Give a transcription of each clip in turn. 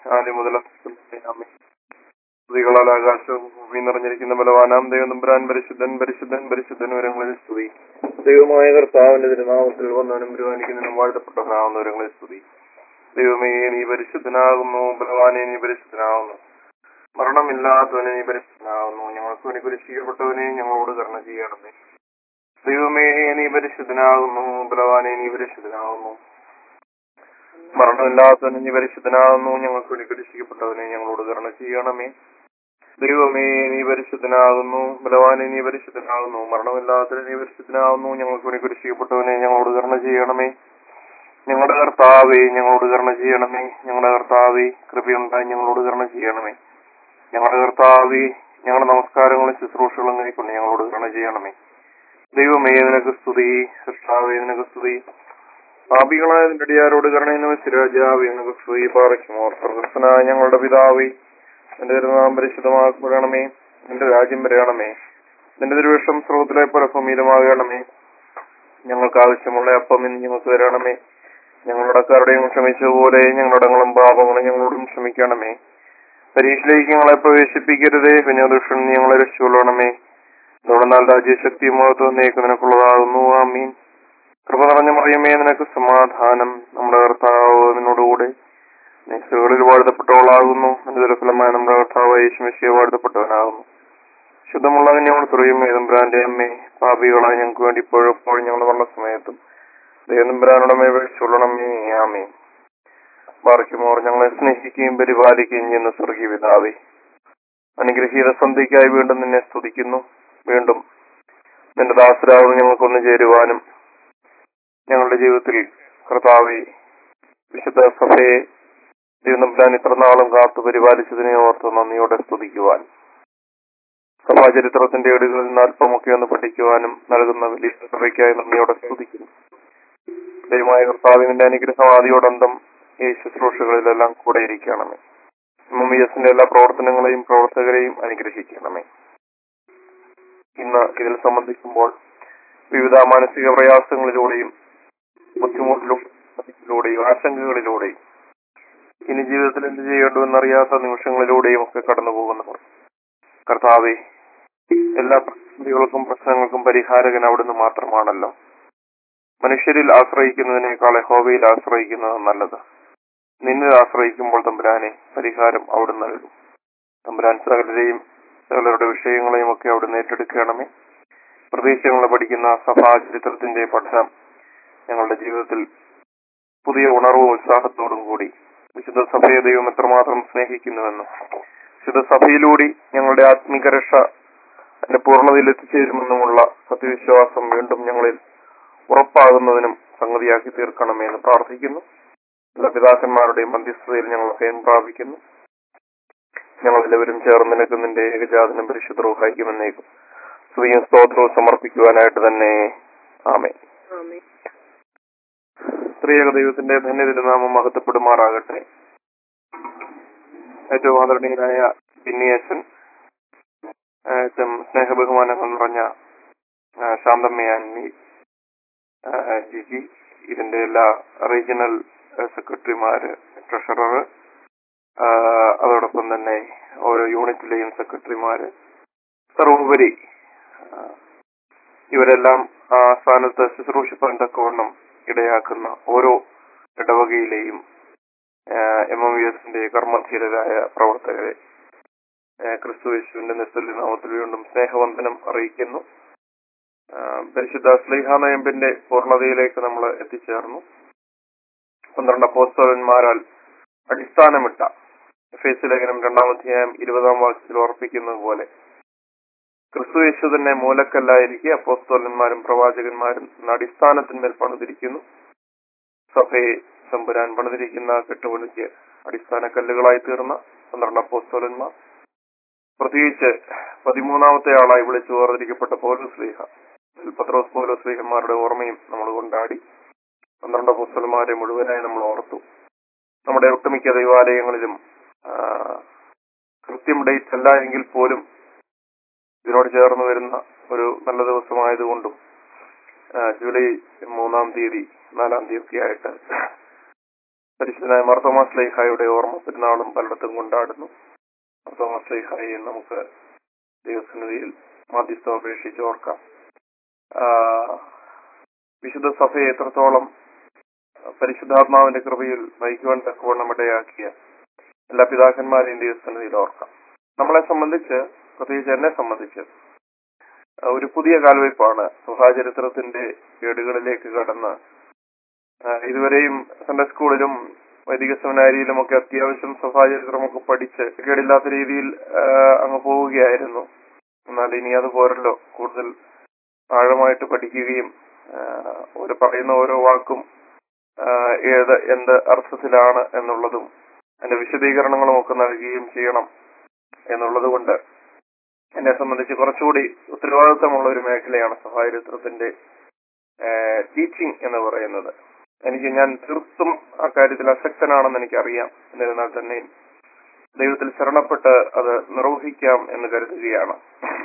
ആദ്യം മുതൽ സ്തുതികളാൽ ആകാശവും ഭൂമി നിറഞ്ഞിരിക്കുന്ന ബലവാനാം ദൈവം തമ്പുരാൻ പരിശുദ്ധൻ പരിശുദ്ധൻ പരിശുദ്ധൻ വരങ്ങളിൽ സ്തുതി ദൈവമായ കർത്താവിന്റെ തിരുനാമത്തിൽ വന്നവനും പരിപാലിക്കുന്നതിനും വാഴ്ത്തപ്പെട്ടവനാവുന്ന വരങ്ങളിൽ സ്തുതി ദൈവമേ നീ പരിശുദ്ധനാകുന്നു ബലവാനെ നീ പരിശുദ്ധനാകുന്നു മരണമില്ലാത്തവനെ നീ പരിശുദ്ധനാകുന്നു ഞങ്ങൾക്ക് വേണ്ടി കുരിശിക്കപ്പെട്ടവനെ ഞങ്ങളോട് കരുണ ചെയ്യണമേ ദൈവമേ നീ പരിശുദ്ധനാകുന്നു ബലവാനെ നീ പരിശുദ്ധനാകുന്നു മരണമില്ലാത്തവനെ നീ പരിശുദ്ധനാകുന്നു ഞങ്ങൾക്ക് വേണ്ടി കുരിശിക്കപ്പെട്ടവനെ ഞങ്ങളോട് കരുണ ചെയ്യണമേ ദൈവമേ നീ പരിശുദ്ധനാകുന്നു ബലവാനെ നീ പരിശുദ്ധനാകുന്നു മരണമില്ലാത്തവനെ നീ പരിശുദ്ധനാകുന്നു ഞങ്ങൾക്ക് വേണ്ടി കുരിശിക്കപ്പെട്ടവനെ ഞങ്ങളോട് കരുണ ചെയ്യണമേ ഞങ്ങളുടെ കർത്താവേ ഞങ്ങളോട് കരുണ ചെയ്യണമേ ഞങ്ങളുടെ കർത്താവേ കൃപയുണ്ടായി ഞങ്ങളോട് കരുണ ചെയ്യണമേ ഞങ്ങളുടെ കർത്താവേ ഞങ്ങളുടെ നമസ്കാരങ്ങളും ശുശ്രൂഷകളും കൈക്കൊണ്ട് ഞങ്ങളോട് കരുണ ചെയ്യണമേ ദൈവമേ നിനക്ക് സ്തുതി കർത്താവേ നിനക്ക് സ്തുതി പാപികളായ നിന്റെ അടിയാരോട് കരുണയെന്ന് രാജാവേ നിനക്ക് സ്തുതി പാറയ്ക്കുമോ സർവസ്വനായ ഞങ്ങളുടെ പിതാവേ നിന്റെ തിരുനാം പരിശുദ്ധമാക്കപ്പെടണമേ നിന്റെ രാജ്യം വരയണമേ നിന്റെ തിരുവിഷം സ്രോതത്തിലെ പോലെ ഭൂമിയിലുമാകണമേ ഞങ്ങൾക്ക് ആവശ്യമുള്ള അപ്പം ഇന്ന് ഞങ്ങൾക്ക് തരണമേ ഞങ്ങളുടെ അക്കാരുടെയും ക്ഷമിച്ചതുപോലെ ഞങ്ങളുടെ അടങ്ങളും പാപങ്ങളും ഞങ്ങളോടും ക്ഷമിക്കണമേ പരീക്ഷയിലേക്ക് ഞങ്ങളെ പ്രവേശിപ്പിക്കരുതേ പിന്നെ ദുഷ്ടൻ ഞങ്ങളെ രക്ഷിക്കൊള്ളണമേ എന്നാൽ രാജ്യശക്തി മുഖത്ത് നീക്ക് നിനക്കുള്ളതാകുന്നു ആമീൻ കൃപ നിറഞ്ഞ മറിയമേ നിനക്ക് സമാധാനം നമ്മുടെ കർത്താവ് നിന്നോടുകൂടെ നീ സ്ത്രീകളിൽ വാഴ്ത്തപ്പെട്ടവളാകുന്നു നിന്റെ ദുരഫലമായ നമ്മുടെ കർത്താവ് യേശുമിശിയെ വാഴ്ത്തപ്പെട്ടവനാകുന്നു ശുദ്ധമുള്ള ഞങ്ങൾ തുറയുമേ തമ്പുരാന്റെ അമ്മേ പാപികളായി ഞങ്ങൾക്ക് വേണ്ടി ഇപ്പോഴെപ്പോഴും ഞങ്ങൾ വന്ന സമയത്തും ദൈവനമ്പുരാനുടമേ വിളിച്ചുള്ളണമേ ആമേ ബാർക്കുമോർ ഞങ്ങളെ സ്നേഹിക്കുകയും പരിപാലിക്കുകയും ചെയ്യുന്ന സ്വർഗീയ പിതാവേ അനുഗ്രഹീത സന്ധ്യയ്ക്കായി വീണ്ടും നിന്നെ സ്തുതിക്കുന്നു വീണ്ടും നിന്റെ ദാസരാവുന്ന ഞങ്ങൾക്കൊന്നു ചേരുവാനും ഞങ്ങളുടെ ജീവിതത്തിൽ കർത്താവെ വിശുദ്ധ സഭയെ ദൈവനമ്പുരാൻ ഇത്ര നാളും കാത്തു പരിപാലിച്ചതിനെ ഓർത്ത് നന്ദിയോടെ സ്തുതിക്കുവാൻ സഭാചരിത്രത്തിന്റെ ഏടുകളിൽ നിന്ന് അല്പമൊക്കെ ഒന്ന് പഠിക്കുവാനും നൽകുന്ന വലിയ സഭയ്ക്കായി നന്ദിയോടെ സ്തുതിക്കുന്നു ദൈവമായ കർത്താവിന്റെ അനുഗ്രഹം ആദ്യോടന്തം ഈ ശുശ്രൂഷകളിലെല്ലാം കൂടെ ഇരിക്കണമേ എം വി എസിന്റെ എല്ലാ പ്രവർത്തനങ്ങളെയും പ്രവർത്തകരെയും അനുഗ്രഹിക്കണമേ ഇന്ന് ഇതിൽ സംബന്ധിക്കുമ്പോൾ വിവിധ മാനസിക പ്രയാസങ്ങളിലൂടെയും ബുദ്ധിമുട്ടിലൂടെയും ആശങ്കകളിലൂടെയും ഇനി ജീവിതത്തിൽ എന്ത് ചെയ്യേണ്ടുവെന്നറിയാത്ത നിമിഷങ്ങളിലൂടെയും ഒക്കെ കടന്നു പോകുന്നവർ കർത്താവെ എല്ലാ പ്രതിസന്ധികൾക്കും പ്രശ്നങ്ങൾക്കും പരിഹാരകൻ അവിടുന്ന് മാത്രമാണല്ലോ മനുഷ്യരിൽ ആശ്രയിക്കുന്നതിനേക്കാൾ യഹോവയിൽ ആശ്രയിക്കുന്നത് നല്ലത് നിന്നിൽ ആശ്രയിക്കുമ്പോൾ തമ്പുരാനെ പരിഹാരം അവിടുന്ന് നൽകും തമ്പുരാൻ സകലരെയും സകലരുടെ വിഷയങ്ങളെയും ഒക്കെ അവിടുന്ന് ഏറ്റെടുക്കണമേ പ്രദേശങ്ങൾ പഠിക്കുന്ന സഭാ ചരിത്രത്തിന്റെ പഠനം ഞങ്ങളുടെ ജീവിതത്തിൽ പുതിയ ഉണർവും ഉത്സാഹത്തോടും കൂടി വിശുദ്ധ സഭയെ ദൈവം എത്രമാത്രം സ്നേഹിക്കുന്നുവെന്നും വിശുദ്ധ സഭയിലൂടെ ഞങ്ങളുടെ ആത്മീക രക്ഷ അതിന്റെ പൂർണ്ണതയിൽ എത്തിച്ചേരുമെന്നുമുള്ള സത്യവിശ്വാസം വീണ്ടും ഞങ്ങളിൽ ഉറപ്പാകുന്നതിനും സംഗതിയാക്കി തീർക്കണമേ എന്ന് പ്രാർത്ഥിക്കുന്നു എല്ലാ പിതാക്കന്മാരുടെയും മധ്യസ്ഥതയിൽ ഞങ്ങൾ ഭയം പ്രാപിക്കുന്നു ഞങ്ങൾ എല്ലാവരും ചേർന്ന് നിൽക്കുന്നതിന്റെ ഏകജാതനും പരിശുദ്ധവും ഹൈക്കുമെന്നേക്കും സ്തുതിയും സ്തോത്രവും സമർപ്പിക്കുവാനായിട്ട് തന്നെ ആമേ സ്ത്രീയക ദൈവത്തിന്റെ ധന്യതിരുനാമം മഹത്വപ്പെടുമാറാകട്ടെ ഏറ്റവും ആദരണീയനായ ബിന്നിയച്ചൻ ഏറ്റവും സ്നേഹബഹുമാനങ്ങൾ നിറഞ്ഞ ശാന്തമ്മയാനി ജിജി ഇതിന്റെ എല്ലാ റീജിയണൽ സെക്രട്ടറിമാര് ട്രഷറർ അതോടൊപ്പം തന്നെ ഓരോ യൂണിറ്റിലെയും സെക്രട്ടറിമാര് സർവോപരി ഇവരെല്ലാം ആ സ്ഥാനത്ത് ശുശ്രൂഷിപ്പാൻ തക്കവണ്ണം ഇടയാക്കുന്ന ഓരോ ഇടവകയിലെയും എം എം യു എസിന്റെ കർമ്മധീരരായ പ്രവർത്തകരെ ക്രിസ്തു യേശുവിന്റെ നിസ്തുല്യ നാമത്തിൽ വീണ്ടും സ്നേഹവന്ദനം അറിയിക്കുന്നു പരിശുദ്ധ സ്ലീഹ നയമ്പിന്റെ പൂർണ്ണതയിലേക്ക് നമ്മൾ എത്തിച്ചേർന്നു പന്ത്രണ്ട് അപ്പോസ്തലന്മാരാൽ അടിസ്ഥാനമിട്ട എഫേസ് ലേഖനം രണ്ടാമധ്യായം ഇരുപതാം വാക്യത്തിൽ ഓർപ്പിക്കുന്നത് പോലെ ക്രിസ്തു യേശു തന്നെ മൂലക്കല്ലായിരിക്കെ അപ്പോസ്തോലന്മാരും പ്രവാചകന്മാരും എന്ന അടിസ്ഥാനത്തിന്മേൽ പണിതിരിക്കുന്നു സഭയെ തമ്പുരാൻ പണിതിരിക്കുന്ന കെട്ടുപണിക്ക് അടിസ്ഥാന കല്ലുകളായി തീർന്ന പന്ത്രണ്ട് അപ്പോസ്തോലന്മാർ പ്രത്യേകിച്ച് പതിമൂന്നാമത്തെ ആളായി വിളിച്ചു വേർതിരിക്കപ്പെട്ട പൗലോസ്ലീഹ പത്രോസ് പൗലോസ്ലീഹന്മാരുടെ ഓർമ്മയും നമ്മൾ കൊണ്ടാടി പന്ത്രണ്ട് അപ്പോസ്തലന്മാരെ മുഴുവനായി നമ്മൾ ഓർത്തു നമ്മുടെ ഒട്ടുമിക്ക ദൈവാലയങ്ങളിലും കൃത്യം ഡേറ്റ് അല്ല എങ്കിൽ പോലും ഇതിനോട് ചേർന്ന് വരുന്ന ഒരു നല്ല ദിവസമായതുകൊണ്ടും ജൂലൈ മൂന്നാം തീയതി നാലാം തീയതി ഒക്കെ ആയിട്ട് പരിശുദ്ധനായ മർത്തോമാസ് ലേഹായുടെ ഓർമ്മ പെരുന്നാളും പലയിടത്തും കൊണ്ടാടുന്നു മർത്തോമാസ് ലേഹായെ നമുക്ക് ദൈവസന്നിധിയിൽ മാധ്യസ്ഥം അപേക്ഷിച്ച് ഓർക്കാം ആ, വിശുദ്ധ സഭയെ എത്രത്തോളം പരിശുദ്ധാത്മാവിന്റെ കൃപയിൽ നയിക്കുവാൻ തക്കവണ്ണം ഇടയാക്കിയ എല്ലാ പിതാക്കന്മാരെയും ദൈവസന്നിധിയിൽ ഓർക്കാം നമ്മളെ സംബന്ധിച്ച് പ്രത്യേകിച്ച് എന്നെ സംബന്ധിച്ച് ആ, ഒരു പുതിയ കാൽവയ്പാണ് സഭാചരിത്രത്തിന്റെ ഏടുകളിലേക്ക് കടന്ന് ആ, ഇതുവരെയും സൺഡേ സ്കൂളിലും വൈദിക സെമിനാരിയിലും ഒക്കെ അത്യാവശ്യം സഭാചരിത്രമൊക്കെ പഠിച്ച് കേടില്ലാത്ത രീതിയിൽ ആ, അങ്ങ് പോവുകയായിരുന്നു എന്നാൽ ഇനി അത് പോരല്ലോ കൂടുതൽ ആഴമായിട്ട് പഠിക്കുകയും ആ, ഒരു പറയുന്ന ഓരോ വാക്കും ആ, ഏത് എന്ത് അർത്ഥത്തിലാണ് എന്നുള്ളതും അതിന്റെ വിശദീകരണങ്ങളും ഒക്കെ നൽകുകയും ചെയ്യണം എന്നുള്ളത് കൊണ്ട് എന്നെ സംബന്ധിച്ച് കുറച്ചുകൂടി ഉത്തരവാദിത്തമുള്ള ഒരു മേഖലയാണ് സഭാചരിത്രത്തിന്റെ ടീച്ചിങ് എന്ന് പറയുന്നത് എനിക്ക് ഞാൻ തീർത്തും ആ കാര്യത്തിൽ അശക്തനാണെന്ന് എനിക്കറിയാം എന്നിരുന്നാൽ തന്നെ ദൈവത്തിൽ ശരണപ്പെട്ട് അത് നിർവഹിക്കാം എന്ന് കരുതുകയാണ്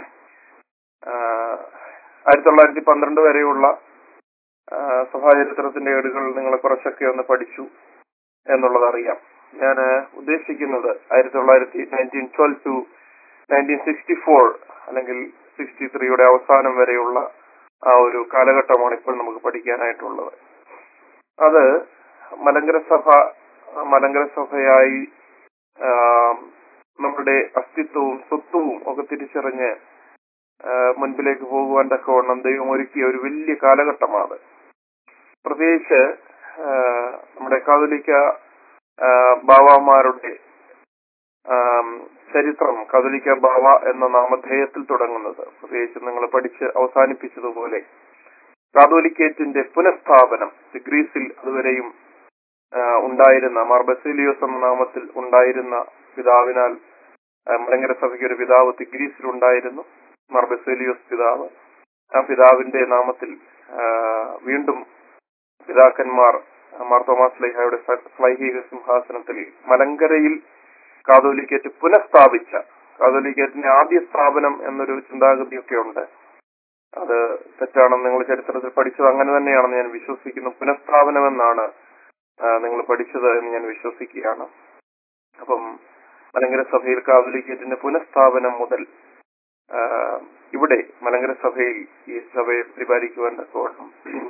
ആയിരത്തി തൊള്ളായിരത്തി പന്ത്രണ്ട് വരെയുള്ള ആ, സഭാചരിത്രത്തിന്റെ ഏടുകൾ നിങ്ങൾ കുറച്ചൊക്കെ ഒന്ന് പഠിച്ചു എന്നുള്ളത് അറിയാം ഞാൻ ഉദ്ദേശിക്കുന്നത് ആയിരത്തി തൊള്ളായിരത്തി nineteen twelve to nineteen sixty four അല്ലെങ്കിൽ സിക്സ്റ്റി ത്രീയുടെ അവസാനം വരെയുള്ള ആ ഒരു കാലഘട്ടമാണ് ഇപ്പോൾ നമുക്ക് പഠിക്കാനായിട്ടുള്ളത് അത് മലങ്കര സഭ മലങ്കര സഭയായി ആ, നമ്മുടെ അസ്തിത്വവും സ്വത്വവും ഒക്കെ തിരിച്ചറിഞ്ഞ് ആ, മുൻപിലേക്ക് പോകുവാൻ തക്കവണ്ണം ദൈവം ഒരുക്കിയ ഒരു വലിയ കാലഘട്ടമാണ് പ്രത്യേകിച്ച് ആ, നമ്മുടെ കാതോലിക്ക ആ, ബാവാമാരുടെ ആം, ചരിത്രം കതോലിക്ക ബാവ എന്ന നാമധേയത്തിൽ തുടങ്ങുന്നത് പ്രത്യേകിച്ച് നിങ്ങൾ പഠിച്ച് അവസാനിപ്പിച്ചതുപോലെ കാതോലിക്കേറ്റിന്റെ പുനഃസ്ഥാപനം ഗ്രീസിൽ അതുവരെയും ആ, ഉണ്ടായിരുന്ന മാർ ബസേലിയോസ് എന്ന നാമത്തിൽ ഉണ്ടായിരുന്ന പിതാവിനാൽ ആ, മലങ്കര സഭയ്ക്ക് ഒരു പിതാവ് തിഗ്രീസിൽ ഉണ്ടായിരുന്നു മാർ ബസേലിയോസ് പിതാവ് ആ പിതാവിന്റെ നാമത്തിൽ ആ, വീണ്ടും പിതാക്കന്മാർ മാർ തോമാസ് ലൈഹയുടെ സ്ലൈഹിക സിംഹാസനത്തിൽ മലങ്കരയിൽ കാതോലിക്കേറ്റ് പുനഃസ്ഥാപിച്ച കാതോലിക്കേറ്റിന്റെ ആദ്യ സ്ഥാപനം എന്നൊരു ചിന്താഗതിയൊക്കെ ഉണ്ട് അത് തെറ്റാണെന്ന് നിങ്ങൾ ചരിത്രത്തിൽ പഠിച്ചത് അങ്ങനെ തന്നെയാണെന്ന് ഞാൻ വിശ്വസിക്കുന്നു പുനഃസ്ഥാപനമെന്നാണ് ആ, നിങ്ങൾ പഠിച്ചത് എന്ന് ഞാൻ വിശ്വസിക്കുകയാണ് അപ്പം മലങ്കര സഭയിൽ കാതോലിക്കേറ്റിന്റെ പുനഃസ്ഥാപനം മുതൽ ആ, ഇവിടെ മലങ്കര സഭയിൽ ഈ സഭയെ പരിപാലിക്കുവാൻ തക്കവണ്ണം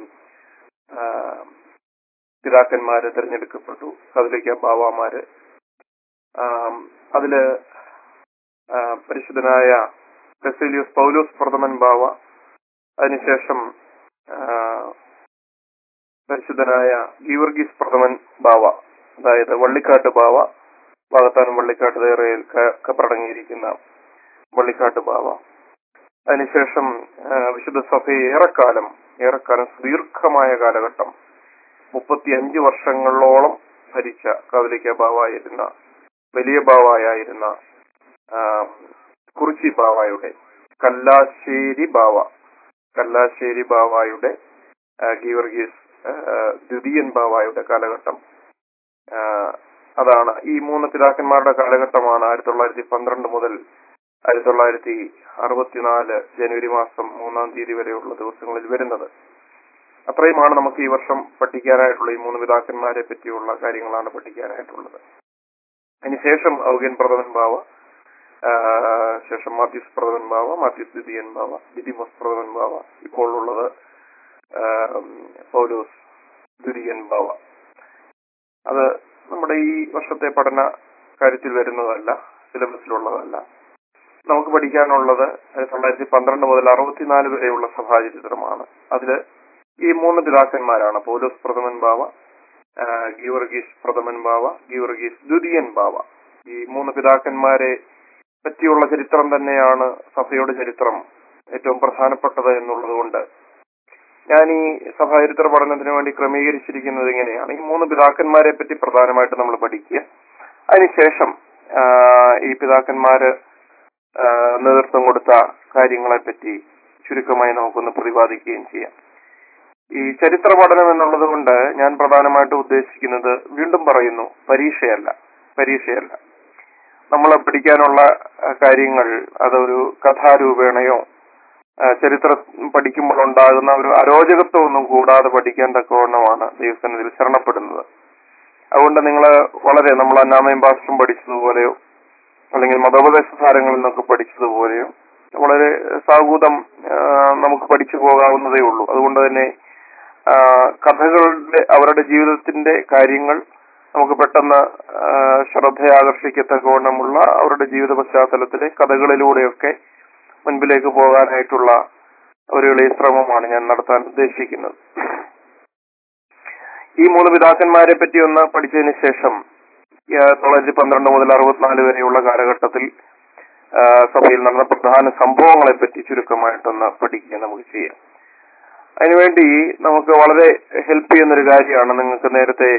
ആ, പിതാക്കന്മാര് തിരഞ്ഞെടുക്കപ്പെട്ടു കതലിക്ക ബാവാമാര് ആം, അതില് ആ, പരിശുദ്ധനായ ബെസേലിയോസ് പൗലോസ് പ്രഥമൻ ബാവ അതിനുശേഷം ആ, പരിശുദ്ധനായ ഗീവർഗീസ് പ്രഥമൻ ബാവ അതായത് വള്ളിക്കാട്ട് ബാവ ഭാഗത്താനും വള്ളിക്കാട്ട് തേറയിൽ കപ്പടങ്ങിയിരിക്കുന്ന വള്ളിക്കാട്ട് ബാവ അതിനുശേഷം ആ, വിശുദ്ധ സഭയെ ഏറെക്കാലം ഏറെക്കാലം ദീർഘമായ കാലഘട്ടം മുപ്പത്തിയഞ്ച് വർഷങ്ങളോളം ഭരിച്ച കവലിക്ക ബാവായിരുന്ന വലിയ ബാവായായിരുന്ന ആ, കുറിച്ചി ബാവായുടെ കല്ലാശ്ശേരി ബാവ കല്ലാശ്ശേരി ബാവായുടെ ആ, ഗീവർഗീസ് ആ, ദ്വിതീയൻ ബാവായുടെ കാലഘട്ടം ആ, അതാണ് ഈ മൂന്ന് പിതാക്കന്മാരുടെ കാലഘട്ടമാണ് ആയിരത്തി തൊള്ളായിരത്തി പന്ത്രണ്ട് മുതൽ ആയിരത്തി തൊള്ളായിരത്തി അറുപത്തിനാല് ജനുവരി മാസം മൂന്നാം തീയതി വരെയുള്ള ദിവസങ്ങളിൽ വരുന്നത് അത്രയുമാണ് നമുക്ക് ഈ വർഷം പഠിക്കാനായിട്ടുള്ള ഈ മൂന്ന് പിതാക്കന്മാരെ പറ്റിയുള്ള കാര്യങ്ങളാണ് പഠിക്കാനായിട്ടുള്ളത് അതിനുശേഷം ഔഗ്യൻ പ്രഥമൻ ബാവ ആ, ശേഷം മാത്യൂസ് പ്രഥമൻ ബാവ മാത്യൂസ് ദ്വിതീയൻ ബാവ ദിദിമോസ് പ്രഥമൻ ബാവ ഇപ്പോൾ ഉള്ളത് ആ, പൗലോസ് ദ്വിതീയൻ ബാവ അത് നമ്മുടെ ഈ വർഷത്തെ പഠന കാര്യത്തിൽ വരുന്നതല്ല സിലബസിലുള്ളതല്ല നമുക്ക് പഠിക്കാനുള്ളത് ആയിരത്തി തൊള്ളായിരത്തി പന്ത്രണ്ട് മുതൽ അറുപത്തിനാല് വരെയുള്ള സഭാചരിത്രമാണ് അതില് ഈ മൂന്ന് പിതാക്കന്മാരാണ് പൗലോസ് പ്രഥമൻ ബാവ ആ, ഗീവർഗീസ് പ്രഥമൻ ബാവ ഗീവർഗീസ് ദ്വിതീയൻ ബാവ ഈ മൂന്ന് പിതാക്കന്മാരെ പറ്റിയുള്ള ചരിത്രം തന്നെയാണ് സഭയുടെ ചരിത്രം ഏറ്റവും പ്രധാനപ്പെട്ടത് എന്നുള്ളത് കൊണ്ട് ഞാൻ ഈ സഭാചരിത്ര പഠനത്തിന് വേണ്ടി ക്രമീകരിച്ചിരിക്കുന്നത് ഇങ്ങനെയാണ് ഈ മൂന്ന് പിതാക്കന്മാരെ പറ്റി പ്രധാനമായിട്ട് നമ്മൾ പഠിക്കുക അതിനുശേഷം ആ, ഈ പിതാക്കന്മാര് ആ, നേതൃത്വം കൊടുത്ത കാര്യങ്ങളെ പറ്റി ചുരുക്കമായി നമുക്കൊന്ന് പ്രതിപാദിക്കുകയും ചെയ്യാം ഈ ചരിത്ര പഠനം എന്നുള്ളത് കൊണ്ട് ഞാൻ പ്രധാനമായിട്ട് ഉദ്ദേശിക്കുന്നത് വീണ്ടും പറയുന്നു പരീക്ഷയല്ല പരീക്ഷയല്ല നമ്മൾ പഠിക്കാനുള്ള ആ, കാര്യങ്ങൾ അതൊരു കഥാരൂപേണയോ ആ, ചരിത്രം പഠിക്കുമ്പോൾ ഉണ്ടാകുന്ന ഒരു അരോചകത്വം ഒന്നും കൂടാതെ പഠിക്കാൻ തക്കവണ്ണമാണ് ദൈവസന്നിധിയിൽ ശരണപ്പെടുന്നത് അതുകൊണ്ട് നിങ്ങൾ വളരെ നമ്മൾ അന്നാമയും പാസ്റ്ററും പഠിച്ചതുപോലെയോ അല്ലെങ്കിൽ മതോപദേശ സാരങ്ങളിൽ നിന്നൊക്കെ പഠിച്ചതുപോലെയോ വളരെ സാഹൂതം ആ, നമുക്ക് പഠിച്ചു പോകാവുന്നതേ ഉള്ളൂ അതുകൊണ്ട് തന്നെ ആ, കഥകളുടെ അവരുടെ ജീവിതത്തിന്റെ കാര്യങ്ങൾ നമുക്ക് പെട്ടെന്ന് ആ, ശ്രദ്ധയാകർഷിക്കത്തക്കവണ്ണമുള്ള അവരുടെ ജീവിത പശ്ചാത്തലത്തിലെ കഥകളിലൂടെയൊക്കെ മുൻപിലേക്ക് പോകാനായിട്ടുള്ള ഒരു എളിയ ശ്രമമാണ് ഞാൻ നടത്താൻ ഉദ്ദേശിക്കുന്നത് ഈ മൂന്ന് പിതാക്കന്മാരെ പറ്റി ഒന്ന് പഠിച്ചതിന് ശേഷം ഈ ആയിരത്തി തൊള്ളായിരത്തി പന്ത്രണ്ട് മുതൽ അറുപത്തിനാല് വരെയുള്ള കാലഘട്ടത്തിൽ ആ, സഭയിൽ നടന്ന പ്രധാന സംഭവങ്ങളെ പറ്റി ചുരുക്കമായിട്ടൊന്ന് പഠിക്കുക നമുക്ക് ചെയ്യാം അതിനുവേണ്ടി നമുക്ക് വളരെ ഹെൽപ്പ് ചെയ്യുന്ന ഒരു കാര്യമാണ് നിങ്ങൾക്ക് നേരത്തെ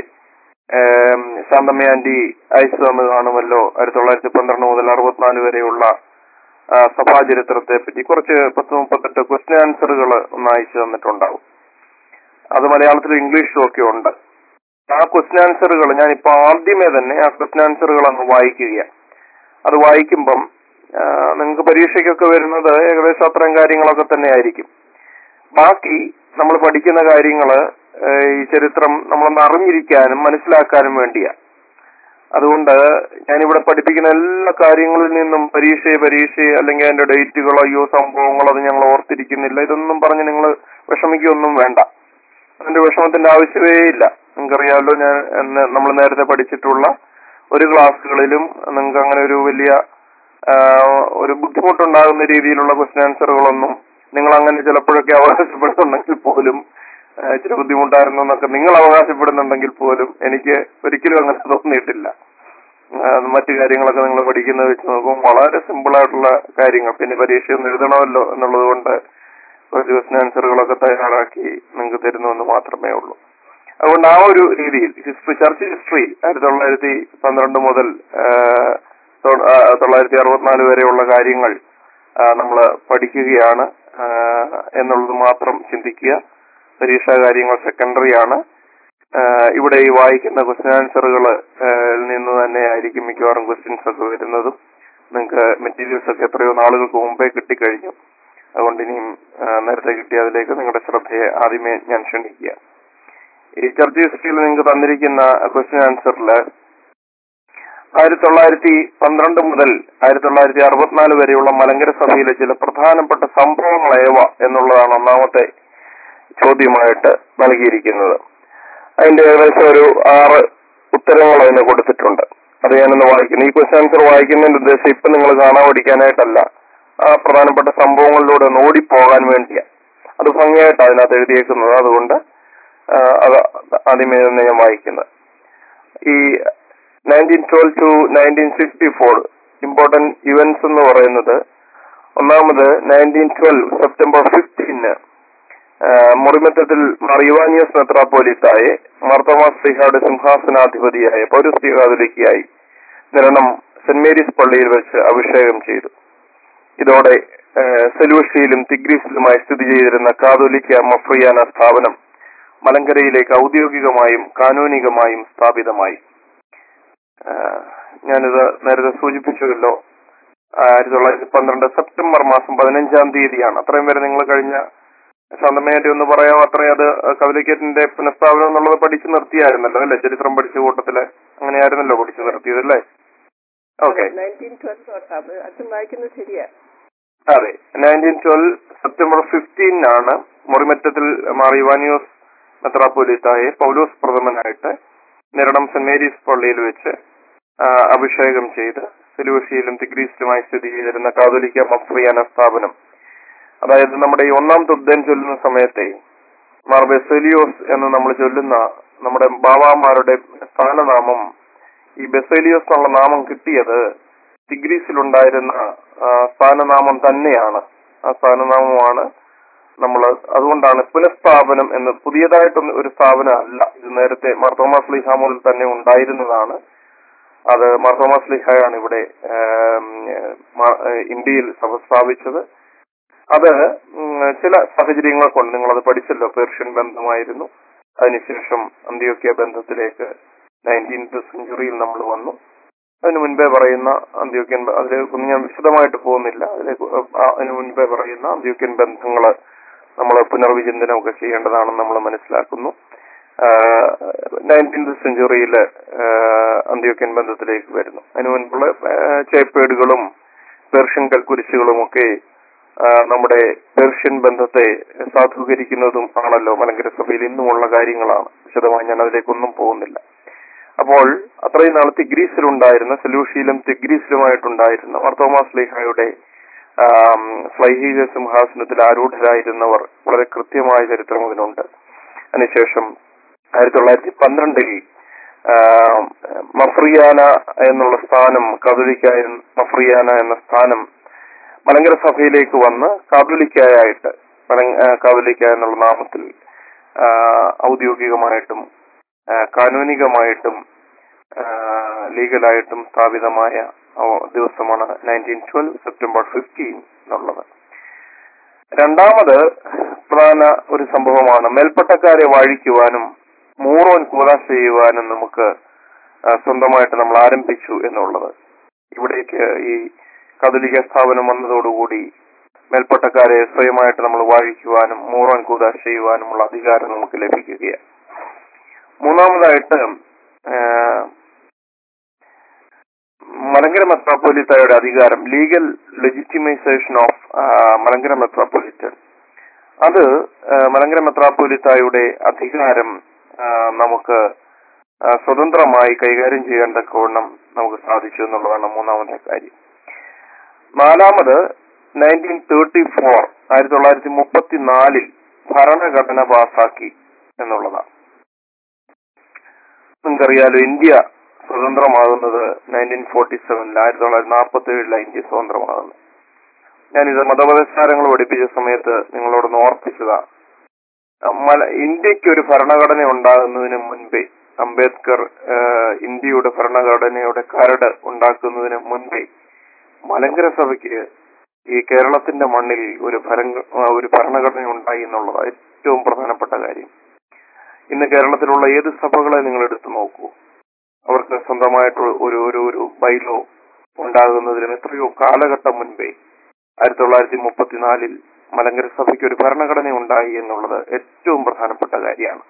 ഏം, ശാന്തമ്മ ആന്റി അയച്ചു തന്നു കാണുമല്ലോ ആയിരത്തി തൊള്ളായിരത്തി പന്ത്രണ്ട് മുതൽ അറുപത്തിനാല് വരെയുള്ള ആ, സഭാചരിത്രത്തെ പറ്റി കുറച്ച് പത്ത് മുപ്പത്തെട്ട് ക്വസ്റ്റ്യൻ ആൻസറുകൾ ഒന്ന് അയച്ചു തന്നിട്ടുണ്ടാവും അത് മലയാളത്തിലും ഇംഗ്ലീഷിലും ഒക്കെ ഉണ്ട് ആ ക്വസ്റ്റ്യൻ ആൻസറുകൾ ഞാൻ ഇപ്പൊ ആദ്യമേ തന്നെ ആ ക്വസ്റ്റ്യൻ ആൻസറുകൾ അങ്ങ് വായിക്കുക അത് വായിക്കുമ്പം നിങ്ങൾക്ക് പരീക്ഷയ്ക്കൊക്കെ വരുന്നത് ഏകദേശം അത്രയും കാര്യങ്ങളൊക്കെ തന്നെ ആയിരിക്കും ബാക്കി നമ്മൾ പഠിക്കുന്ന കാര്യങ്ങള് ഏഹ്, ഈ ചരിത്രം നമ്മളൊന്ന് അറിഞ്ഞിരിക്കാനും മനസ്സിലാക്കാനും വേണ്ടിയാ അതുകൊണ്ട് ഞാനിവിടെ പഠിപ്പിക്കുന്ന എല്ലാ കാര്യങ്ങളിൽ നിന്നും പരീക്ഷയെ പരീക്ഷയെ അല്ലെങ്കിൽ അതിന്റെ ഡേറ്റുകളോ അയ്യോ സംഭവങ്ങളോ അത് ഞങ്ങൾ ഓർത്തിരിക്കുന്നില്ല ഇതൊന്നും പറഞ്ഞ് നിങ്ങൾ വിഷമിക്കുകയൊന്നും വേണ്ട അതിന്റെ വിഷമത്തിന്റെ ആവശ്യമേ ഇല്ല നിങ്ങൾക്കറിയാമല്ലോ ഞാൻ നമ്മൾ നേരത്തെ പഠിച്ചിട്ടുള്ള ഒരു ക്ലാസ്സുകളിലും നിങ്ങൾക്ക് അങ്ങനെ ഒരു വലിയ ആ, ഒരു ബുദ്ധിമുട്ടുണ്ടാകുന്ന രീതിയിലുള്ള ക്വസ്റ്റ്യൻ ആൻസറുകളൊന്നും നിങ്ങൾ അങ്ങനെ ചിലപ്പോഴൊക്കെ അവകാശപ്പെടുന്നുണ്ടെങ്കിൽ പോലും ആ, ഇച്ചിരി ബുദ്ധിമുട്ടായിരുന്നു എന്നൊക്കെ നിങ്ങൾ അവകാശപ്പെടുന്നുണ്ടെങ്കിൽ പോലും എനിക്ക് ഒരിക്കലും അങ്ങനെ തോന്നിയിട്ടില്ല ആ, മറ്റു കാര്യങ്ങളൊക്കെ നിങ്ങൾ പഠിക്കുന്നത് വെച്ച് നോക്കുമ്പോൾ വളരെ സിമ്പിൾ ആയിട്ടുള്ള കാര്യങ്ങൾ പിന്നെ പരീക്ഷയൊന്നും എഴുതണമല്ലോ എന്നുള്ളത് കൊണ്ട് ഒരു ക്വസ്റ്റ്യൻ ആൻസറുകളൊക്കെ തയ്യാറാക്കി നിങ്ങൾക്ക് തരുന്നുവെന്ന് മാത്രമേ ഉള്ളൂ അതുകൊണ്ട് ആ ഒരു രീതിയിൽ ഹിസ്റ്ററി ചർച്ച് ഹിസ്റ്ററി ആയിരത്തി തൊള്ളായിരത്തി പന്ത്രണ്ട് മുതൽ ആ, തൊ- ആ, തൊള്ളായിരത്തി അറുപത്തിനാല് വരെയുള്ള കാര്യങ്ങൾ നമ്മൾ പഠിക്കുകയാണ് ആ, എന്നുള്ളത് മാത്രം ചിന്തിക്കുക പരീക്ഷാ കാര്യങ്ങൾ സെക്കൻഡറി ആണ് ആ, ഇവിടെ ഈ വായിക്കുന്ന ക്വസ്റ്റ്യൻ ആൻസറുകൾ നിന്ന് തന്നെ ആയിരിക്കും മിക്കവാറും ക്വസ്റ്റ്യൻസ് ഒക്കെ വരുന്നതും നിങ്ങൾക്ക് മെറ്റീരിയൽസ് ഒക്കെ എത്രയോ നാളുകൾക്ക് മുമ്പേ കിട്ടിക്കഴിഞ്ഞു അതുകൊണ്ട് ഇനിയും ആ, നേരത്തെ കിട്ടിയ അതിലേക്ക് നിങ്ങളുടെ ശ്രദ്ധയെ ആദ്യമേ ഞാൻ ക്ഷണിക്കുക ഈ ചർച്ച് ഹിസ്റ്ററിയിൽ നിങ്ങൾക്ക് തന്നിരിക്കുന്ന ക്വസ്റ്റ്യൻ ആൻസറിൽ ആയിരത്തി തൊള്ളായിരത്തി പന്ത്രണ്ട് മുതൽ ആയിരത്തി തൊള്ളായിരത്തി അറുപത്തിനാല് വരെയുള്ള മലങ്കര സഭയിലെ ചില പ്രധാനപ്പെട്ട സംഭവങ്ങൾ ഏവ എന്നുള്ളതാണ് ഒന്നാമത്തെ ചോദ്യമായിട്ട് നൽകിയിരിക്കുന്നത് അതിന്റെ ഏകദേശം ഒരു ആറ് ഉത്തരങ്ങൾ അതിന് കൊടുത്തിട്ടുണ്ട് അത് ഞാനൊന്ന് വായിക്കുന്നു ഈ ക്വസ്റ്റ്യൻ ആൻസർ വായിക്കുന്നതിന്റെ ഉദ്ദേശം ഇപ്പൊ നിങ്ങൾ കാണാൻ പഠിക്കാനായിട്ടല്ല ആ പ്രധാനപ്പെട്ട സംഭവങ്ങളിലൂടെ ഒന്ന് ഓടിപ്പോകാൻ വേണ്ടിയാ അത് ഭംഗിയായിട്ട് അതിനകത്ത് എഴുതിയേക്കുന്നത് അതുകൊണ്ട് ആ, അത് ആദ്യമേ തന്നെ ഞാൻ വായിക്കുന്നത് ഈ nineteen twelve to nineteen sixty four important events എന്ന് പറയുന്നത് ഒന്നാമത് നയൻറ്റീൻ ട്വൽവ് സെപ്റ്റംബർ ഫിഫ്റ്റീന് മുറിമറ്റത്തിൽ മറിയുവാനിയസ് മെത്രാപ്പോലിത്തായെ മാർത്തോമാ ശ്രീഹായുടെ സിംഹാസനാധിപതിയായ പൗരസ്ത്രീ കാതലിക്കായി നിരണം സെന്റ് മേരീസ് പള്ളിയിൽ വെച്ച് അഭിഷേകം ചെയ്തു ഇതോടെ സെലൂഷിയിലും തിഗ്രീസിലുമായി സ്ഥിതി ചെയ്തിരുന്ന കാതോലിക്ക മഫ്രിയാന സ്ഥാപനം മലങ്കരയിലേക്ക് ഔദ്യോഗികമായും കാനൂനികമായും സ്ഥാപിതമായി ആ, ഞാനിത് നേരത്തെ സൂചിപ്പിച്ചുവല്ലോ ആയിരത്തി തൊള്ളായിരത്തി പന്ത്രണ്ട് സെപ്റ്റംബർ മാസം പതിനഞ്ചാം തീയതിയാണ് അത്രയും വരെ നിങ്ങൾ കഴിഞ്ഞ ശാന്തമേന്റെ ഒന്ന് പറയാം അത്രയും അത് കവലിക്കേറ്റിന്റെ പുനഃസ്ഥാപനം എന്നുള്ളത് പഠിച്ചു നിർത്തിയായിരുന്നല്ലോ അല്ലെ ചരിത്രം പഠിച്ച കൂട്ടത്തില് അങ്ങനെയായിരുന്നല്ലോ പഠിച്ചു നിർത്തിയത് അല്ലേ ഓക്കെ നയൻറ്റീൻ ട്വൽവ് തൊട്ടാണ് അച്ഛൻ വായിക്കുന്നത് ശരിയാ അതെ നയൻറ്റീൻ ട്വൽവ് സെപ്റ്റംബർ ഫിഫ്റ്റീനാണ് മുറിമറ്റത്തിൽ മാറിവാനിയോസ് മെത്രാപ്പൊലിത്തായെ പൗലോസ് പ്രഥമനായിട്ട് നിരണം സെന്റ് മേരീസ് പള്ളിയിൽ വെച്ച് ആ, അഭിഷേകം ചെയ്ത് സെലൂഷിയിലും തിഗ്രീസിലുമായി സ്ഥിതി ചെയ്തിരുന്ന കാതോലിക്ക മഫ്രിയാന സ്ഥാപനം അതായത് നമ്മുടെ ഈ ഒന്നാം തുദ്ദൻ ചൊല്ലുന്ന സമയത്തെ മാർ ബെസേലിയോസ് എന്ന് നമ്മൾ ചൊല്ലുന്ന നമ്മുടെ ബാബാമാരുടെ സ്ഥാനനാമം ഈ ബെസേലിയോസ് എന്നുള്ള നാമം കിട്ടിയത് തിഗ്രീസിലുണ്ടായിരുന്ന ആ, സ്ഥാനനാമം തന്നെയാണ് ആ സ്ഥാനനാമമാണ് നമ്മൾ അതുകൊണ്ടാണ് പുനഃസ്ഥാപനം എന്ന് പുതിയതായിട്ടൊന്നും ഒരു സ്ഥാപനം അല്ല ഇത് നേരത്തെ മാർത്തോമാസ് ലീഹ മുതൽ തന്നെ ഉണ്ടായിരുന്നതാണ് അത് മാർത്തോമാസ് ലീഹയാണ് ഇവിടെ ആം, മാ- ഇന്ത്യയിൽ സഭ സ്ഥാപിച്ചത് അത് ഉം, ചില സാഹചര്യങ്ങൾ കൊണ്ട് നിങ്ങളത് പഠിച്ചല്ലോ പേർഷ്യൻ ബന്ധമായിരുന്നു അതിനുശേഷം അന്ത്യോക്യ ബന്ധത്തിലേക്ക് നയൻറ്റീൻത് സെഞ്ചുറിയിൽ നമ്മൾ വന്നു അതിനു മുൻപേ പറയുന്ന അന്ത്യോക്യൻ ബ- അതിലേക്കൊന്നും ഞാൻ വിശദമായിട്ട് പോകുന്നില്ല അതിലേക്ക് ആ, അതിനു മുൻപേ പറയുന്ന അന്ത്യോക്യൻ ബന്ധങ്ങള് നമ്മൾ പുനർവിചിന്തനമൊക്കെ ചെയ്യേണ്ടതാണെന്ന് നമ്മൾ മനസ്സിലാക്കുന്നു നയൻറ്റീൻത് സെഞ്ചുറിയില് അന്ത്യോക്യൻ ബന്ധത്തിലേക്ക് വരുന്നു അതിനു മുൻപുള്ള ആ, ചേപ്പേടുകളും പേർഷ്യൻ കൽക്കുരിശുകളും ഒക്കെ ആ, നമ്മുടെ പേർഷ്യൻ ബന്ധത്തെ സാധൂകരിക്കുന്നതും ആണല്ലോ മലങ്കര സഭയിൽ ഇന്നുമുള്ള കാര്യങ്ങളാണ് വിശദമായി ഞാൻ അതിലേക്കൊന്നും പോകുന്നില്ല അപ്പോൾ അത്രയും നാൾ തിഗ്രീസിലുണ്ടായിരുന്ന സെലൂഷിയിലും തിഗ്രീസിലുമായിട്ടുണ്ടായിരുന്ന മർത്തോമാസ് ലേഖയുടെ സ്വൈഹിക സിംഹാസനത്തിൽ ആരൂഢരായിരുന്നവർ വളരെ കൃത്യമായ ചരിത്രം അതിനുണ്ട് അതിനുശേഷം ആയിരത്തി തൊള്ളായിരത്തി പന്ത്രണ്ടിൽ മഫ്രിയാന എന്നുള്ള സ്ഥാനം കാതോലിക്കായ മഫ്രിയാന എന്ന സ്ഥാനം മലങ്കര സഭയിലേക്ക് വന്ന് കാതോലിക്കായിട്ട് മലങ്ക- ആ, കാതോലിക്ക എന്നുള്ള നാമത്തിൽ ആ, ഔദ്യോഗികമായിട്ടും ആ, കാനൂനികമായിട്ടും ആ, ലീഗലായിട്ടും സ്ഥാപിതമായ ആ, ദിവസമാണ് നയൻറ്റീൻ ട്വൽവ് സെപ്റ്റംബർ ഫിഫ്റ്റീൻ എന്നുള്ളത് രണ്ടാമത് പ്രധാന ഒരു സംഭവമാണ് മേൽപ്പട്ടക്കാരെ വാഴിക്കുവാനും മൂറോൻ കൂടാശ ചെയ്യുവാനും നമുക്ക് ആ, സ്വന്തമായിട്ട് നമ്മൾ ആരംഭിച്ചു എന്നുള്ളത് ഇവിടേക്ക് ഈ കതലിക സ്ഥാപനം വന്നതോടുകൂടി മേൽപ്പട്ടക്കാരെ സ്വയമായിട്ട് നമ്മൾ വാഴിക്കുവാനും മൂറോൻ കൂടാശ ചെയ്യുവാനുമുള്ള അധികാരം നമുക്ക് ലഭിക്കുകയാണ് മൂന്നാമതായിട്ട് ആ, മലങ്കര മെത്രാപ്പൊലിത്തയുടെ അധികാരം legal legitimisation of Malankara metropolitan അത് ആ, മലങ്കര മെത്രാപ്പൊലിത്തായുടെ അധികാരം ആ, നമുക്ക് ആ, സ്വതന്ത്രമായി കൈകാര്യം ചെയ്യാൻ തക്കവണ്ണം നമുക്ക് സാധിച്ചു എന്നുള്ളതാണ് മൂന്നാമത്തെ കാര്യം നാലാമത് നയൻറ്റീൻ തേർട്ടി ഫോർ ആയിരത്തി തൊള്ളായിരത്തി മുപ്പത്തിനാലിൽ ഭരണഘടന പാസാക്കി എന്നുള്ളതാണ് നിങ്ങൾക്കറിയാലോ ഇന്ത്യ സ്വതന്ത്രമാകുന്നത് നയൻറ്റീൻ ഫോർട്ടി സെവനിൽ ആയിരത്തി തൊള്ളായിരത്തി നാൽപ്പത്തി ഏഴിലാണ് ഇന്ത്യ സ്വതന്ത്രമാകുന്നത് ഞാനിത് മതപരിഷ്കാരങ്ങൾ പഠിപ്പിച്ച സമയത്ത് നിങ്ങളോടൊന്ന് ഓർപ്പിച്ചതാ മല ഇന്ത്യക്ക് ഒരു ഭരണഘടന ഉണ്ടാകുന്നതിന് മുൻപേ അംബേദ്കർ ആ, ഇന്ത്യയുടെ ഭരണഘടനയുടെ കരട് ഉണ്ടാക്കുന്നതിന് മുൻപേ മലങ്കര സഭയ്ക്ക് ഈ കേരളത്തിന്റെ മണ്ണിൽ ഒരു ഭരണ ഒരു ഭരണഘടന ഉണ്ടായി എന്നുള്ളതാണ് ഏറ്റവും പ്രധാനപ്പെട്ട കാര്യം ഇന്ന് കേരളത്തിലുള്ള ഏത് സഭകളെ നിങ്ങൾ എടുത്തു നോക്കൂ അവർക്ക് സ്വന്തമായിട്ട് ഒരു ഒരു ഒരു ബൈലോ ഉണ്ടാകുന്നതിനും എത്രയോ കാലഘട്ടം മുൻപേ ആയിരത്തി തൊള്ളായിരത്തി മുപ്പത്തിനാലിൽ മലങ്കര സഭയ്ക്ക് ഒരു ഭരണഘടന ഉണ്ടായി എന്നുള്ളത് ഏറ്റവും പ്രധാനപ്പെട്ട കാര്യമാണ്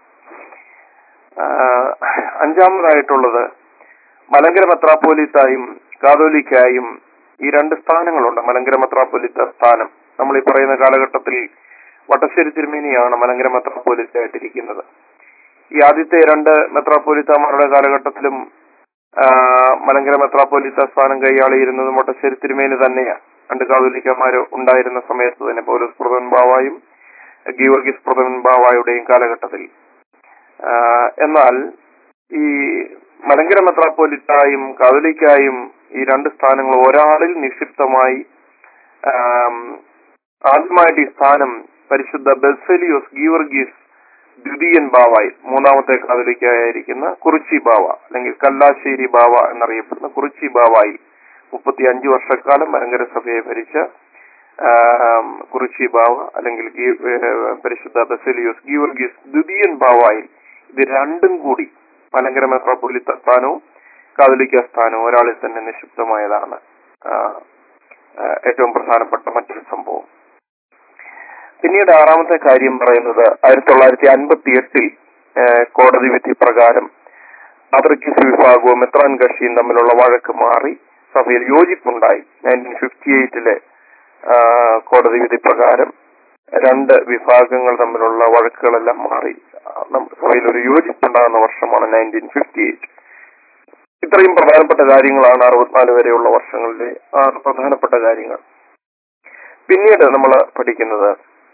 ആഹ് അഞ്ചാമതായിട്ടുള്ളത് മലങ്കര മെത്രാപ്പോലിത്തായും കാതോലിക്കായും ഈ രണ്ട് സ്ഥാനങ്ങളുണ്ട് മലങ്കര മെത്രാപ്പൊലിത്ത സ്ഥാനം നമ്മൾ ഈ പറയുന്ന കാലഘട്ടത്തിൽ വട്ടശ്ശേരി തിരുമേനിയാണ് മലങ്കര മെത്രാപ്പൊലിത്തായിട്ടിരിക്കുന്നത് ഈ ആദ്യത്തെ രണ്ട് മെത്രാപ്പൊലിത്തമാരുടെ കാലഘട്ടത്തിലും ആ, മലങ്കര മെത്രാപ്പൊലിത്ത സ്ഥാനം കൈയാളിയിരുന്നതും വട്ടശ്ശേരി തിരുമേനി തന്നെയാണ് രണ്ട് കാതോലിക്കന്മാർ ഉണ്ടായിരുന്ന സമയത്ത് തന്നെ പൗലോസ് പ്രഥമൻ ബാവായും ഗീവർഗീസ് പ്രഥമൻ ബാവായുടെയും കാലഘട്ടത്തിൽ ആ, എന്നാൽ ഈ മലങ്കര മെത്രാപ്പൊലിത്തായും കാതോലിക്കായും ഈ രണ്ട് സ്ഥാനങ്ങൾ ഒരാളിൽ നിക്ഷിപ്തമായി ആം, ആദ്യമായിട്ട് ഈ സ്ഥാനം പരിശുദ്ധ ബെസലിയോസ് ഗീവർഗീസ് ദ്വിതീയൻ ബാവായി മൂന്നാമത്തെ കാതലിക്കായിരിക്കുന്ന കുറിച്ചി ബാവ അല്ലെങ്കിൽ കല്ലാശ്ശേരി ബാവ എന്നറിയപ്പെടുന്ന കുറിച്ചി ബാവായി മുപ്പത്തി അഞ്ചു വർഷക്കാലം മലങ്കര സഭയെ ഭരിച്ച ആം, കുറിച്ചി ബാവ അല്ലെങ്കിൽ ഗീ- ഏഹ്, പരിശുദ്ധ ബെസലിയോസ് ഗീവർഗീസ് ദ്വിതീയൻ ബാവായി ഇത് രണ്ടും കൂടി മലങ്കര മെത്രാപ്പൊലിത്ത സ്ഥാനവും കാതലിക്ക സ്ഥാനവും ഒരാളിൽ തന്നെ നിക്ഷിപ്തമായതാണ് ആ, ആ, ഏറ്റവും പ്രധാനപ്പെട്ട മറ്റൊരു സംഭവം പിന്നീട് ആറാമത്തെ കാര്യം പറയുന്നത് ആയിരത്തി തൊള്ളായിരത്തി അൻപത്തി എട്ടിൽ കോടതി വിധി പ്രകാരം അത്രക്കിസ് വിഭാഗവും മെത്രാൻ കക്ഷിയും തമ്മിലുള്ള വഴക്ക് മാറി സഭയിൽ യോജിപ്പുണ്ടായി നയൻറ്റീൻ ഫിഫ്റ്റി എയ്റ്റിലെ കോടതി വിധി പ്രകാരം രണ്ട് വിഭാഗങ്ങൾ തമ്മിലുള്ള വഴക്കുകളെല്ലാം മാറി ആ, നമ്മുടെ സഭയിൽ ഒരു യോജിപ്പുണ്ടാകുന്ന വർഷമാണ് നയൻറ്റീൻ ഫിഫ്റ്റി എയ്റ്റ് ഇത്രയും പ്രധാനപ്പെട്ട കാര്യങ്ങളാണ് അറുപത്തിനാല് വരെയുള്ള വർഷങ്ങളിലെ ആറ് പ്രധാനപ്പെട്ട കാര്യങ്ങൾ പിന്നീട് നമ്മൾ പഠിക്കുന്നത്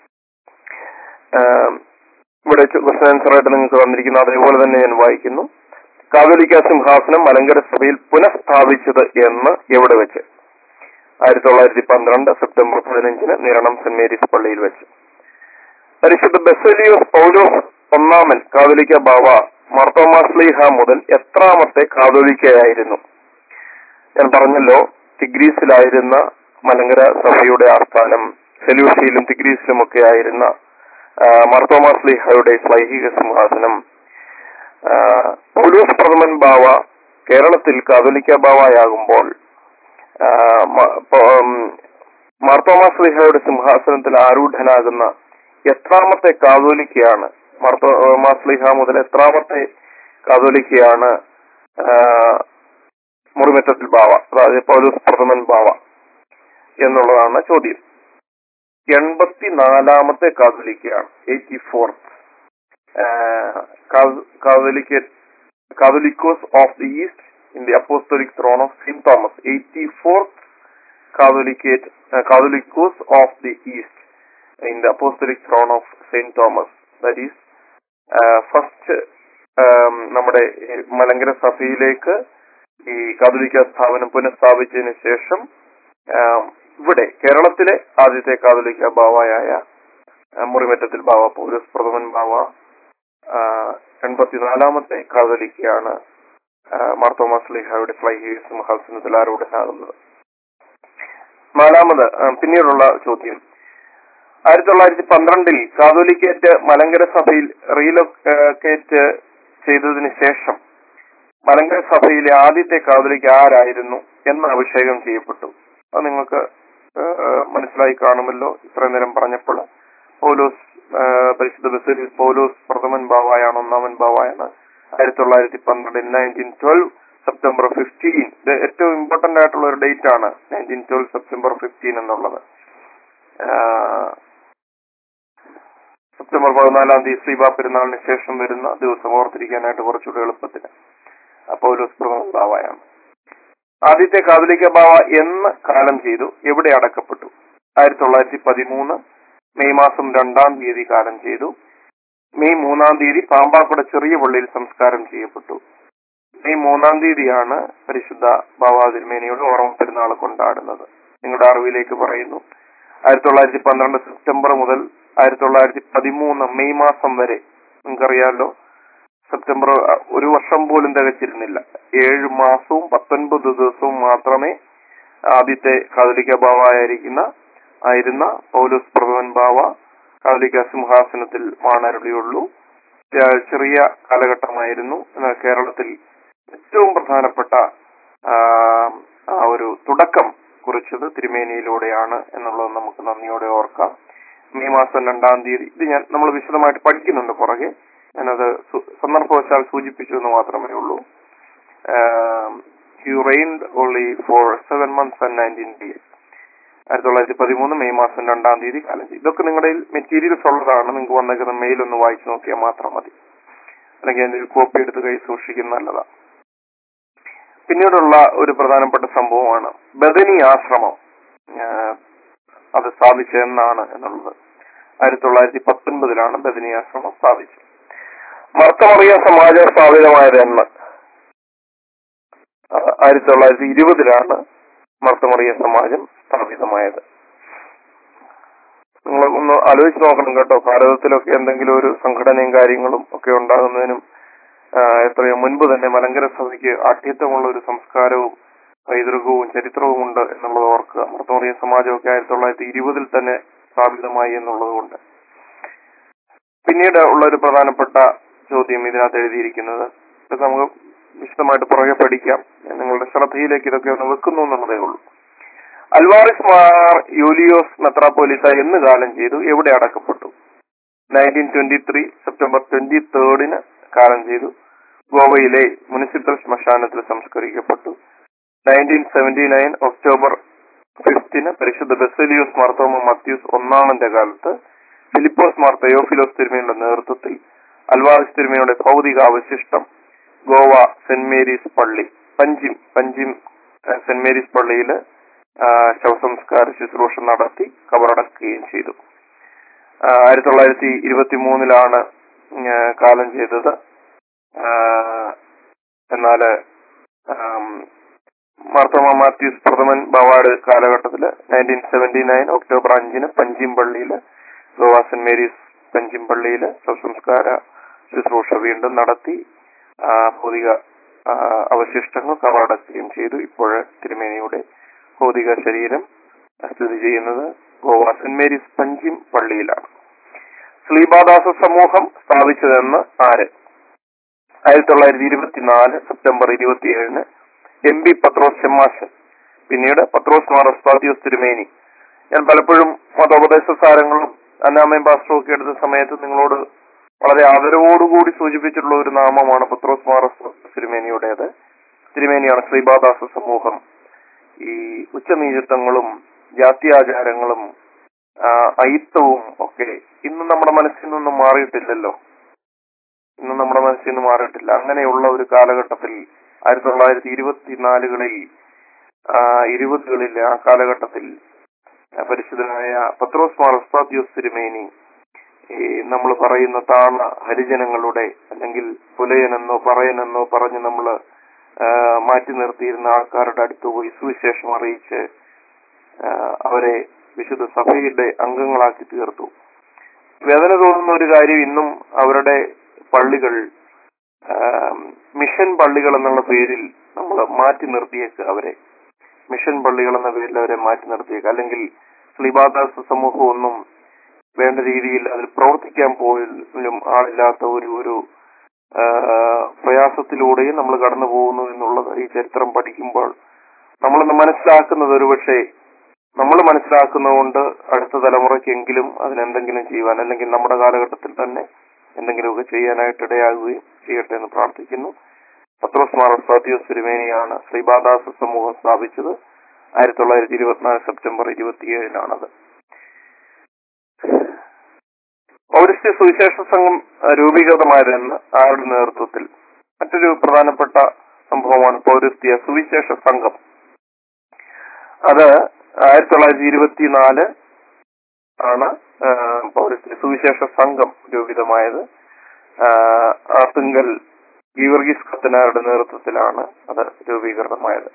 ആം, ഇവിടെ ക്വസ്റ്റൻ ആൻസർ ആയിട്ട് നിങ്ങൾക്ക് തന്നിരിക്കുന്ന അതേപോലെ തന്നെ ഞാൻ വായിക്കുന്നു കാതോലിക്ക സിംഹാസനം മലങ്കര സഭയിൽ പുനഃസ്ഥാപിച്ചത് എന്ന് എവിടെ വെച്ച് ആയിരത്തി തൊള്ളായിരത്തി പന്ത്രണ്ട് സെപ്റ്റംബർ പതിനഞ്ചിന് നിരണം സെന്റ് മേരീസ് പള്ളിയിൽ വെച്ച് പരിശുദ്ധ ബെസലിയോസ് പൗലോസ് ഒന്നാമൻ കാതോലിക്ക ബാവ മാർത്തോമാസ്ലീഹ മുതൽ എത്രാമത്തെ കാതോലിക്കയായിരുന്നു ഞാൻ പറഞ്ഞല്ലോ തിഗ്രീസിലായിരുന്ന മലങ്കര സഭയുടെ ആസ്ഥാനം സെലൂസിയിലും തിഗ്രീസിലും ഒക്കെ ആയിരുന്ന ആ, മാർത്തോമാസ്ലീഹയുടെ സ്വൈഹിക സിംഹാസനം ആ, പൗലോസ് പ്രഥമൻ ബാവ കേരളത്തിൽ കാതോലിക്ക ബാവയാകുമ്പോൾ ആ, മ- പ- ഉം, മാർത്തോമാസ്ലീഹയുടെ സിംഹാസനത്തിൽ ആരൂഢനാകുന്ന എത്രാമത്തെ കാതോലിക്കയാണ് മാർത്തോ മാസ്ലിഹ മുതൽ എത്രാമത്തെ കാതോലിക്കയാണ് ആ, മുറിമറ്റത്തിൽ ബാവ അതായത് പൗലൂസ് പ്രഥമൻ ബാവ എന്നുള്ളതാണ് ചോദ്യം എൺപത്തിനാലാമത്തെ കാതോലിക്കയാണ് eighty fourth Catholicos of the East in the apostolic throne of Saint Thomas eighty fourth Catholicate Catholicos of the East in the apostolic throne of Saint Thomas. That is, first നമ്മുടെ ഈ മലങ്കര സഭയിലേക്ക് ഈ കാതോലിക്ക സ്ഥാപനം പുനഃസ്ഥാപിച്ചതിന് ശേഷം ആം, ഇവിടെ കേരളത്തിലെ ആദ്യത്തെ കാതോലിക്ക ബാവയായ ആ, മുറിമറ്റത്തിൽ ബാവ പൗരസ് പ്രഥമൻ ബാവ ആ, എൺപത്തിനാലാമത്തെ കാതോലിക്കയാണ് മാർത്തോമാസ് ലിഹായുടെ ഫ്ലൈ സിംഹാസനത്തിൽ ആരൂഢനാകുന്നത് നാലാമത് ആ, പിന്നീടുള്ള ചോദ്യം ആയിരത്തി തൊള്ളായിരത്തി പന്ത്രണ്ടിൽ കാതോലിക്കേറ്റ് മലങ്കര സഭയിൽ റീലൊക്കേറ്റ് ചെയ്തതിന് ശേഷം മലങ്കര സഭയിലെ ആദ്യത്തെ കാതോലിക്ക് ആരായിരുന്നു എന്ന് അഭിഷേകം ചെയ്യപ്പെട്ടു അത് നിങ്ങൾക്ക് ഏഹ്, മനസ്സിലായി കാണുമല്ലോ ഇത്രയും നേരം പറഞ്ഞപ്പോൾ പൗലോസ് ഏഹ്, പരിശുദ്ധ ബസേലിയസ് പൗലോസ് പ്രഥമൻ ബാവായാണ് ഒന്നാമൻ ബാവായാണ് ആയിരത്തി തൊള്ളായിരത്തി പന്ത്രണ്ടിൽ നയൻറ്റീൻ ട്വൽവ് സെപ്റ്റംബർ ഫിഫ്റ്റീൻ ഇത് ഏറ്റവും ഇമ്പോർട്ടന്റ് ആയിട്ടുള്ള ഒരു ഡേറ്റ് ആണ് നയൻറ്റീൻ ട്വൽവ് സെപ്റ്റംബർ ഫിഫ്റ്റീൻ എന്നുള്ളത് ആഹ്, സെപ്റ്റംബർ പതിനാലാം തീയതി ശ്രീബാ പെരുന്നാളിന് ശേഷം വരുന്ന ദിവസം ഓർത്തിരിക്കാനായിട്ട് കുറച്ചുകൂടെ എളുപ്പത്തിന് പൗലോസ് പ്രഥമൻ ബാവയാണ് ആദ്യത്തെ കാതലിക്ക ബാവ എന്ന് കാലം ചെയ്തു എവിടെ അടക്കപ്പെട്ടു ആയിരത്തി തൊള്ളായിരത്തി പതിമൂന്ന് മെയ് മാസം രണ്ടാം തീയതി കാലം ചെയ്തു മെയ് മൂന്നാം തീയതി പാമ്പാക്കുട ചെറിയ പള്ളിയിൽ സംസ്കാരം ചെയ്യപ്പെട്ടു മെയ് മൂന്നാം തീയതിയാണ് പരിശുദ്ധ ബാബാ തിരുമേനിയുടെ ഓർമ്മ പെരുന്നാൾ കൊണ്ടാടുന്നത് നിങ്ങളുടെ അറിവിലേക്ക് പറയുന്നു ആയിരത്തി തൊള്ളായിരത്തി പന്ത്രണ്ട് സെപ്റ്റംബർ മുതൽ ആയിരത്തി തൊള്ളായിരത്തി പതിമൂന്ന് മെയ് മാസം വരെ നിങ്ങൾക്കറിയാലോ സെപ്റ്റംബർ അഹ്, ഒരു വർഷം പോലും തികച്ചിരുന്നില്ല ഏഴ് മാസവും പത്തൊൻപത് ദിവസവും മാത്രമേ ആദ്യത്തെ കാതലിക്ക ബാവായിരിക്കുന്ന ആയിരുന്ന പൗലോസ് പ്രഭവൻ ബാവ കാതലിക്ക സിംഹാസനത്തിൽ വാണരുളിയുള്ളൂ ചെ- ചെറിയ കാലഘട്ടമായിരുന്നു എന്നാൽ കേരളത്തിൽ ഏറ്റവും പ്രധാനപ്പെട്ട ആ, ആ ഒരു തുടക്കം കുറിച്ചത് തിരുമേനിയിലൂടെയാണ് എന്നുള്ളത് നമുക്ക് നന്ദിയോടെ ഓർക്കാം മെയ് മാസം രണ്ടാം തീയതി ഇത് ഞാൻ നമ്മൾ വിശദമായിട്ട് പഠിക്കുന്നുണ്ട് പുറകെ ഞാനത് സു- സന്ദർഭവശാൽ സൂചിപ്പിച്ചു എന്ന് മാത്രമേ ഉള്ളൂ he reigned only for seven months and nineteen days ആയിരത്തി തൊള്ളായിരത്തി പതിമൂന്ന് മെയ് മാസം രണ്ടാം തീയതി കാലം ചെയ്തു ഇതൊക്കെ നിങ്ങളുടെ മെറ്റീരിയൽസ് ഉള്ളതാണ് നിങ്ങൾക്ക് വന്നേക്കുന്ന മെയിൽ ഒന്ന് വായിച്ചു നോക്കിയാൽ മാത്രം മതി അല്ലെങ്കിൽ അതിന്റെ ഒരു കോപ്പി എടുത്ത് കൈ സൂക്ഷിക്കുന്ന നല്ലതാണ് പിന്നീടുള്ള ഒരു പ്രധാനപ്പെട്ട സംഭവമാണ് ബദനി ആശ്രമം ആഹ് അത് സ്ഥാപിച്ചതെന്നാണ് എന്നുള്ളത് ആയിരത്തി തൊള്ളായിരത്തി പത്തൊൻപതിലാണ് ബദനി ആശ്രമം സ്ഥാപിച്ചത് മർത്തമറിയ സമാജം സ്ഥാപിതമായത് എന്ന് ആഹ് ആയിരത്തി തൊള്ളായിരത്തി ഇരുപതിലാണ് മർത്തമറിയ സമാജം സ്ഥാപിതമായത് നിങ്ങൾ ഒന്ന് ആലോചിച്ച് നോക്കണം കേട്ടോ ഭാരതത്തിലൊക്കെ എന്തെങ്കിലും ഒരു സംഘടനയും കാര്യങ്ങളും ഒക്കെ ഉണ്ടാകുന്നതിനും ആ, എത്രയോ മുൻപ് തന്നെ മലങ്കര സഭയ്ക്ക് ആഠ്യത്വമുള്ള ഒരു സംസ്കാരവും പൈതൃകവും ചരിത്രവും ഉണ്ട് എന്നുള്ളത് ഓർക്കുക മർത്തോറിയ സമാജമൊക്കെ ആയിരത്തി തൊള്ളായിരത്തി ഇരുപതിൽ തന്നെ സ്ഥാപിതമായി എന്നുള്ളത് കൊണ്ട് പിന്നീട് ഉള്ള ഒരു പ്രധാനപ്പെട്ട ചോദ്യം ഇതിനകത്ത് എഴുതിയിരിക്കുന്നത് ഇത് നമുക്ക് വിശദമായിട്ട് പുറകെ പഠിക്കാം ഞാൻ നിങ്ങളുടെ ശ്രദ്ധയിലേക്ക് ഇതൊക്കെ ഒന്ന് വെക്കുന്നു എന്നുള്ളതേ ഉള്ളൂ അൽവാറിസ് മാർ യൂലിയോസ് മെത്രാപ്പോലിത്ത എന്ന് കാലം ചെയ്തു എവിടെ അടക്കപ്പെട്ടു nineteen twenty three September twenty തേർഡിന് കാലം ചെയ്തു ഗോവയിലെ മുനിസിപ്പൽ ശ്മശാനത്തിൽ സംസ്കരിക്കപ്പെട്ടു നയൻറ്റീൻ സെവന്റി നയൻ ഒക്ടോബർ ഫിഫ്തിന് പരിശുദ്ധ ബെസലിയോസ് മാർത്തോമ മത്യൂസ് ഒന്നാമന്റെ കാലത്ത് ഫിലിപ്പോസ് മാർ തെയോഫിലോസ് തിരുമയുടെ നേതൃത്വത്തിൽ അൽവാറിസ് തിരുമയുടെ ഭൗതിക അവശിഷ്ടം ഗോവ സെന്റ് മേരീസ് പള്ളി പഞ്ചിം പഞ്ചിം ഏഹ്, സെന്റ് മേരീസ് പള്ളിയിൽ ശവസംസ്കാര ശുശ്രൂഷ നടത്തി കബറടക്കുകയും ചെയ്തു ആ, ആയിരത്തി തൊള്ളായിരത്തി ഇരുപത്തി മൂന്നിലാണ് കാലം ചെയ്തത് ആ, എന്നാല് ആം, മാർത്തോമ മാത്യൂസ് പ്രഥമൻ ബവാർഡ് കാലഘട്ടത്തില് നയൻറ്റീൻ സെവന്റി നയൻ ഒക്ടോബർ അഞ്ചിന് പഞ്ചിം പള്ളിയില് ഗോവ സെന്റ് മേരീസ് പഞ്ചിം പള്ളിയില് ശവസംസ്കാര ശുശ്രൂഷ വീണ്ടും നടത്തി ആ, ഭൗതിക ആ, അവശിഷ്ടങ്ങൾ കവറടക്കുകയും ചെയ്തു ഇപ്പോൾ തിരുമേനിയുടെ ഭൗതിക ശരീരം സ്ഥിതി ചെയ്യുന്നത് ഗോവ സെന്റ് മേരീസ് പഞ്ചിം പള്ളിയിലാണ് സ്ലീബാദാസ സമൂഹം സ്ഥാപിച്ചതെന്ന് ആര് ആയിരത്തി തൊള്ളായിരത്തി ഇരുപത്തിനാല് സെപ്റ്റംബർ ഇരുപത്തിയേഴിന് എം പി പത്രോസ് ചെമ്മാശൻ പിന്നീട് പത്രോസ് മാർ എസ്താദിയോസ് തിരുമേനി ഞാൻ പലപ്പോഴും മതോപദേശ സാരങ്ങളും അന്നാമയും പാസ്റ്ററും ഒക്കെ എടുത്ത സമയത്ത് നിങ്ങളോട് വളരെ ആദരവോടുകൂടി സൂചിപ്പിച്ചിട്ടുള്ള ഒരു നാമമാണ് പത്രോസ് മാറസ് തിരുമേനിയുടേത് തിരുമേനിയാണ് ശ്രീബാദാസ സമൂഹം ഈ ഉച്ചനീചത്വങ്ങളും ജാത്യാചാരങ്ങളും ആ, അയിത്തവും ഒക്കെ ഇന്ന് നമ്മുടെ മനസ്സിൽ നിന്നും മാറിയിട്ടില്ലല്ലോ ഇന്ന് നമ്മുടെ മനസ്സിൽ നിന്ന് മാറിയിട്ടില്ല അങ്ങനെയുള്ള ഒരു കാലഘട്ടത്തിൽ ആയിരത്തി തൊള്ളായിരത്തി ഇരുപത്തിനാലുകളിൽ ആ, ഇരുപതുകളിലെ ആ കാലഘട്ടത്തിൽ ആ, പരിശുദ്ധനായ പത്രോസ് മാർ ഉസ്താദ്യോസ് തിരുമേനി ഈ നമ്മൾ പറയുന്ന താണ ഹരിജനങ്ങളുടെ അല്ലെങ്കിൽ പുലയനെന്നോ പറയനെന്നോ പറഞ്ഞ് നമ്മൾ മാറ്റി നിർത്തിയിരുന്ന ആൾക്കാരുടെ അടുത്ത് പോയി സുവിശേഷം അറിയിച്ച് ആ, അവരെ വിശുദ്ധ സഭയുടെ അംഗങ്ങളാക്കി തീർത്തു വേദന തോന്നുന്ന ഒരു കാര്യം ഇന്നും അവരുടെ പള്ളികൾ ആ, മിഷൻ പള്ളികൾ എന്നുള്ള പേരിൽ നമ്മൾ മാറ്റി നിർത്തിയേക്ക് അവരെ മിഷൻ പള്ളികൾ എന്ന പേരിൽ അവരെ മാറ്റി നിർത്തിയേക്ക് അല്ലെങ്കിൽ സ്ലിബാദാസ് സമൂഹം ഒന്നും വേണ്ട രീതിയിൽ അതിൽ പ്രവർത്തിക്കാൻ പോലും ആളില്ലാത്ത ഒരു ഒരു ആ, പ്രയാസത്തിലൂടെയും നമ്മൾ കടന്നു പോകുന്നു എന്നുള്ളത് ഈ ചരിത്രം പഠിക്കുമ്പോൾ നമ്മളൊന്ന് മനസ്സിലാക്കുന്നത് ഒരുപക്ഷെ നമ്മൾ മനസ്സിലാക്കുന്നതുകൊണ്ട് അടുത്ത തലമുറയ്ക്കെങ്കിലും അതിനെന്തെങ്കിലും ചെയ്യുവാൻ അല്ലെങ്കിൽ നമ്മുടെ കാലഘട്ടത്തിൽ തന്നെ എന്തെങ്കിലുമൊക്കെ ചെയ്യാനായിട്ട് ഇടയാകുകയും ചെയ്യട്ടെ എന്ന് പ്രാർത്ഥിക്കുന്നു പത്രോസ് മാർ സാത്യോസ് തിരുമേനിയാണ് ശ്രീബാദാസ സമൂഹം സ്ഥാപിച്ചത് ആയിരത്തി തൊള്ളായിരത്തി ഇരുപത്തിനാല് സെപ്റ്റംബർ ഇരുപത്തിയേഴിനാണത് പൗരസ്ത്യ സുവിശേഷ സംഘം അഹ്, രൂപീകൃതമായതെന്ന് ആരുടെ നേതൃത്വത്തിൽ മറ്റൊരു പ്രധാനപ്പെട്ട സംഭവമാണ് പൗരസ്ത്യ സുവിശേഷ സംഘം അത് ആയിരത്തി തൊള്ളായിരത്തി ഇരുപത്തിനാല് ആണ് ആ, പൗരസ്ത്യ സുവിശേഷ സംഘം രൂപിതമായത് ആ, ആത്തുങ്കൽ ഗീവർഗീസ് കത്തനാരുടെ നേതൃത്വത്തിലാണ് അത് രൂപീകൃതമായത്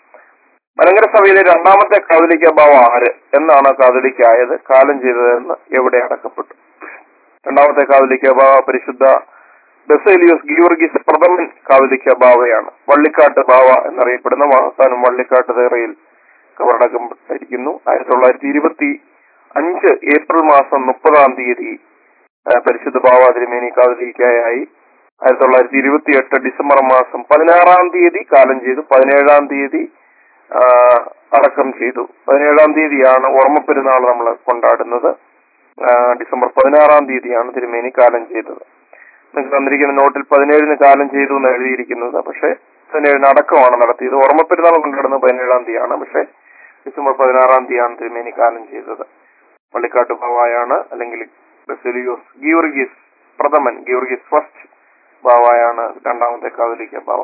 മലങ്കര സഭയിലെ രണ്ടാമത്തെ കാതലിക്ക ബാവ ആര് എന്നാണ് കാതലിക്കായത് കാലം ചെയ്തതെന്ന് എവിടെ അടക്കപ്പെട്ടു രണ്ടാമത്തെ കാതലിക്ക ബാവ പരിശുദ്ധ ബസേലിയോസ് ഗീവർഗീസ് പ്രഥമൻ കാതലിക്ക ബാവയാണ് വള്ളിക്കാട്ട് ബാവ എന്നറിയപ്പെടുന്ന അവസാനം വള്ളിക്കാട്ട് തേറയിൽ കബറടക്കപ്പെട്ടിരിക്കുന്നു ആയിരത്തി തൊള്ളായിരത്തി ഇരുപത്തി അഞ്ച് ഏപ്രിൽ മാസം മുപ്പതാം തീയതി ആ, പരിശുദ്ധ ബാവ തിരുമേനി കാതലിക്കായി ആയിരത്തി തൊള്ളായിരത്തി ഇരുപത്തി എട്ട് ഡിസംബർ മാസം പതിനാറാം തീയതി കാലം ചെയ്തു പതിനേഴാം തീയതി ആ, അടക്കം ചെയ്തു പതിനേഴാം തീയതിയാണ് ഓർമ്മപ്പെരുന്നാൾ നമ്മൾ കൊണ്ടാടുന്നത് ആ, ഡിസംബർ പതിനാറാം തീയതിയാണ് തിരുമേനി കാലം ചെയ്തത് നിങ്ങൾക്ക് തന്നിരിക്കുന്ന നോട്ടിൽ പതിനേഴിന് കാലം ചെയ്തു എന്ന് എഴുതിയിരിക്കുന്നത് പക്ഷെ പതിനേഴിന് അടക്കമാണ് നടത്തിയത് ഓർമ്മപ്പെരുന്നാൾ കൊണ്ടാടുന്നത് പതിനേഴാം തീയതിയാണ് പക്ഷെ ഡിസംബർ പതിനാറാം തീയതിയാണ് തിരുമേനി കാലം ചെയ്തത് പള്ളിക്കാട്ട് ബാവായാണ് അല്ലെങ്കിൽ ബെസിലിയോസ് ഗിയോർഗീസ് പ്രഥമൻ ഗിയോർഗീസ് ഫസ്റ്റ് ബാവായാണ് രണ്ടാമത്തെ കാതലിക്ക ബാവ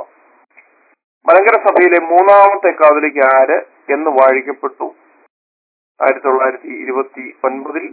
മലങ്കര സഭയിലെ മൂന്നാമത്തെ കാതലിക്ക ആര് എന്ന് വാഴിക്കപ്പെട്ടു ആയിരത്തി തൊള്ളായിരത്തി ഇരുപത്തി ഒൻപതിൽ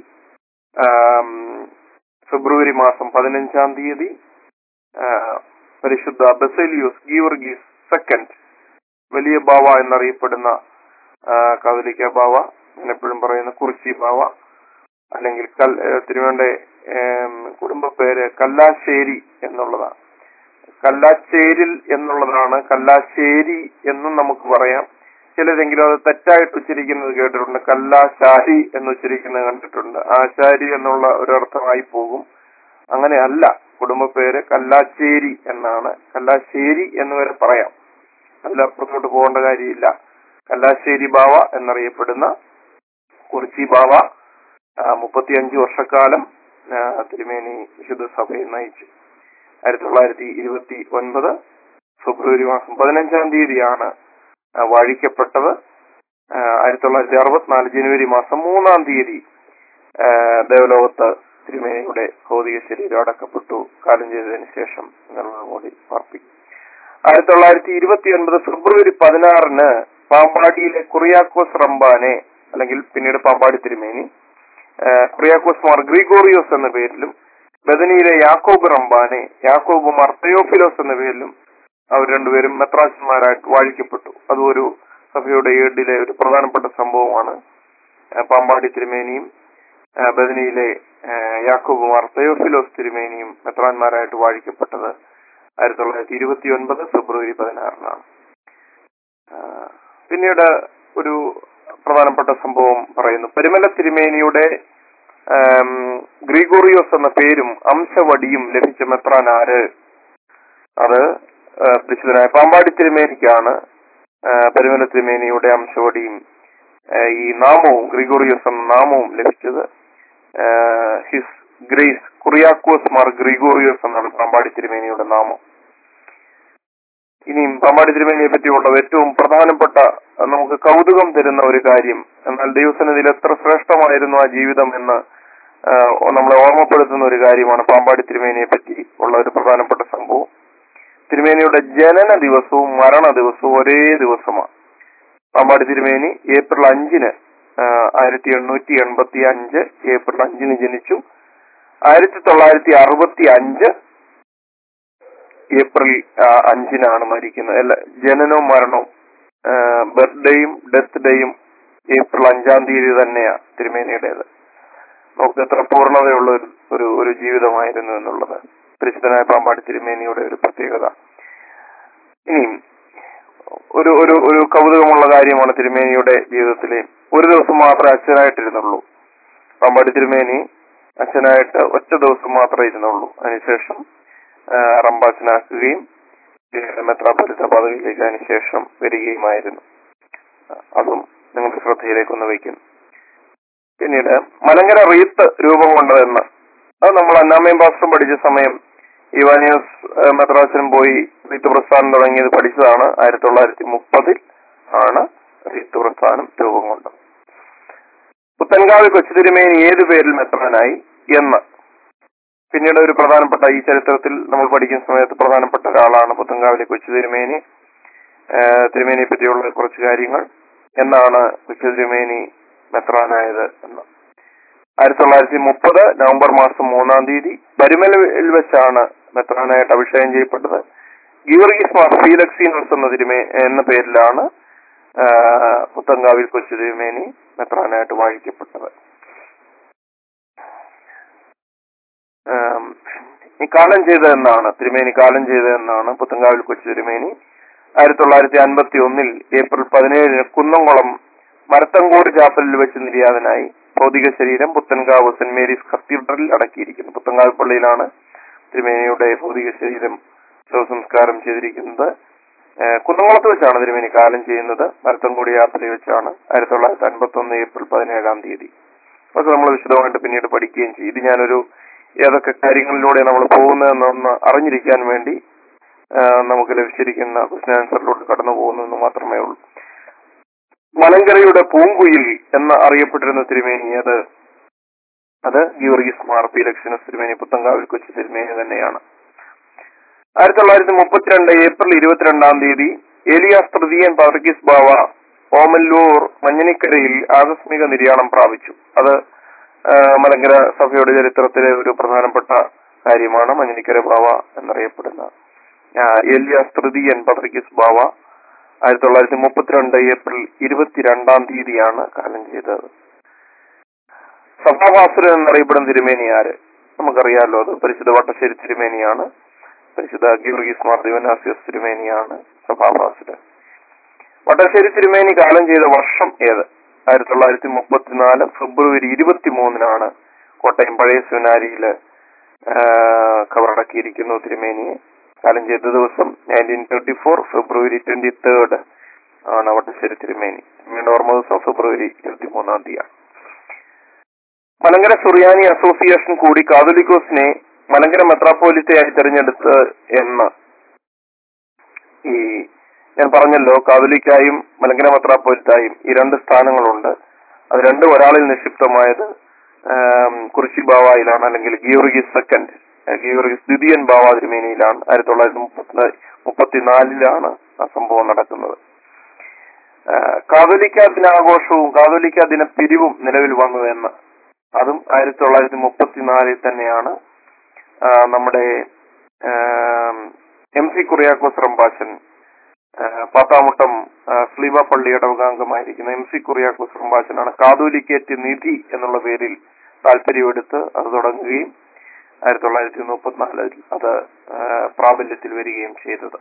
ആം, ഫെബ്രുവരി മാസം പതിനഞ്ചാം തീയതി ആ, പരിശുദ്ധ ബെസേലിയോസ് ഗീവർഗീസ് സെക്കൻഡ് വലിയ ബാവ എന്നറിയപ്പെടുന്ന ആ, കാതലിക്ക ബാവ ഞാൻ എപ്പോഴും പറയുന്ന കുറിച്ചി ബാവ അല്ലെങ്കിൽ കൽ ഏ, തിരുവേണ്ട കുടുംബ പേര് കല്ലാശ്ശേരി എന്നുള്ളതാണ് കല്ലാച്ചേരിൽ എന്നുള്ളതാണ് കല്ലാശ്ശേരി എന്നും നമുക്ക് പറയാം ചിലരെങ്കിലും അത് തെറ്റായിട്ട് ഉച്ചരിക്കുന്നത് കേട്ടിട്ടുണ്ട് കല്ലാശാരി എന്ന് ഉച്ചരിക്കുന്നത് കണ്ടിട്ടുണ്ട് ആശാരി എന്നുള്ള ഒരു അർത്ഥമായി പോകും അങ്ങനെ അല്ല കുടുംബ പേര് കല്ലാച്ചേരി എന്നാണ് കല്ലാശ്ശേരി എന്ന് വരെ പറയാം അതിലപ്പുറത്തോട്ട് പോകേണ്ട കാര്യമില്ല കല്ലാശ്ശേരി ബാവ എന്നറിയപ്പെടുന്ന കുറിച്ചി ബാവ മുപ്പത്തിയഞ്ച് വർഷക്കാലം ആ, തിരുമേനി വിശുദ്ധ സഭയെ നയിച്ചു ആയിരത്തി തൊള്ളായിരത്തി ഇരുപത്തി ഒൻപത് ഫെബ്രുവരി മാസം പതിനഞ്ചാം തീയതിയാണ് ആ, വാഴിക്കപ്പെട്ടത് ആ, ആയിരത്തി തൊള്ളായിരത്തി അറുപത്തിനാല് ജനുവരി മാസം മൂന്നാം തീയതി ആ, ദേവലോകത്ത് തിരുമേനിയുടെ ഭൗതിക ശരീരം അടക്കപ്പെട്ടു കാലം ചെയ്തതിനു ശേഷം എന്നുള്ളത് കൂടി പാർപ്പിക്കും ആയിരത്തി തൊള്ളായിരത്തി ഇരുപത്തി ഒൻപത് ഫെബ്രുവരി പതിനാറിന് പാമ്പാടിയിലെ കുറിയാക്കോസ് റംബാനെ അല്ലെങ്കിൽ പിന്നീട് പാമ്പാടി തിരുമേനി ആ, കുറിയാക്കോസ് മാർ ഗ്രിഗോറിയോസ് എന്ന പേരിലും ബദനിയിലെ യാക്കോബ് റംബാനെ യാക്കോബ് മാർ തെയോഫിലോസ് എന്ന പേരിലും അവർ രണ്ടുപേരും മെത്രാശന്മാരായിട്ട് വാഴിക്കപ്പെട്ടു അതും ഒരു സഭയുടെ ഏടിലെ ഒരു പ്രധാനപ്പെട്ട സംഭവമാണ് ആ, പാമ്പാടി തിരുമേനിയും ആ, ബദനിയിലെ ആ, യാക്കോബ് മാർ തെയോഫിലോസ് തിരുമേനിയും മെത്രാന്മാരായിട്ട് വാഴിക്കപ്പെട്ടത് ആയിരത്തി തൊള്ളായിരത്തി ഇരുപത്തി ഒൻപത് ഫെബ്രുവരി പതിനാറിനാണ് ആ, പിന്നീട് ഒരു പ്രധാനപ്പെട്ട സംഭവം പറയുന്നു പരിമല തിരുമേനിയുടെ ആം, ഗ്രിഗോറിയോസ് എന്ന പേരും അംശവടിയും ലഭിച്ച മെത്രാൻ ആര് അത് ആ, പരിശുദ്ധനായ പാമ്പാടി തിരുമേനിക്കാണ് ആ, പരിമല തിരുമേനിയുടെ അംശവടിയും ആ, ഈ നാമവും ഗ്രിഗോറിയോസ് എന്ന നാമവും ലഭിച്ചത് ഹിസ് ഗ്രേസ് കുറിയാക്കോസ് മാർ ഗ്രിഗോറിയോസ് എന്നാണ് പാമ്പാടി തിരുമേനിയുടെ നാമം ഇനിയും പാമ്പാടി തിരുമേനിയെ പറ്റിയുള്ള ഏറ്റവും പ്രധാനപ്പെട്ട അഹ് നമുക്ക് കൗതുകം തരുന്ന ഒരു കാര്യം എന്നാൽ ദൈവസന്നിധിയിൽ എത്ര ശ്രേഷ്ഠമായിരുന്നു ആ ജീവിതം എന്ന് ആഹ് നമ്മളെ ഓർമ്മപ്പെടുത്തുന്ന ഒരു കാര്യമാണ് പാമ്പാടി തിരുമേനിയെ പറ്റി ഉള്ള ഒരു പ്രധാനപ്പെട്ട സംഭവം തിരുമേനിയുടെ ജനന ദിവസവും മരണ ദിവസവും ഒരേ ദിവസമാണ് പാമ്പാടി തിരുമേനി ഏപ്രിൽ അഞ്ചിന് ആയിരത്തി എണ്ണൂറ്റി എൺപത്തി അഞ്ച് ഏപ്രിൽ അഞ്ചിന് ജനിച്ചു ആയിരത്തി തൊള്ളായിരത്തി അറുപത്തി അഞ്ച് ഏപ്രിൽ ആ, അഞ്ചിനാണ് മരിക്കുന്നത് അല്ല ജനനവും മരണവും ബർത്ത്ഡേയും ഡെത്ത് ഡേയും ഏപ്രിൽ അഞ്ചാം തീയതി തന്നെയാ തിരുമേനിയുടേത് നമുക്ക് എത്ര പൂർണ്ണതയുള്ള ഒരു ഒരു ഒരു ജീവിതമായിരുന്നു എന്നുള്ളത് പരിശുദ്ധനായ പാമ്പാടി തിരുമേനിയുടെ ഒരു പ്രത്യേകത ഇനിയും ഒരു ഒരു ഒരു കൗതുകമുള്ള കാര്യമാണ് തിരുമേനിയുടെ ജീവിതത്തിലെ ഒരു ദിവസം മാത്രമേ അച്ഛനായിട്ടിരുന്നുള്ളൂ പാമ്പാടി തിരുമേനി അച്ഛനായിട്ട് ഒറ്റ ദിവസം മാത്രമേ ഇരുന്നുള്ളൂ അതിനുശേഷം ആ, റംബാച്ചനാക്കുകയും പിന്നീട് മെത്രാപ്പൊലിത്ത പദവിയിലേക്ക് അതിനുശേഷം വരികയുമായിരുന്നു അതും നിങ്ങളുടെ ശ്രദ്ധയിലേക്ക് ഒന്ന് വയ്ക്കുന്നു പിന്നീട് മലങ്കര റീത്ത് രൂപം കൊണ്ടതെന്ന് അത് നമ്മൾ അന്നാമയും പാസ്റ്ററും പഠിച്ച സമയം ഇവാനിയസ് മെത്രാസിനും പോയി റീത്ത് പ്രസ്ഥാനം തുടങ്ങിയത് പഠിച്ചതാണ് ആയിരത്തി തൊള്ളായിരത്തി മുപ്പതിൽ ആണ് റീത്ത് പ്രസ്ഥാനം രൂപം കൊണ്ടത് പുത്തൻകാവ് കൊച്ചുതിരുമേനി ഏതു പേരിൽ മെത്രാനായി എന്ന് പിന്നീട് ഒരു പ്രധാനപ്പെട്ട ഈ ചരിത്രത്തിൽ നമ്മൾ പഠിക്കുന്ന സമയത്ത് പ്രധാനപ്പെട്ട ഒരാളാണ് പുത്തൻകാവിലെ കൊച്ചു തിരുമേനി ഏഹ് തിരുമേനിയെ പറ്റിയുള്ള കുറച്ച് കാര്യങ്ങൾ എന്നാണ് കൊച്ചു തിരുമേനി മെത്രാനായത് എന്ന് ആയിരത്തി തൊള്ളായിരത്തി മുപ്പത് നവംബർ മാസം മൂന്നാം തീയതി പരുമലയിൽ വെച്ചാണ് മെത്രാനായിട്ട് അഭിഷേകം ചെയ്യപ്പെട്ടത് ഗീവർഗീസ് മാർ ഫീലക്സീനോസ് എന്ന തിരുമേ എന്ന പേരിലാണ് ആഹ് പുത്തൻകാവിൽ കൊച്ചു തിരുമേനി മെത്രാനായിട്ട് വാഴിക്കപ്പെട്ടത് ആം, ഈ കാലം ചെയ്തതെന്നാണ് തിരുമേനി കാലം ചെയ്തതെന്നാണ് പുത്തങ്കാവിൽ കൊച്ചു തിരുമേനി ആയിരത്തി തൊള്ളായിരത്തി അൻപത്തി ഒന്നിൽ ഏപ്രിൽ പതിനേഴിന് കുന്നംകുളം മരത്തങ്കോട് ചാപ്പലിൽ വെച്ച് നിര്യാതനായി ഭൗതിക ശരീരം പുത്തൻകാവ് സെന്റ് മേരീസ് കത്തീഡ്രലിൽ അടക്കിയിരിക്കുന്നു പുത്തൻകാവ് പള്ളിയിലാണ് തിരുമേനിയുടെ ഭൗതിക ശരീരം ശവസംസ്കാരം ചെയ്തിരിക്കുന്നത് ഏഹ് കുന്നംകുളത്ത് വെച്ചാണ് തിരുമേനി കാലം ചെയ്യുന്നത് മരത്തൻകോടി യാത്രയിൽ വെച്ചാണ് ആയിരത്തി തൊള്ളായിരത്തി അൻപത്തി ഒന്ന് ഏപ്രിൽ പതിനേഴാം തീയതി അതൊക്കെ നമ്മൾ വിശദമായിട്ട് പിന്നീട് പഠിക്കുകയും ചെയ്യും ഇത് ഞാനൊരു ഏതൊക്കെ കാര്യങ്ങളിലൂടെ നമ്മൾ പോകുന്നതെന്നൊന്ന് അറിഞ്ഞിരിക്കാൻ വേണ്ടി ആ, നമുക്ക് ലഭിച്ചിരിക്കുന്ന ക്വസ്റ്റ്യൻ ആൻസറിലൂടെ കടന്നു പോകുന്നതെന്ന് മാത്രമേ ഉള്ളൂ മലങ്കരയുടെ പൂങ്കുയിൽ എന്ന് അറിയപ്പെട്ടിരുന്ന തിരുമേനി അത് അത് ഗീവർഗീസ് മാർ പി ലക്ഷ്മണ തിരുമേനി പുത്തങ്കാവിൽ കൊച്ചു തിരുമേനി തന്നെയാണ് ആയിരത്തി തൊള്ളായിരത്തി മുപ്പത്തിരണ്ട് ഏപ്രിൽ ഇരുപത്തിരണ്ടാം തീയതി ഏലിയാസ് തൃതീയൻ പവർഗീസ് ബാവ ഓമല്ലൂർ മഞ്ഞനിക്കരയിൽ ആകസ്മിക നിര്യാണം പ്രാപിച്ചു അത് ആ, മലങ്കര സഭയുടെ ചരിത്രത്തിലെ ഒരു പ്രധാനപ്പെട്ട കാര്യമാണ് മഞ്ഞനിക്കര ബാവ എന്നറിയപ്പെടുന്ന ആ, ഏലിയാസ് തൃതീയൻ പവർഗീസ് ബാവ ആയിരത്തി തൊള്ളായിരത്തി മുപ്പത്തിരണ്ട് ഏപ്രിൽ ഇരുപത്തിരണ്ടാം തീയതിയാണ് കാലം ചെയ്തത് സഭാഭാസുരൻ എന്നറിയപ്പെടുന്ന തിരുമേനി ആര് നമുക്കറിയാലോ അത് പരിശുദ്ധ വട്ടശ്ശേരി തിരുമേനിയാണ് പരിശുദ്ധ ഗീവർഗീസ് മാർ ദിവനാസിയസ് തിരുമേനിയാണ് സഭാഭാസുരൻ വട്ടശ്ശേരി തിരുമേനി കാലം ചെയ്ത വർഷം ഏത് ആയിരത്തി തൊള്ളായിരത്തി മുപ്പത്തിനാല് ഫെബ്രുവരി ഇരുപത്തി മൂന്നിനാണ് കോട്ടയം പഴയ സെമിനാരിയില് കവറടക്കിയിരിക്കുന്നു തിരുമേനിയെ കാലം ചെയ്ത ദിവസം nineteen thirty four February twenty third ആണ് വട്ടശ്ശേരി തിരുമേനി തിരുമേനിയുടെ ഓർമ്മ ദിവസം ഫെബ്രുവരി ഇരുപത്തി മൂന്നാം തീയതിയാണ് മലങ്കര സുറിയാനി അസോസിയേഷൻ കൂടി കാതോലിക്കോസിനെ മലങ്കര മെത്രാപ്പോലിത്തയായി തെരഞ്ഞെടുത്ത് എന്ന് ഈ ഞാൻ പറഞ്ഞല്ലോ കാതോലിക്കായും മലങ്കര മെത്രാപ്പോലിത്തായും ഈ രണ്ട് സ്ഥാനങ്ങളുണ്ട് അത് രണ്ടും ഒരാളിൽ നിക്ഷിപ്തമായത് ആം, കുറിശി ബാവായിലാണ് അല്ലെങ്കിൽ ഗിയോർഗീസ് സെക്കൻഡ് ഗിയോർഗീസ് ദ്വിതീയൻ ബാവ തിരുമേനിയിലാണ് ആയിരത്തി തൊള്ളായിരത്തി മുപ്പത്തി മുപ്പത്തിനാലിലാണ് ആ സംഭവം നടക്കുന്നത് ആ, കാതോലിക്ക ദിനാഘോഷവും കാതോലിക്ക ദിനപ്പിരിവും നിലവിൽ വന്നു എന്ന് അതും ആയിരത്തി തൊള്ളായിരത്തി മുപ്പത്തിനാലിൽ തന്നെയാണ് ആ, നമ്മുടെ എം സി കുറിയാക്കോസ് റംബാച്ചൻ ആ, പാത്താമുട്ടം ആ, സ്ലീവ പള്ളിയുടെ അവകാംഗമായിരിക്കുന്ന എം സി കുറിയാക്കോസ് റംബാച്ചനാണ് കാതോലിക്കേറ്റ് നിധി എന്നുള്ള പേരിൽ താല്പര്യമെടുത്ത് അത് തുടങ്ങുകയും ആയിരത്തി തൊള്ളായിരത്തി മുപ്പത്തിനാലിൽ അത് ആ, പ്രാബല്യത്തിൽ വരികയും ചെയ്തത്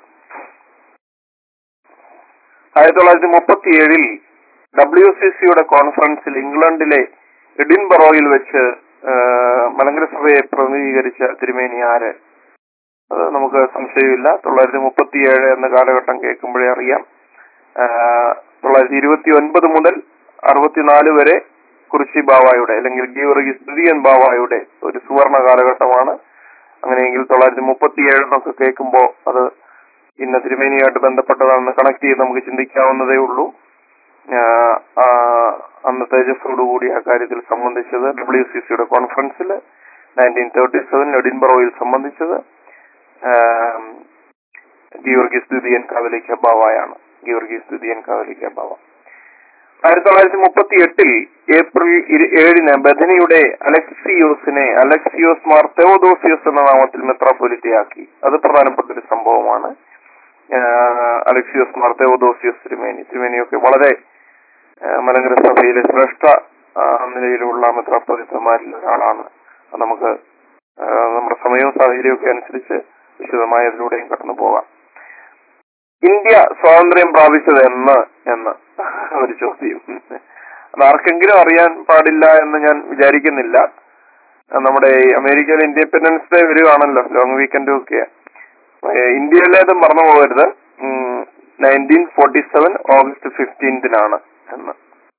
ആയിരത്തി തൊള്ളായിരത്തി മുപ്പത്തി ഏഴിൽ ഡബ്ല്യു സി സിയുടെ കോൺഫറൻസിൽ ഇംഗ്ലണ്ടിലെ എഡിൻബറോയിൽ വെച്ച് ആ, മലങ്കര സഭയെ പ്രതിനിധീകരിച്ച തിരുമേനി ആര് അത് നമുക്ക് സംശയമില്ല തൊള്ളായിരത്തി മുപ്പത്തി ഏഴ് എന്ന കാലഘട്ടം കേൾക്കുമ്പോഴേ അറിയാം ആ, തൊള്ളായിരത്തി ഇരുപത്തി ഒൻപത് മുതൽ അറുപത്തിനാല് വരെ കുറിശി ബാവായുടെ അല്ലെങ്കിൽ ഗീവർഗീസ് ദ്വിതീയൻ ബാവായുടെ ഒരു സുവർണ കാലഘട്ടമാണ് അങ്ങനെയെങ്കിൽ തൊള്ളായിരത്തി മുപ്പത്തി ഏഴ് എന്നൊക്കെ കേൾക്കുമ്പോൾ അത് ഇന്ന തിരുമേനിയായിട്ട് ബന്ധപ്പെട്ടതാണെന്ന് കണക്ട് ചെയ്ത് നമുക്ക് ചിന്തിക്കാവുന്നതേ ഉള്ളൂ ആഹ് ആഹ് അന്ന് തേജസ്സോടുകൂടി ആ കാര്യത്തിൽ സംബന്ധിച്ചത് ഡബ്ല്യു സി സിയുടെ കോൺഫറൻസിൽ നയൻറ്റീൻ തേർട്ടി സെവൻ എഡിൻബറോയിൽ സംബന്ധിച്ചത് ആം, ഗീവർഗീസ് ദ്വിതീയൻ കാവലിക്ക ബാവായാണ് ഗീവർഗീസ് ദ്വിതീയൻ കാവലിക്ക ബാവ ആയിരത്തി തൊള്ളായിരത്തി മുപ്പത്തി എട്ടിൽ ഏപ്രിൽ ഇരു- ഏഴിന് ബഥനിയുടെ അലക്സിയോസിനെ അലക്സിയോസ് മാർ തെവോദോസിയോസ് എന്ന നാമത്തിൽ മെത്രാപ്പൊലിത്തയാക്കി അത് പ്രധാനപ്പെട്ട ഒരു സംഭവമാണ് ആഹ് അലക്സിയോസ് മാർ തെവോദോസിയോസ് തിരുമേനി തിരുമേനിയൊക്കെ വളരെ ആഹ് മലങ്കര സഭയിലെ ശ്രേഷ്ഠ ആഹ് നിലയിലുള്ള മെത്രാപ്പൊലിത്തമാരിൽ ഒരാളാണ് അത് നമുക്ക് ആഹ് നമ്മുടെ സമയവും സാഹചര്യവും ഒക്കെ അനുസരിച്ച് വിശദമായി അതിലൂടെയും കടന്നു പോകാം ഇന്ത്യ സ്വാതന്ത്ര്യം പ്രാപിച്ചത് എന്ന് എന്ന് ഒരു ചോദ്യം അത് ആർക്കെങ്കിലും അറിയാൻ പാടില്ല എന്ന് ഞാൻ വിചാരിക്കുന്നില്ല നമ്മുടെ ഈ അമേരിക്കയിൽ ഇൻഡിപെൻഡൻസ് ഡേ വരികയാണല്ലോ ലോങ് വീക്കെൻഡും ഒക്കെ ഏഹ് ഇന്ത്യയിലേതും മറന്നു പോകരുത് നയൻറ്റീൻ ഫോർട്ടി സെവൻ ഓഗസ്റ്റ് ഫിഫ്റ്റീൻത്തിനാണ് എന്ന്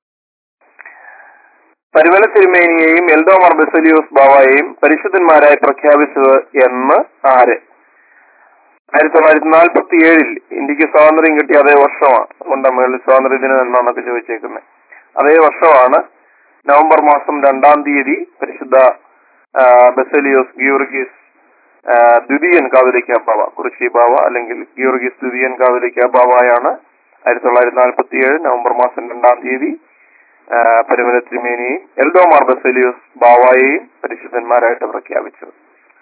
പരിമല തിരുമേനിയെയും എൽദോമാർ ബെസലിയോസ് ബാവയെയും പരിശുദ്ധന്മാരായി പ്രഖ്യാപിച്ചത് എന്ന് ആര് ആയിരത്തി തൊള്ളായിരത്തി നാൽപ്പത്തി ഏഴിൽ ഇന്ത്യക്ക് സ്വാതന്ത്ര്യം കിട്ടിയ അതേ വർഷമാണ് അതുകൊണ്ട് മേളിൽ സ്വാതന്ത്ര്യ ദിനം എന്നാണൊക്കെ ചോദിച്ചേക്കുന്നത് അതേ വർഷമാണ് നവംബർ മാസം രണ്ടാം തീയതി പരിശുദ്ധ ആ, ബെസലിയോസ് ഗിയോർഗീസ് ആ, ദ്വിതീയൻ കാതലിക്ക ബാവ കുറിശി ബാവ അല്ലെങ്കിൽ ഗിയോർഗീസ് ദ്വിതീയൻ കാതലിക്ക ബാവയാണ് ആയിരത്തി തൊള്ളായിരത്തി നാൽപ്പത്തി ഏഴ് നവംബർ മാസം രണ്ടാം തീയതി ആ, പരിമല തിരുമേനിയെയും എൽഡോമാർ ബെസലിയോസ് ബാവായെയും പരിശുദ്ധന്മാരായിട്ട് പ്രഖ്യാപിച്ചത്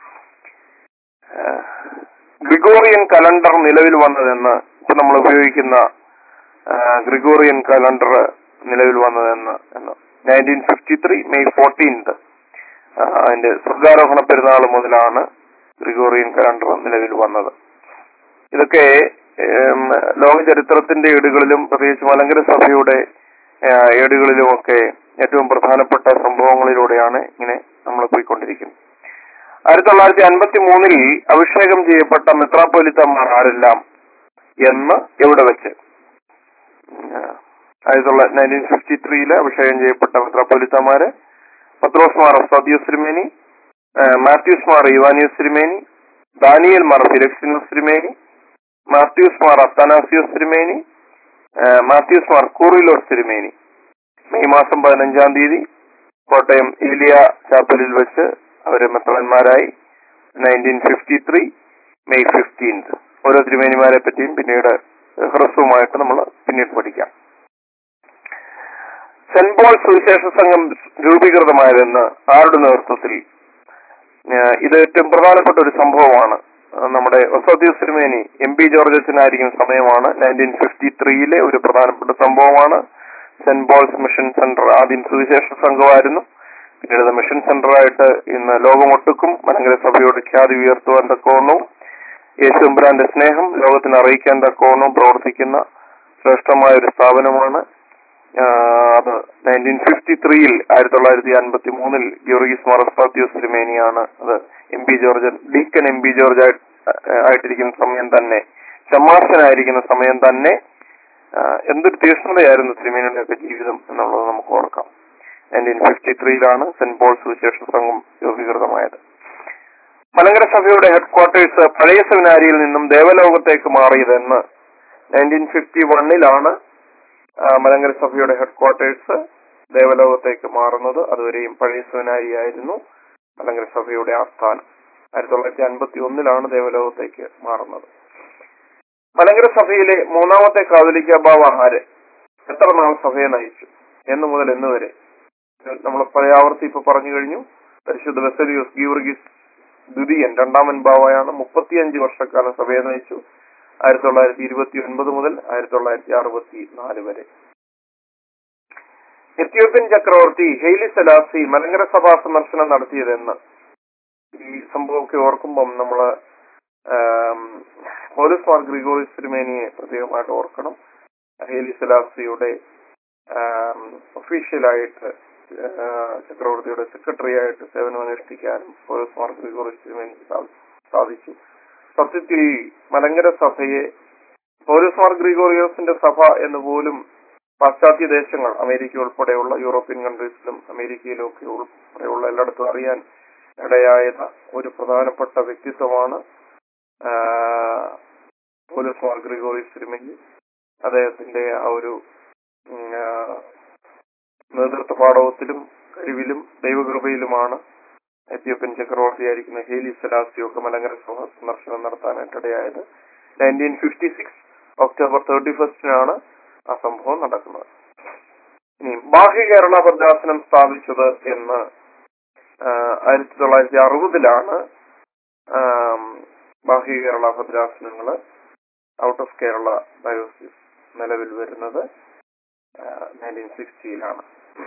ആ, ഗ്രിഗോറിയൻ കലണ്ടർ നിലവിൽ വന്നതെന്ന് ഇപ്പൊ നമ്മൾ ഉപയോഗിക്കുന്ന ആ, ഗ്രിഗോറിയൻ കലണ്ടർ നിലവിൽ വന്നതെന്ന് എന്ന് nineteen fifty three May fourteenth അതിന്റെ സ്വർഗാരോഹണ പെരുന്നാൾ മുതലാണ് ഗ്രിഗോറിയൻ കലണ്ടർ നിലവിൽ വന്നത് ഇതൊക്കെ ഏം, ലോക ചരിത്രത്തിന്റെ ഏടുകളിലും പ്രത്യേകിച്ച് മലങ്കര സഭയുടെ ആ, ഏടുകളിലുമൊക്കെ ഏറ്റവും പ്രധാനപ്പെട്ട സംഭവങ്ങളിലൂടെയാണ് ഇങ്ങനെ നമ്മൾ പോയിക്കൊണ്ടിരിക്കുന്നത് ആയിരത്തി തൊള്ളായിരത്തി അൻപത്തി മൂന്നിൽ അഭിഷേകം ചെയ്യപ്പെട്ട മെത്രാപ്പൊലിത്തമാർ ആരെല്ലാം എന്ന് എവിടെ വെച്ച് ഉം, ആയിരത്തി തൊള്ളായിരത്തി നയൻറ്റീൻ ഫിഫ്റ്റി ത്രീയില് അഭിഷേകം ചെയ്യപ്പെട്ട മെത്രാപ്പൊലിത്തമാര് പത്രോസ് മാർ സദ്യോസ് തിരുമേനി ആ, മാത്യൂസ് മാർ ഇവാനിയോസ് തിരുമേനി ദാനിയൽ മാർ ഫിലക്സിനോസ് തിരുമേനി മാത്യൂസ് മാർ അത്തനാസിയോസ് തിരുമേനി ആ, മാത്യൂസ് മാർ കൂറിലോസ് തിരുമേനി മെയ് മാസം പതിനഞ്ചാം തീയതി കോട്ടയം ഏലിയ ചാപ്പലിൽ വെച്ച് അവര് മെത്രന്മാരായി nineteen fifty three May fifteenth ഓരോ തിരുമേനിമാരെ പറ്റിയും പിന്നീട് ഹ്രസ്വമായിട്ട് നമ്മൾ പിന്നീട് പഠിക്കാം സെന്റ് പോൾ സുവിശേഷ സംഘം രൂപീകൃതമായതെന്ന് ആരുടെ നേതൃത്വത്തിൽ ഏഹ് ഇത് ഏറ്റവും പ്രധാനപ്പെട്ട ഒരു സംഭവമാണ് ഏഹ് നമ്മുടെ ഒസോദ്യൂസ് തിരുമേനി എം പി ജോർജ് അച്ഛനായിരിക്കും സമയമാണ് നയൻറ്റീൻ ഫിഫ്റ്റി ത്രീയിലെ ഒരു പ്രധാനപ്പെട്ട സംഭവമാണ് സെന്റ് പോൾസ് മിഷൻ സെന്റർ ആദ്യം സുവിശേഷ സംഘമായിരുന്നു പിന്നീട് അത് മിഷൻ സെന്ററായിട്ട് ഇന്ന് ലോകമൊട്ടുക്കും മലങ്കര സഭയോട് ഖ്യാതി ഉയർത്തുവാൻ തക്കവണ്ണവും യേശുമ്പുരാന്റെ സ്നേഹം ലോകത്തിന് അറിയിക്കാൻ തക്കവണ്ണവും പ്രവർത്തിക്കുന്ന ശ്രേഷ്ഠമായ ഒരു സ്ഥാപനമാണ് ആഹ് അത് നയൻറ്റീൻ ഫിഫ്റ്റി ത്രീയിൽ ആയിരത്തി തൊള്ളായിരത്തി അൻപത്തി മൂന്നിൽ ഗിയോർഗീസ് മറസ്പാത്യോസ് തിരുമേനിയാണ് അത് M P George deacon M P George ആയി- ആയിട്ടിരിക്കുന്ന സമയം തന്നെ ഷമാസനായിരിക്കുന്ന സമയം തന്നെ ആഹ് എന്തൊരു തീക്ഷ്ണതയായിരുന്നു തിരുമേനിയുടെ ഒക്കെ ജീവിതം എന്നുള്ളത് നമുക്ക് ഓർക്കാം നയൻറ്റീൻ ഫിഫ്റ്റി ത്രീയിലാണ് സെന്റ് പോൾ സുവിശേഷ സംഘം രൂപീകൃതമായത് മലങ്കര സഭയുടെ ഹെഡ്ക്വാർട്ടേഴ്സ് പഴയ സെമിനാരിയിൽ നിന്നും ദേവലോകത്തേക്ക് മാറിയതെന്ന് നയൻറ്റീൻ ഫിഫ്റ്റി വണ്ണിലാണ് മലങ്കര സഭയുടെ ഹെഡ്ക്വാർട്ടേഴ്സ് ദേവലോകത്തേക്ക് മാറുന്നത് അതുവരെയും പഴയ സെമിനാരി ആയിരുന്നു മലങ്കര സഭയുടെ ആസ്ഥാനം ആയിരത്തി തൊള്ളായിരത്തി അൻപത്തി ഒന്നിലാണ് ദേവലോകത്തേക്ക് മാറുന്നത് മലങ്കര സഭയിലെ മൂന്നാമത്തെ കാതലിക്ക ബാവ ആര് എത്ര നാൾ സഭയെ നയിച്ചു എന്ന് മുതൽ എന്ന് വരെ നമ്മൾ പഴയ ആവർത്തി ഇപ്പൊ പറഞ്ഞു കഴിഞ്ഞു പരിശുദ്ധ ബെസലിയോസ് ഗീവർഗീസ് ദ്വിതീയൻ രണ്ടാമൻ ബാവയാണ് മുപ്പത്തിയഞ്ച് വർഷക്കാലം സഭയെ നയിച്ചു ആയിരത്തി തൊള്ളായിരത്തി ഇരുപത്തി ഒൻപത് മുതൽ ആയിരത്തി തൊള്ളായിരത്തി അറുപത്തി നാല് വരെ എത്യോപ്യൻ ചക്രവർത്തി ഹെയ്ലി സലാസി മലങ്കര സഭാ സന്ദർശനം നടത്തിയതെന്ന് ഈ സംഭവമൊക്കെ ഓർക്കുമ്പം നമ്മള് ആം, പൗലോസ് മാർ ഗ്രിഗോറിസ് തിരുമേനിയെ പ്രത്യേകമായിട്ട് ഓർക്കണം ഹെയ്ലി സലാസിയുടെ ഒഫീഷ്യലായിട്ട് ചക്രവർത്തിയുടെ സെക്രട്ടറി ആയിട്ട് സേവനമനുഷ്ഠിക്കാനും പൗലോസ് മാർ ഗ്രിഗോറിസ് തിരുമേനി സാ- സാധിച്ചു സത്യത്തിൽ മലങ്കര സഭയെ പൗലോസ് മാർ ഗ്രിഗോറിയോസിന്റെ സഭ എന്ന് പോലും പാശ്ചാത്യ ദേശങ്ങൾ അമേരിക്ക ഉൾപ്പെടെയുള്ള യൂറോപ്യൻ കൺട്രീസിലും അമേരിക്കയിലും ഒക്കെ ഉൾപ്പെടെയുള്ള എല്ലായിടത്തും അറിയാൻ ഇടയായ ഒരു പ്രധാനപ്പെട്ട വ്യക്തിത്വമാണ് ആ, പോലീസ് മാർ ഗ്രിഗോറിയസ് തിരുമേനി അദ്ദേഹത്തിന്റെ ആ ഒരു ഉം, ആ, നേതൃത്വ പാഠവത്തിലും കഴിവിലും ദൈവകൃപയിലുമാണ് എത്യോപ്യൻ ചക്രവർത്തിയായിരിക്കുന്ന ഹേലി സെലാസിയൊക്കെ മലങ്കര സഭ സന്ദർശനം നടത്താനായിട്ട് ഇടയായത് nineteen fifty six October thirty ഫസ്റ്റിനാണ് ആ സംഭവം നടക്കുന്നത് ഇനി ബാഹ്യ കേരള ഭദ്രാസനം സ്ഥാപിച്ചത് എന്ന് ആയിരത്തി തൊള്ളായിരത്തി അറുപതിലാണ് ബാഹ്യ കേരള ഭദ്രാസനങ്ങള് ഔട്ട് ഓഫ് കേരള ഡയോസിസ് നിലവിൽ വരുന്നത് നയൻറ്റീൻ സിക്സ്റ്റിയിലാണ്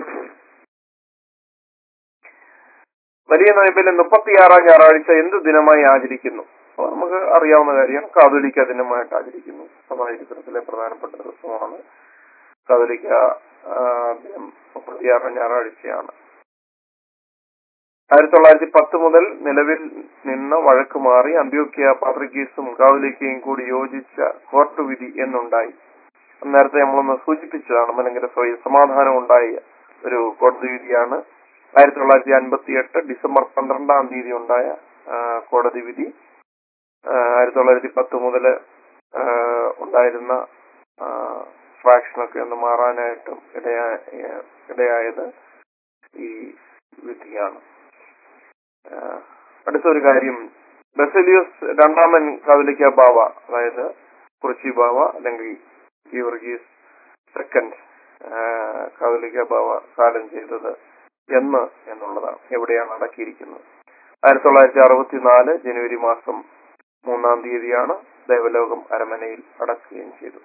വലിയ നോയമ്പിലെ മുപ്പത്തിയാറാം ഞായറാഴ്ച എന്ത് ദിനമായി ആചരിക്കുന്നു അപ്പൊ നമുക്ക് അറിയാവുന്ന കാര്യമാണ് കാതോലിക്ക ദിനമായിട്ട് ആചരിക്കുന്നു സഭാചരിത്രത്തിലെ പ്രധാനപ്പെട്ട ദിവസമാണ് കാതോലിക്ക ആ, ദിനം മുപ്പത്തിയാറാം ഞായറാഴ്ചയാണ് ആയിരത്തി തൊള്ളായിരത്തി പത്ത് മുതൽ നിലവിൽ നിന്ന് വഴക്ക് മാറി അന്ത്യോക്യ പാത്രികീസും കാതോലിക്കയും കൂടി യോജിച്ച കോർട്ട് വിധി എന്നുണ്ടായി നേരത്തെ നമ്മളൊന്ന് സൂചിപ്പിച്ചതാണ് മലങ്കര സഭയിൽ സമാധാനം ഉണ്ടായ ഒരു കോടതി വിധിയാണ് ആയിരത്തി തൊള്ളായിരത്തി അൻപത്തി എട്ട് ഡിസംബർ പന്ത്രണ്ടാം തീയതി ഉണ്ടായ ആ, കോടതി വിധി ആ, ആയിരത്തി തൊള്ളായിരത്തി പത്ത് മുതൽ ഉണ്ടായിരുന്ന ഫ്രാക്ഷനൊക്കെ ഒന്ന് മാറാനായിട്ടും ഇടയാ ഇടയായത് ഈ വിധിയാണ് ആ, അടുത്തൊരു കാര്യം ബെസലിയോസ് രണ്ടാമൻ കാതലിക്ക ബാവ അതായത് കുറിച്ചി ബാവ അല്ലെങ്കിൽ ഗീവർഗീസ് സെക്കൻഡ് കാതലിക്ക ബാവ കാലം ചെയ്തത് എന്ന് എന്നുള്ളതാണ് എവിടെയാണ് അടക്കിയിരിക്കുന്നത് ആയിരത്തി തൊള്ളായിരത്തി അറുപത്തിനാല് ജനുവരി മാസം മൂന്നാം തീയതിയാണ് ദേവലോകം അരമനയിൽ അടക്കുകയും ചെയ്തു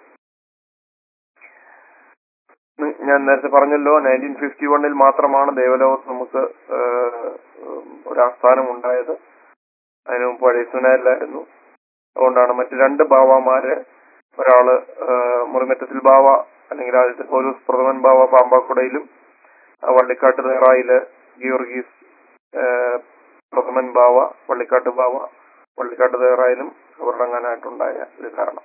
ഉം, ഞാൻ നേരത്തെ പറഞ്ഞല്ലോ നയൻറ്റീൻ ഫിഫ്റ്റി വണ്ണിൽ മാത്രമാണ് ദേവലോകത്ത് നമുക്ക് ഏഹ്, ഉം, ഒരു ആസ്ഥാനം ഉണ്ടായത് അതിന് മുമ്പ് പഴയ സുനാരിലായിരുന്നു അതുകൊണ്ടാണ് മറ്റു രണ്ട് ബാവമാര് ഒരാള് ഏഹ്, മുറിമറ്റത്തിൽ ബാവ അല്ലെങ്കിൽ ആദ്യത്തെ പോലീസ് പ്രഥമൻ ബാവ പാമ്പാക്കുടയിലും ആ വള്ളിക്കാട്ട് നേറായില് ഗിയോർഗീസ് ഏഹ്, പ്രഥമൻ ബാവ വള്ളിക്കാട്ട് ബാവ വള്ളിക്കാട്ട് നേറായിലും കബറടങ്ങാനായിട്ടുണ്ടായ ഒരു കാരണം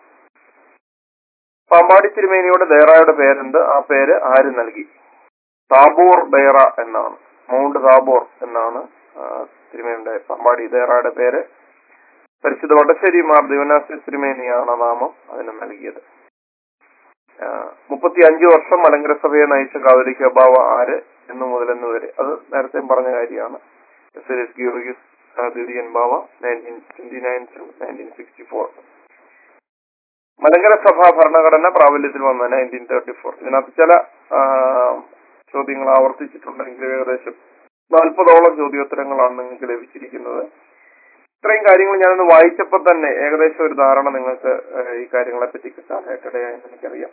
പാമ്പാടി തിരുമേനിയുടെ ദേറായുടെ പേരെന്ത് ആ പേര് ആര് നൽകി താബോർ ദേറ എന്നാണ് മൗണ്ട് താബോർ എന്നാണ് ആ, തിരുമേനിയുടെ പാമ്പാടി ദേറായുടെ പേര് പരിശുദ്ധ വടശ്ശേരി മാർ ദിവനാസി തിരുമേനിയാണ് നാമം അതിന് നൽകിയത് മുപ്പത്തി അഞ്ചു വർഷം മലങ്കര സഭയെ നയിച്ച കാതലിക്ക ബാവ ആര് എന്നു മുതൽ എന്ന് വരെ അത് നേരത്തെ പറഞ്ഞ കാര്യമാണ് എസ് എസ് ഗീർഗീസ് ദ്വിതീയൻ ബാവ nineteen twenty nine to nineteen sixty four Malankara സഭ ഭരണഘടന പ്രാബല്യത്തിൽ വന്ന നയൻറ്റീൻ തേർട്ടി ഫോർ ഇതിനകത്ത് ചില ആ, ചോദ്യങ്ങൾ ആവർത്തിച്ചിട്ടുണ്ടെങ്കിൽ ഏകദേശം നാൽപ്പതോളം ചോദ്യോത്തരങ്ങളാണ് നിങ്ങൾക്ക് ലഭിച്ചിരിക്കുന്നത് ഇത്രയും കാര്യങ്ങൾ ഞാനൊന്ന് വായിച്ചപ്പോൾ തന്നെ ഏകദേശം ഒരു ധാരണ നിങ്ങൾക്ക് ഏഹ്, ഈ കാര്യങ്ങളെ പറ്റി കിട്ടാനായിട്ട് ഇടയായെന്ന് എനിക്കറിയാം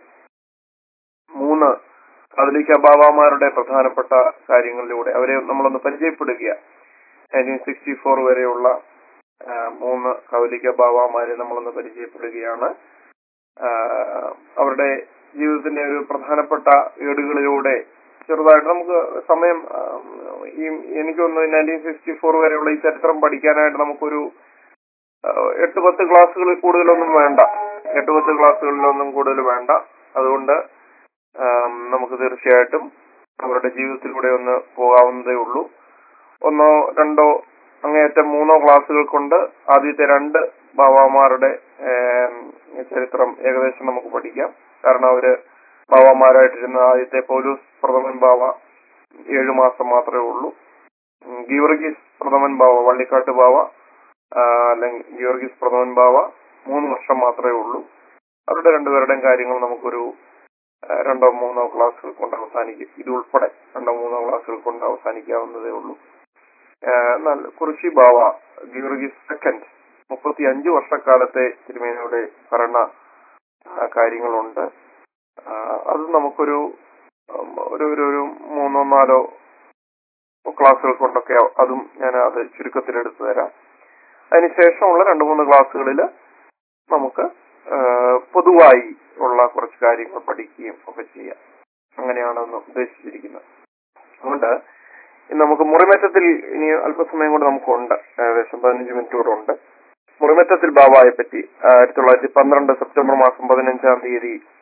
മൂന്ന് കദലിക്ക ബാബാമാരുടെ പ്രധാനപ്പെട്ട കാര്യങ്ങളിലൂടെ അവരെ നമ്മളൊന്ന് പരിചയപ്പെടുക നയൻറ്റീൻ സിക്സ്റ്റി ഫോർ വരെയുള്ള ആ, മൂന്ന് കവലിക്ക ബാബാമാരെ നമ്മളൊന്ന് പരിചയപ്പെടുകയാണ് ആ, അവരുടെ ജീവിതത്തിന്റെ ഒരു പ്രധാനപ്പെട്ട ഏടുകളിലൂടെ ചെറുതായിട്ട് നമുക്ക് സമയം ആ, ഈ എനിക്കൊന്ന് നയൻറ്റീൻ സിക്സ്റ്റി ഫോർ വരെയുള്ള ഈ ചരിത്രം പഠിക്കാനായിട്ട് നമുക്കൊരു ആ, എട്ട് പത്ത് ക്ലാസ്സുകളിൽ കൂടുതലൊന്നും വേണ്ട എട്ട് പത്ത് ക്ലാസ്സുകളിലൊന്നും കൂടുതൽ വേണ്ട അതുകൊണ്ട് ആം, നമുക്ക് തീർച്ചയായിട്ടും അവരുടെ ജീവിതത്തിലൂടെ ഒന്ന് പോകാവുന്നതേ ഉള്ളൂ ഒന്നോ രണ്ടോ അങ്ങേയറ്റം മൂന്നോ ക്ലാസ്സുകൾ കൊണ്ട് ആദ്യത്തെ രണ്ട് ബാവാമാരുടെ ഏം, ചരിത്രം ഏകദേശം നമുക്ക് പഠിക്കാം കാരണം അവര് ബാവാമാരായിട്ടിരുന്ന ആദ്യത്തെ പൗലൂസ് പ്രഥമൻ ബാവ ഏഴു മാസം മാത്രമേ ഉള്ളൂ ഉം, ഗീവർഗീസ് പ്രഥമൻ ബാവ വള്ളിക്കാട്ട് ബാവ ആ, അല്ലെങ്കിൽ ഗീവർഗീസ് പ്രഥമൻ ബാവ മൂന്ന് വർഷം മാത്രമേ ഉള്ളൂ അവരുടെ രണ്ടുപേരുടെയും കാര്യങ്ങൾ നമുക്കൊരു ആ, രണ്ടോ മൂന്നോ ക്ലാസ്സുകൾ കൊണ്ട് അവസാനിക്കും ഇത് ഉൾപ്പെടെ രണ്ടോ മൂന്നോ ക്ലാസ്സുകൾ കൊണ്ട് അവസാനിക്കാവുന്നതേ ഉള്ളൂ ആ, എന്നാൽ കുറിശി ബാവ ഗീവർഗീസ് സെക്കൻഡ് മുപ്പത്തി അഞ്ച് വർഷക്കാലത്തെ തിരുമേനിയുടെ ഭരണ ആ, കാര്യങ്ങളുണ്ട് ആ, അത് നമുക്കൊരു ഉം, ഒരു ഒരു ഒരു മൂന്നോ നാലോ ക്ലാസ്സുകൾ കൊണ്ടൊക്കെ അതും ഞാൻ അത് ചുരുക്കത്തിലെടുത്തു തരാം അതിനുശേഷമുള്ള രണ്ട് മൂന്ന് ക്ലാസ്സുകളിൽ നമുക്ക് ആ, പൊതുവായി ഉള്ള കുറച്ച് കാര്യങ്ങൾ പഠിക്കുകയും ഒക്കെ ചെയ്യാം അങ്ങനെയാണ് ഒന്ന് ഉദ്ദേശിച്ചിരിക്കുന്നത് അതുകൊണ്ട് ഇന്ന് നമുക്ക് മുറിമറ്റത്തിൽ ഇനി അല്പസമയം കൊണ്ട് നമുക്കുണ്ട് ഏകദേശം പതിനഞ്ച് മിനിറ്റ് കൂടെ ഉണ്ട് മുറിമറ്റത്തിൽ ബാബായെ പറ്റി ആയിരത്തി തൊള്ളായിരത്തി പന്ത്രണ്ട് സെപ്റ്റംബർ മാസം പതിനഞ്ചാം തീയതി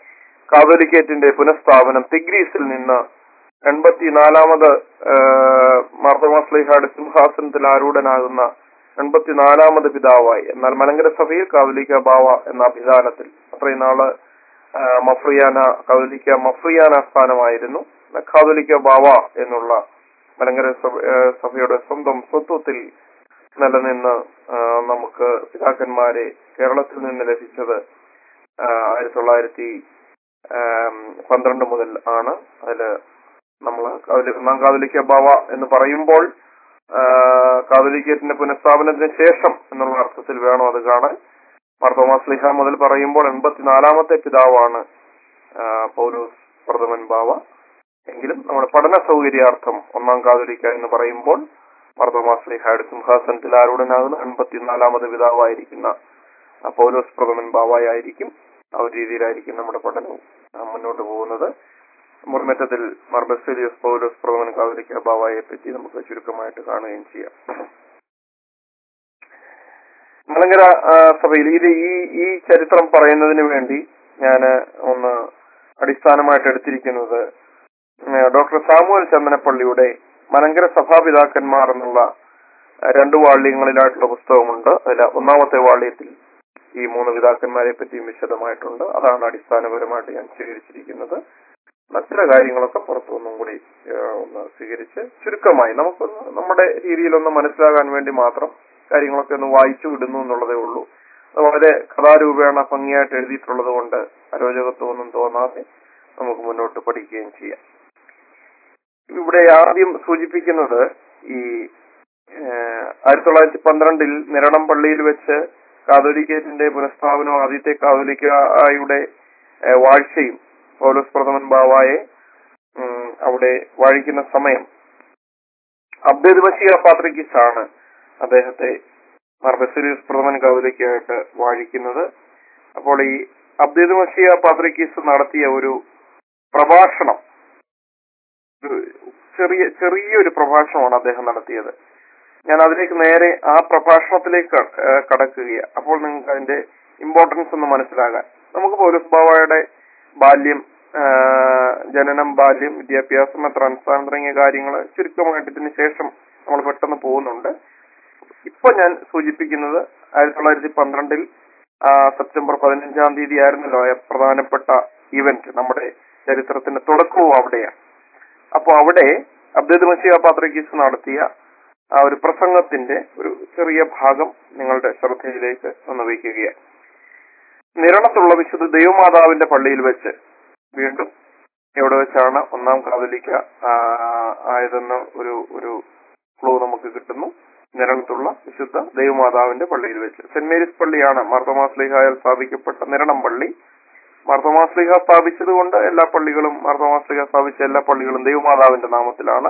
കാതോലിക്കേറ്റിന്റെ പുനഃസ്ഥാപനം തിഗ്രീസിൽ നിന്ന് എൺപത്തിനാലാമത് മാർത്തമാസ്ലിഹയുടെ സിംഹാസനത്തിൽ ആരൂഢനാകുന്ന എൺപത്തിനാലാമത് പിതാവായി എന്നാൽ മലങ്കര സഭയിൽ കാതോലിക്ക ബാവ എന്ന അഭിധാനത്തിൽ അത്രയും നാള് ആ, മഫ്രിയാന കാതോലിക്ക മഫ്രിയാന സ്ഥാനമായിരുന്നു കാതോലിക്ക ബാവ എന്നുള്ള മലങ്കര സഭ ആ, സഭയുടെ സ്വന്തം സ്വത്വത്തിൽ നിലനിന്ന് ആ, നമുക്ക് പിതാക്കന്മാരെ കേരളത്തിൽ നിന്ന് ലഭിച്ചത് ആ, ആയിരത്തി തൊള്ളായിരത്തി ആം, പന്ത്രണ്ട് മുതൽ ആണ് അതില് നമ്മൾ ഒന്നാം കാതലിക്ക ബാവ എന്ന് പറയുമ്പോൾ ആ, കാതലിക്കേറ്റിന്റെ പുനഃസ്ഥാപനത്തിന് ശേഷം എന്നുള്ള അർത്ഥത്തിൽ വേണം അത് കാണാൻ മാർത്തോമാസ്ലിഹ മുതൽ പറയുമ്പോൾ എൺപത്തിനാലാമത്തെ പിതാവാണ് ആ, പൗലോസ് പ്രഥമൻ ബാവ എങ്കിലും നമ്മുടെ പഠന സൗകര്യാർത്ഥം ഒന്നാം കാതലിക്ക എന്ന് പറയുമ്പോൾ മാർത്തോമാസ്ലിഹയുടെ സിംഹാസനത്തിൽ ആരൂഢനാകുന്ന എൺപത്തിനാലാമത് പിതാവായിരിക്കുന്ന ആ, പൗലോസ് പ്രഥമൻ ബാവായായിരിക്കും ആ ഒരു രീതിയിലായിരിക്കും നമ്മുടെ പഠനവും ആ, മുന്നോട്ട് പോകുന്നത് മുർമറ്റത്തിൽ മർബസേലിയസ് പൗലോസ് പ്രഥമൻ കാതലിക്ക ബാവായെ പറ്റി നമുക്ക് ചുരുക്കമായിട്ട് കാണുകയും ചെയ്യാം മലങ്കര ആ, സഭയിൽ ഇത് ഈ ഈ ചരിത്രം പറയുന്നതിന് വേണ്ടി ഞാൻ ഒന്ന് അടിസ്ഥാനമായിട്ട് എടുത്തിരിക്കുന്നത് ഉം, ഡോക്ടർ സാമുവൽ ചന്ദനപ്പള്ളിയുടെ മലങ്കര സഭാപിതാക്കന്മാർ എന്നുള്ള ആ, രണ്ട് വാള്യങ്ങളിലായിട്ടുള്ള പുസ്തകമുണ്ട് അതിൽ ഒന്നാമത്തെ വാള്യത്തിൽ ഈ മൂന്ന് പിതാക്കന്മാരെ പറ്റിയും വിശദമായിട്ടുണ്ട് അതാണ് അടിസ്ഥാനപരമായിട്ട് ഞാൻ സ്വീകരിച്ചിരിക്കുന്നത് മറ്റുള്ള കാര്യങ്ങളൊക്കെ പുറത്തുനിന്നും കൂടി ആ, ഒന്ന് സ്വീകരിച്ച് ചുരുക്കമായി നമുക്കൊന്ന് നമ്മുടെ രീതിയിലൊന്ന് മനസ്സിലാകാൻ വേണ്ടി മാത്രം കാര്യങ്ങളൊക്കെ ഒന്ന് വായിച്ചു വിടുന്നു എന്നുള്ളതേ ഉള്ളൂ അത് വളരെ കഥാരൂപേണ ഭംഗിയായിട്ട് എഴുതിയിട്ടുള്ളത് കൊണ്ട് അരോചകത്വമൊന്നും തോന്നാതെ നമുക്ക് മുന്നോട്ട് പഠിക്കുകയും ചെയ്യാം ഇവിടെ ആദ്യം സൂചിപ്പിക്കുന്നത് ഈ ഏഹ്, ആയിരത്തി തൊള്ളായിരത്തി പന്ത്രണ്ടിൽ നിരണം പള്ളിയിൽ വെച്ച് കാതോലിക്കേറ്റിന്റെ പുനഃസ്ഥാപനവും ആദ്യത്തെ കാതോലിക്കയുടെ ഏഹ്, വാഴ്ചയും പൗലോസ് പ്രഥമൻ ബാവായെ ഉം, അവിടെ വാഴിക്കുന്ന സമയം അബ്ദുൽ ബഷീർ പാത്രിക്കിസ് ആണ് അദ്ദേഹത്തെ മർബസീലിയസ് പ്രഥമൻ കൗലിക്കായിട്ട് വാഴിക്കുന്നത് അപ്പോൾ ഈ അബ്ദുൽ മഷിയ പാത്രിക്കിസ് നടത്തിയ ഒരു പ്രഭാഷണം ഒരു ചെറിയ ചെറിയൊരു പ്രഭാഷണമാണ് അദ്ദേഹം നടത്തിയത് ഞാൻ അതിലേക്ക് നേരെ ആ പ്രഭാഷണത്തിലേക്ക് ക- ഏഹ് കടക്കുകയാണ് അപ്പോൾ നിങ്ങൾക്ക് അതിന്റെ ഇമ്പോർട്ടൻസ് ഒന്ന് മനസ്സിലാകാൻ നമുക്ക് പൗലോസ് ബാവയുടെ ബാല്യം ആഹ് ജനനം ബാല്യം വിദ്യാഭ്യാസം ട്രാൻസ്ഫാർ തുടങ്ങിയ കാര്യങ്ങൾ ചുരുക്കമായിട്ട് ഇതിന് ശേഷം നമ്മൾ പെട്ടെന്ന് പോകുന്നുണ്ട് ഇപ്പൊ ഞാൻ സൂചിപ്പിക്കുന്നത് ആയിരത്തി തൊള്ളായിരത്തി പന്ത്രണ്ടിൽ ആ, സെപ്റ്റംബർ പതിനഞ്ചാം തീയതി ആയിരുന്നല്ലോ ആ പ്രധാനപ്പെട്ട ഇവന്റ് നമ്മുടെ ചരിത്രത്തിന്റെ തുടക്കവും അവിടെയാണ് അപ്പൊ അവിടെ അബ്ദുൽ മസീഹ പാത്രക്കീസ് നടത്തിയ ആ ഒരു പ്രസംഗത്തിന്റെ ഒരു ചെറിയ ഭാഗം നിങ്ങളുടെ ശ്രദ്ധയിലേക്ക് ഒന്ന് വയ്ക്കുകയാണ് നിരണത്തുള്ള വിശുദ്ധ ദൈവമാതാവിന്റെ പള്ളിയിൽ വെച്ച് വീണ്ടും എവിടെ വെച്ചാണ് ഒന്നാം കാതലിക്ക ആ, ആയതെന്ന് ഒരു ഒരു ക്ലൂ നമുക്ക് കിട്ടുന്നു നിരണത്തുള്ള വിശുദ്ധ ദൈവമാതാവിന്റെ പള്ളിയിൽ വെച്ച് സെന്റ് മേരീസ് പള്ളിയാണ് മാർത്തോമാസ്ലിഹായാൽ സ്ഥാപിക്കപ്പെട്ട നിരണം പള്ളി മാർത്തോമാസ്ലിഹ സ്ഥാപിച്ചത് കൊണ്ട് എല്ലാ പള്ളികളും മാർത്തോമാസ്ലിഹ സ്ഥാപിച്ച എല്ലാ പള്ളികളും ദൈവമാതാവിന്റെ നാമത്തിലാണ്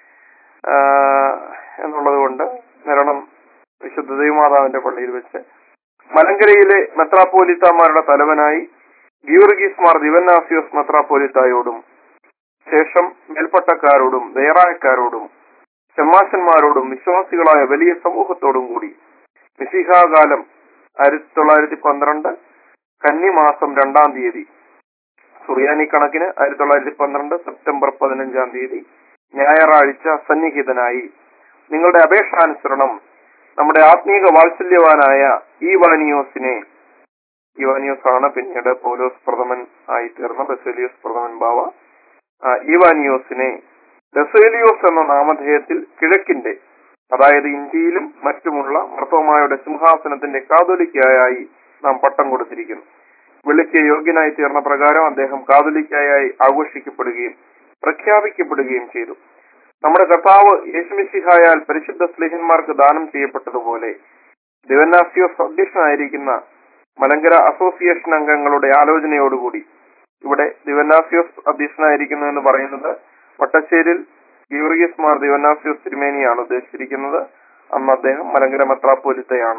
ആ, എന്നുള്ളത് കൊണ്ട് നിരണം വിശുദ്ധ ദൈവമാതാവിന്റെ പള്ളിയിൽ വെച്ച് മലങ്കരയിലെ മെത്രാപ്പോലിത്താമാരുടെ തലവനായി ഗീവർഗീസ് മാർ ദിവന്നാസിയോസ് മെത്രാപ്പോലിത്തായോടും ശേഷം മേൽപ്പട്ടക്കാരോടും വേറായക്കാരോടും ചെമ്മാശന്മാരോടും വിശ്വാസികളായ വലിയ സമൂഹത്തോടും കൂടി മിസിഹാകാലം ആയിരത്തി തൊള്ളായിരത്തി പന്ത്രണ്ട് കന്നിമാസം രണ്ടാം തീയതി സുറിയാനി കണക്കിന് ആയിരത്തി തൊള്ളായിരത്തി പന്ത്രണ്ട് സെപ്റ്റംബർ പതിനഞ്ചാം തീയതി ഞായറാഴ്ച സന്നിഹിതനായി നിങ്ങളുടെ അപേക്ഷാനുസരണം നമ്മുടെ ആത്മീക വാത്സല്യവാനായ ഈ വാനിയോസിനെ ഇവാനിയോസ് ആണ് പിന്നീട് പൗലോസ് പ്രഥമൻ ആയി തീർന്ന ബസേലിയോസ് പ്രഥമൻ ബാവ ആ, ഇവാനിയോസിനെ ബസേലിയോസ് എന്ന നാമധേയത്തിൽ കിഴക്കിന്റെ അതായത് ഇന്ത്യയിലും മറ്റുമുള്ള മർത്തോമായുടെ സിംഹാസനത്തിന്റെ കാതോലിക്കായി നാം പട്ടം കൊടുത്തിരിക്കുന്നു വിളിക്ക് യോഗ്യനായി തീർന്ന പ്രകാരം അദ്ദേഹം കാതോലിക്കായി ആഘോഷിക്കപ്പെടുകയും പ്രഖ്യാപിക്കപ്പെടുകയും ചെയ്തു നമ്മുടെ കർത്താവ് യേശുമിശിഹായാൽ പരിശുദ്ധ സ്ലേഹന്മാർക്ക് ദാനം ചെയ്യപ്പെട്ടതുപോലെ ദിവനാസിയോസ് അധ്യക്ഷനായിരിക്കുന്ന മലങ്കര അസോസിയേഷൻ അംഗങ്ങളുടെ ആലോചനയോടുകൂടി ഇവിടെ ദിവനാസിയോസ് അധ്യക്ഷനായിരിക്കുന്നു എന്ന് പറയുന്നത് വട്ടശ്ശേരിൽ ഗീവർഗീസ് മാർ ദിവനാസിയോസ് തിരുമേനിയാണ് ഉദ്ദേശിച്ചിരിക്കുന്നത് അന്ന് അദ്ദേഹം മലങ്കര മെത്രാപ്പോലിത്തയാണ്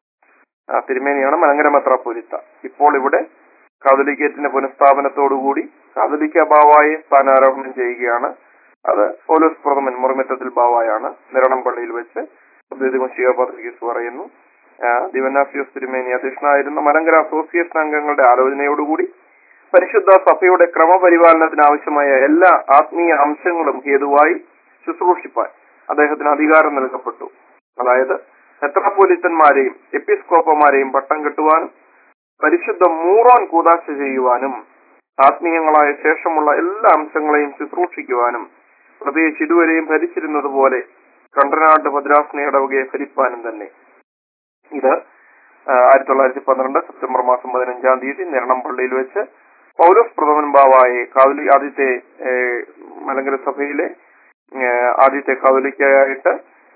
ആ തിരുമേനിയാണ് മലങ്കര മെത്രാപ്പോലിത്ത ഇപ്പോൾ ഇവിടെ കാതലിക്കേറ്റിന്റെ പുനഃസ്ഥാപനത്തോടുകൂടി കാതലിക്ക ബാവായെ സ്ഥാനാരോഹണം ചെയ്യുകയാണ് അത് പോലീസ് പ്രഥമൻ മുറമറ്റത്തിൽ ബാവായാണ് നിരണം പള്ളിയിൽ വെച്ച് ശിവ പത്രികീസ് പറയുന്നു ആ, ദിവനാസിയോസ് തിരുമേനി അധ്യക്ഷനായിരുന്ന മലങ്കര അസോസിയേഷൻ അംഗങ്ങളുടെ ആലോചനയോടുകൂടി പരിശുദ്ധ സഭയുടെ ക്രമപരിപാലനത്തിന് ആവശ്യമായ എല്ലാ ആത്മീയ അംശങ്ങളും ഹേതുവായി ശുശ്രൂഷിപ്പാൻ അദ്ദേഹത്തിന് അധികാരം നൽകപ്പെട്ടു അതായത് മെത്രാപ്പോലിത്തന്മാരെയും എപ്പിസ്കോപ്പമാരെയും പട്ടം കെട്ടുവാനും പരിശുദ്ധ മൂറോൻ കൂതാശ ചെയ്യുവാനും ആത്മീയങ്ങളായ ശേഷമുള്ള എല്ലാ അംശങ്ങളെയും ശുശ്രൂഷിക്കുവാനും പ്രത്യേകിച്ച് ഇതുവരെയും ഭരിച്ചിരുന്നത് പോലെ കണ്ടനാട്ട് ഭദ്രാസന ഇടവകയെ ഭരിപ്പാനും തന്നെ ഇത് ആ, ആയിരത്തി തൊള്ളായിരത്തി പന്ത്രണ്ട് സെപ്റ്റംബർ മാസം പതിനഞ്ചാം തീയതി നിരണം പള്ളിയിൽ വെച്ച് പൗലോസ് പ്രഥമൻ ബാവായെ കാതലി ആദ്യത്തെ ഏ, മലങ്കര സഭയിലെ ഏ, ആദ്യത്തെ കാതലിക്കായിട്ട്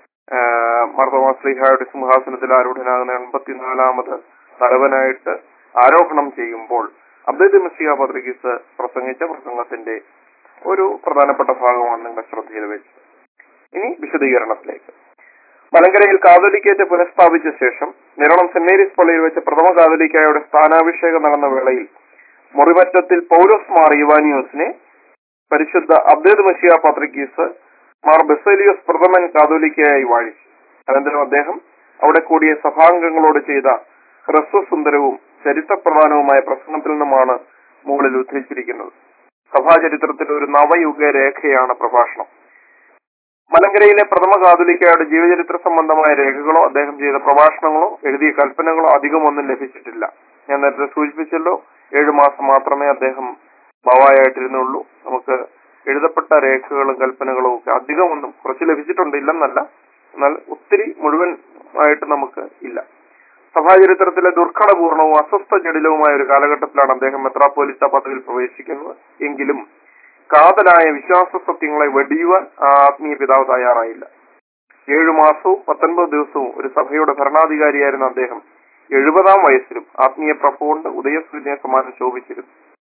മർദ്ദമാ ശ്രീഹായുടെ സിംഹാസനത്തിൽ ആരൂഢനാകുന്ന എൺപത്തിനാലാമത് തലവനായിട്ട് ആരോഹണം ചെയ്യുമ്പോൾ അബ്ദുൽ മസിയ പത്രികിസ് പ്രസംഗിച്ച പ്രസംഗത്തിന്റെ ഒരു പ്രധാനപ്പെട്ട ഭാഗമാണ് നിങ്ങളുടെ ശ്രദ്ധയിൽ വെച്ചത് ഇനി വിശദീകരണത്തിലേക്ക് മലങ്കരയിൽ കാതോലിക്കേറ്റ് പുനഃസ്ഥാപിച്ച ശേഷം നിരണം സെന്റ് മേരീസ് പള്ളിയിൽ വെച്ച് പ്രഥമ കാതോലിക്കായുടെ സ്ഥാനാഭിഷേകം നടന്ന വേളയിൽ മുറിമറ്റത്തിൽ പൗലോസ് മാർ ഇവാനിയോസിനെ പരിശുദ്ധ അബ്ദേദ് മഷിയ പത്രിക്കീസ് മാർ ബെസേലിയോസ് പ്രഥമൻ കാതോലിക്കയായി വാഴിച്ചു അനന്തരം അദ്ദേഹം അവിടെ കൂടിയ സഭാംഗങ്ങളോട് ചെയ്ത ഹ്രസ്വസുന്ദരവും ചരിത്രപ്രധാനവുമായ പ്രസംഗത്തിൽ നിന്നുമാണ് മുകളിൽ ഉദ്ധരിച്ചിരിക്കുന്നത് സഭാചരിത്രത്തിൽ ഒരു നവയുഗ രേഖയാണ് പ്രഭാഷണം മലങ്കരയിലെ പ്രഥമ കാതുലിക്കയുടെ ജീവചരിത്ര സംബന്ധമായ രേഖകളോ അദ്ദേഹം ചെയ്ത പ്രഭാഷണങ്ങളോ എഴുതിയ കൽപ്പനകളോ അധികമൊന്നും ലഭിച്ചിട്ടില്ല ഞാൻ നേരത്തെ സൂചിപ്പിച്ചല്ലോ ഏഴു മാസം മാത്രമേ അദ്ദേഹം ഭവായായിട്ടിരുന്നുള്ളൂ നമുക്ക് എഴുതപ്പെട്ട രേഖകളും കൽപ്പനകളും ഒക്കെ അധികമൊന്നും കുറച്ച് ലഭിച്ചിട്ടുണ്ട് ഇല്ലെന്നല്ല എന്നാൽ ഒത്തിരി മുഴുവൻ ആയിട്ട് നമുക്ക് ഇല്ല സഭാചരിത്രത്തിലെ ദുർഘടപൂർണവും അസ്വസ്ഥ ജടിലവുമായ ഒരു കാലഘട്ടത്തിലാണ് അദ്ദേഹം മെത്രാപ്പോലിത്ത പദവിയിൽ പ്രവേശിക്കുന്നത് എങ്കിലും കാതലായ വിശ്വാസ സത്യങ്ങളെ വെടിയുവാൻ ആ ആത്മീയ പിതാവ് തയ്യാറായില്ല ഏഴു മാസവും പത്തൊൻപത് ദിവസവും ഒരു സഭയുടെ ഭരണാധികാരിയായിരുന്ന അദ്ദേഹം എഴുപതാം വയസ്സിലും ആത്മീയ പ്രഭ കൊണ്ട് ഉദയസൂര്യനെ സമാനം ശോഭിച്ചിരുന്നു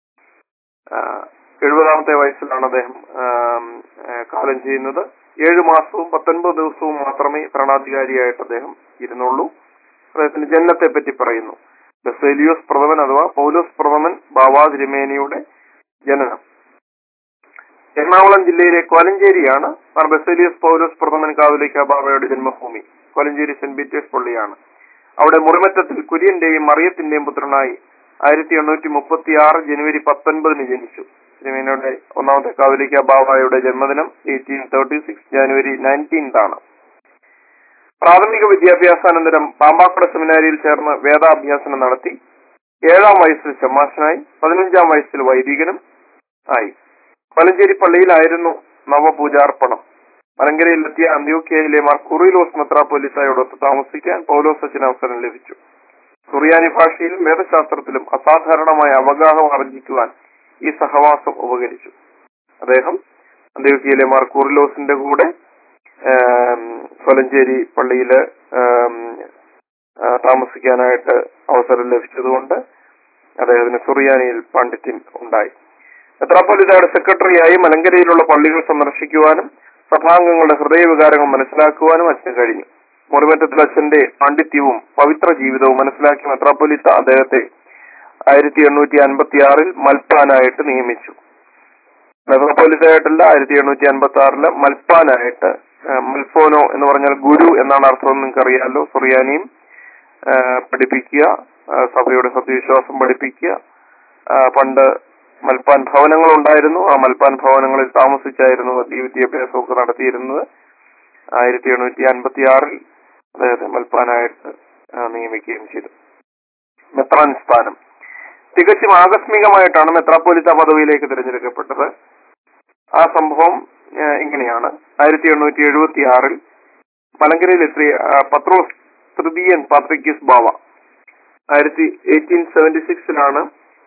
ആ, എഴുപതാമത്തെ വയസ്സിലാണ് അദ്ദേഹം ആം, ആ, കാലം ചെയ്യുന്നത് ഏഴു മാസവും പത്തൊൻപത് ദിവസവും മാത്രമേ ഭരണാധികാരിയായിട്ട് അദ്ദേഹം ഇരുന്നുള്ളൂ അദ്ദേഹത്തിന്റെ ജനനത്തെ പറ്റി പറയുന്നു ബസേലിയോസ് പ്രഥമൻ അഥവാ പൗലോസ് പ്രഥമൻ ബാവാ തിരുമേനിയുടെ ജനനം എറണാകുളം ജില്ലയിലെ കോലഞ്ചേരിയാണ് മാർ ബസേലിയസ് പൗലോസ് പ്രഥമൻ കാവലിക്ക ബാബയുടെ ജന്മഭൂമി കോലഞ്ചേരി സെന്റ് പീറ്റേഴ്സ് പള്ളിയാണ് അവിടെ മുറിമറ്റത്തിൽ കുര്യന്റെയും മറിയത്തിന്റെയും പുത്രനായി ആയിരത്തി എണ്ണൂറ്റി മുപ്പത്തി ആറ് ജനുവരി പത്തൊൻപതിന് ജനിച്ചു തിരുമേനിയുടെ ഒന്നാമത്തെ കാവലിക്ക ബാബായുടെ ജന്മദിനം eighteen thirty six January nineteenth ആണ് പ്രാഥമിക വിദ്യാഭ്യാസാനന്തരം പാമ്പാക്കുട സെമിനാരിയിൽ ചേർന്ന് വേദാഭ്യാസനം നടത്തി ഏഴാം വയസ്സിൽ ശമാശനായി പതിനഞ്ചാം വയസ്സിൽ വൈദികനും ആയി മലഞ്ചേരി പള്ളിയിലായിരുന്നു നവപൂജാർപ്പണം മലങ്കരയിലെത്തിയ അന്ത്യോക്യയിലെ മാർ കുറിലോസ് മെത്രാപ്പൊലിസായോടൊത്ത് താമസിക്കാൻ പൗലോസ് അച്ഛന് അവസരം ലഭിച്ചു സുറിയാനി ഭാഷയിലും വേദശാസ്ത്രത്തിലും അസാധാരണമായ അവഗാഹം ആർജിക്കുവാൻ ഈ സഹവാസം ഉപകരിച്ചു അദ്ദേഹം അന്ത്യോക്യയിലെ മാർ കുറിലോസിന്റെ കൂടെ ആം, കൊലഞ്ചേരി പള്ളിയില് ആം, ആ, താമസിക്കാനായിട്ട് അവസരം ലഭിച്ചതുകൊണ്ട് അദ്ദേഹത്തിന് സുറിയാനിയിൽ പാണ്ഡിത്യം ഉണ്ടായി മെത്രാപ്പൊലിത്തയുടെ സെക്രട്ടറിയായി മലങ്കരയിലുള്ള പള്ളികൾ സന്ദർശിക്കുവാനും സഭാംഗങ്ങളുടെ ഹൃദയവികാരങ്ങൾ മനസ്സിലാക്കുവാനും അച്ഛന് കഴിഞ്ഞു മുറിമറ്റത്തിൽ അച്ഛന്റെ പാണ്ഡിത്യവും പവിത്ര ജീവിതവും മനസ്സിലാക്കി മെത്രാപ്പൊലിത്ത അദ്ദേഹത്തെ ആയിരത്തി എണ്ണൂറ്റി അൻപത്തി ആറിൽ മൽപ്പാനായിട്ട് നിയമിച്ചു മെത്രാപ്പൊലിത്തയായിട്ടല്ല ആയിരത്തി എണ്ണൂറ്റി അൻപത്തി ആറില് മൽപ്പാനായിട്ട് ആ, മൽഫോനോ എന്ന് പറഞ്ഞാൽ ഗുരു എന്നാണ് അർത്ഥം നിങ്ങൾക്ക് അറിയാലോ സുറിയാനിയും ആ, പഠിപ്പിക്കുക ആ, സഭയുടെ സത്യവിശ്വാസം പഠിപ്പിക്കുക ആ, പണ്ട് മൽപ്പാൻ ഭവനങ്ങൾ ഉണ്ടായിരുന്നു ആ മൽപ്പാൻ ഭവനങ്ങളിൽ താമസിച്ചായിരുന്നു ഈ വിദ്യാഭ്യാസമൊക്കെ നടത്തിയിരുന്നത് ആയിരത്തി എണ്ണൂറ്റി അൻപത്തി ആറിൽ അദ്ദേഹത്തെ മൽപ്പാനായിട്ട് ആ, നിയമിക്കുകയും ചെയ്തു മെത്രാൻ സ്ഥാനം തികച്ചും ആകസ്മികമായിട്ടാണ് മെത്രാപ്പോലിത്ത പദവിയിലേക്ക് തിരഞ്ഞെടുക്കപ്പെട്ടത് ആ സംഭവം ആ, ഇങ്ങനെയാണ് ആയിരത്തി എണ്ണൂറ്റി എഴുപത്തി ആറിൽ മലങ്കരയിലെത്തിയ ആ, പത്രോസ് തൃതീയൻ പാത്രിക്കിസ് ബാവ ആയിരത്തി എയ്റ്റീൻ സെവന്റി സിക്സിലാണ്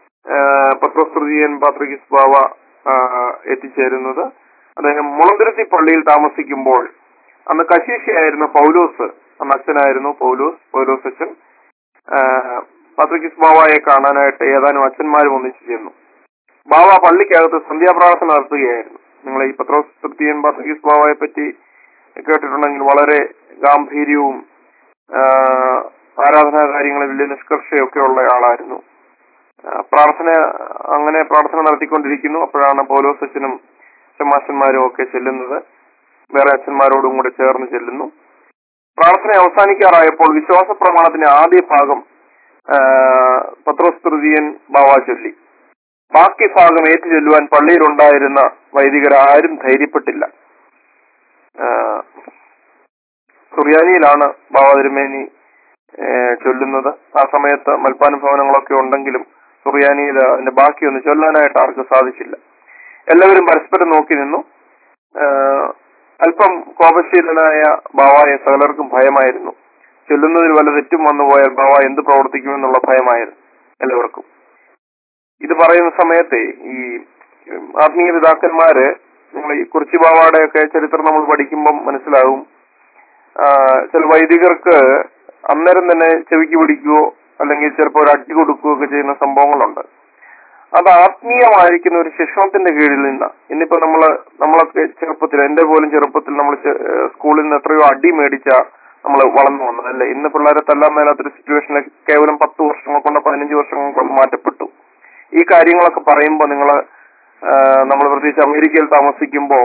പത്രോസ് തൃതീയൻ പാത്രിക്കിസ് ബാവ ആ, എത്തിച്ചേരുന്നത് അദ്ദേഹം മുളന്തുരുത്തി പള്ളിയിൽ താമസിക്കുമ്പോൾ അന്ന് കശീശയായിരുന്ന പൗലോസ് അന്ന് അച്ഛനായിരുന്നു പൗലോസ് പൗലോസ് അച്ഛൻ ആ, പാത്രിക്കിസ് ബാവയെ കാണാനായിട്ട് ഏതാനും അച്ഛന്മാരും ഒന്നിച്ചു ചേർന്നു ബാവ പള്ളിക്കകത്ത് സന്ധ്യാപ്രാർത്ഥന നടത്തുകയായിരുന്നു നിങ്ങൾ ഈ പത്രോസ് തൃതീയൻ പാത്രിക്കിസ് ബാവയെ പറ്റി കേട്ടിട്ടുണ്ടെങ്കിൽ വളരെ ഗാംഭീര്യവും ആ, ആരാധനാ കാര്യങ്ങളിൽ വലിയ നിഷ്കർഷയൊക്കെ ഉള്ള ആളായിരുന്നു ആ, പ്രാർത്ഥന അങ്ങനെ പ്രാർത്ഥന നടത്തിക്കൊണ്ടിരിക്കുന്നു അപ്പോഴാണ് പൗലോസ് അച്ഛനും ചമാശന്മാരും ഒക്കെ ചെല്ലുന്നത് വേറെ അച്ഛന്മാരോടും കൂടെ ചേർന്ന് ചെല്ലുന്നു പ്രാർത്ഥന അവസാനിക്കാറായപ്പോൾ വിശ്വാസ പ്രമാണത്തിന്റെ ആദ്യ ഭാഗം ആ, പത്രോസ് തൃതീയൻ ബാവ ചൊല്ലി ബാക്കി ഭാഗം ഏറ്റു ചൊല്ലുവാൻ പള്ളിയിലുണ്ടായിരുന്ന വൈദികർ ആരും ധൈര്യപ്പെട്ടില്ല ആഹ് സുറിയാനിയിലാണ് ബാബാതിരുമേനി ഏഹ് ചൊല്ലുന്നത് ആ സമയത്ത് മൽപ്പാനുഭവനങ്ങളൊക്കെ ഉണ്ടെങ്കിലും സുറിയാനിയിൽ അതിന്റെ ബാക്കിയൊന്നും ചൊല്ലാനായിട്ട് ആർക്കും സാധിച്ചില്ല എല്ലാവരും പരസ്പരം നോക്കി നിന്നു ആഹ് അല്പം കോപശീലനായ ബാവായെ സകലർക്കും ഭയമായിരുന്നു ചൊല്ലുന്നതിൽ വല്ല തെറ്റും വന്നു പോയാൽ ബാവ എന്ത് പ്രവർത്തിക്കുമെന്നുള്ള ഭയമായിരുന്നു എല്ലാവർക്കും ഇത് പറയുന്ന സമയത്തെ ഈ ഉം, ആത്മീയ പിതാക്കന്മാര് നമ്മൾ ഈ കുറിച്ചി ബാവാടെയൊക്കെ ചരിത്രം നമ്മൾ പഠിക്കുമ്പം മനസ്സിലാകും ആ, ചില വൈദികർക്ക് അന്നേരം തന്നെ ചെവിക്ക് പിടിക്കുകയോ അല്ലെങ്കിൽ ചിലപ്പോൾ ഒരു അടി കൊടുക്കുകയോ ഒക്കെ ചെയ്യുന്ന സംഭവങ്ങളുണ്ട് അത് ആത്മീയമായിരിക്കുന്ന ഒരു ശിക്ഷണത്തിന്റെ കീഴിൽ നിന്ന് ഇന്നിപ്പോ നമ്മള് നമ്മളൊക്കെ ചെറുപ്പത്തിൽ എന്റെ പോലും ചെറുപ്പത്തിൽ നമ്മൾ സ്കൂളിൽ നിന്ന് എത്രയോ അടി മേടിച്ച നമ്മൾ വളർന്നു വന്നത് അല്ലെ ഇന്ന് പിള്ളേരെ തല്ലാൻ മേലാത്തൊരു സിറ്റുവേഷനിൽ കേവലം പത്ത് വർഷങ്ങൾ കൊണ്ട് പതിനഞ്ച് വർഷങ്ങൾ കൊണ്ട് മാറ്റപ്പെട്ടു ഈ കാര്യങ്ങളൊക്കെ പറയുമ്പോൾ നിങ്ങൾ നമ്മൾ പ്രത്യേകിച്ച് അമേരിക്കയിൽ താമസിക്കുമ്പോൾ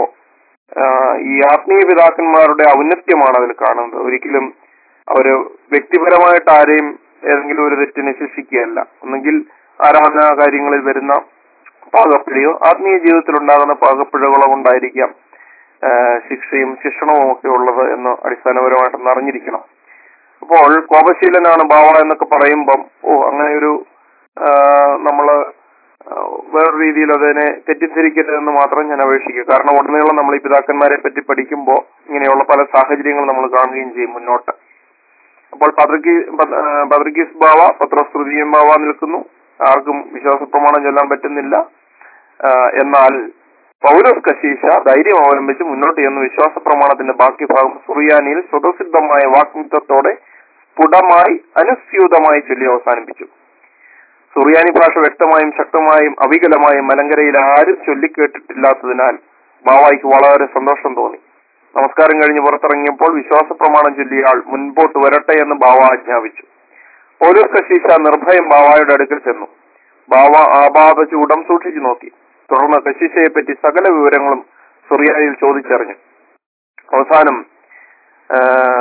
ഈ ആത്മീയ പിതാക്കന്മാരുടെ ഔന്നത്യമാണ് അതിൽ കാണുന്നത് ഒരിക്കലും അവര് വ്യക്തിപരമായിട്ട് ആരെയും ഏതെങ്കിലും ഒരു തെറ്റിനെ ശിക്ഷിക്കുകയല്ല ഒന്നെങ്കിൽ ആരാധനാ കാര്യങ്ങളിൽ വരുന്ന പാകപ്പിഴയോ ആത്മീയ ജീവിതത്തിൽ ഉണ്ടാകുന്ന പാകപ്പിഴകളോ കൊണ്ടായിരിക്കാം ആ, ശിക്ഷയും ശിക്ഷണവും ഒക്കെ ഉള്ളത് എന്ന് അടിസ്ഥാനപരമായിട്ടൊന്ന് അറിഞ്ഞിരിക്കണം അപ്പോൾ കോപശീലനാണ് ബാവ എന്നൊക്കെ പറയുമ്പം ഓ അങ്ങനെ ഒരു ആ, നമ്മള് ആ, വേറൊരു രീതിയിൽ അതിനെ തെറ്റിദ്ധരിക്കരുതെന്ന് മാത്രം ഞാൻ അപേക്ഷിക്കുക കാരണം ഉടനീളം നമ്മൾ ഈ പിതാക്കന്മാരെ പറ്റി പഠിക്കുമ്പോൾ ഇങ്ങനെയുള്ള പല സാഹചര്യങ്ങൾ നമ്മൾ കാണുകയും ചെയ്യും മുന്നോട്ട് അപ്പോൾ പദ്രക്കി പദ്രക്കീസ് ബാവ പത്രസ്തുതിയും ബാവ നിൽക്കുന്നു ആർക്കും വിശ്വാസ പ്രമാണം ചൊല്ലാൻ പറ്റുന്നില്ല ആ, എന്നാൽ പൗരസ് കശീശ ധൈര്യം അവലംബിച്ച് മുന്നോട്ട് ചെന്ന് വിശ്വാസ പ്രമാണത്തിന്റെ ബാക്കി ഭാഗം സുറിയാനിയിൽ സ്വതസിദ്ധമായ വാക്മിത്വത്തോടെ സ്ഫുടമായി അനുസ്യൂതമായി ചൊല്ലി അവസാനിപ്പിച്ചു സുറിയാനി ഭാഷ വ്യക്തമായും ശക്തമായും അവികലമായും മലങ്കരയിൽ ആരും ചൊല്ലിക്കേട്ടിട്ടില്ലാത്തതിനാൽ ബാവായിക്ക് വളരെ സന്തോഷം തോന്നി നമസ്കാരം കഴിഞ്ഞ് പുറത്തിറങ്ങിയപ്പോൾ വിശ്വാസ പ്രമാണം ചൊല്ലിയ ആൾ മുൻപോട്ട് വരട്ടെ എന്ന് ബാവ ആജ്ഞാപിച്ചു പോലീസ് കശീശ നിർഭയം ബാവായുടെ അടുക്കൽ ചെന്നു ബാവ ആപാത ചൂടം സൂക്ഷിച്ചു നോക്കി തുടർന്ന് കശീശയെ പറ്റി സകല വിവരങ്ങളും സുറിയാനിയിൽ ചോദിച്ചറിഞ്ഞു അവസാനം ആ,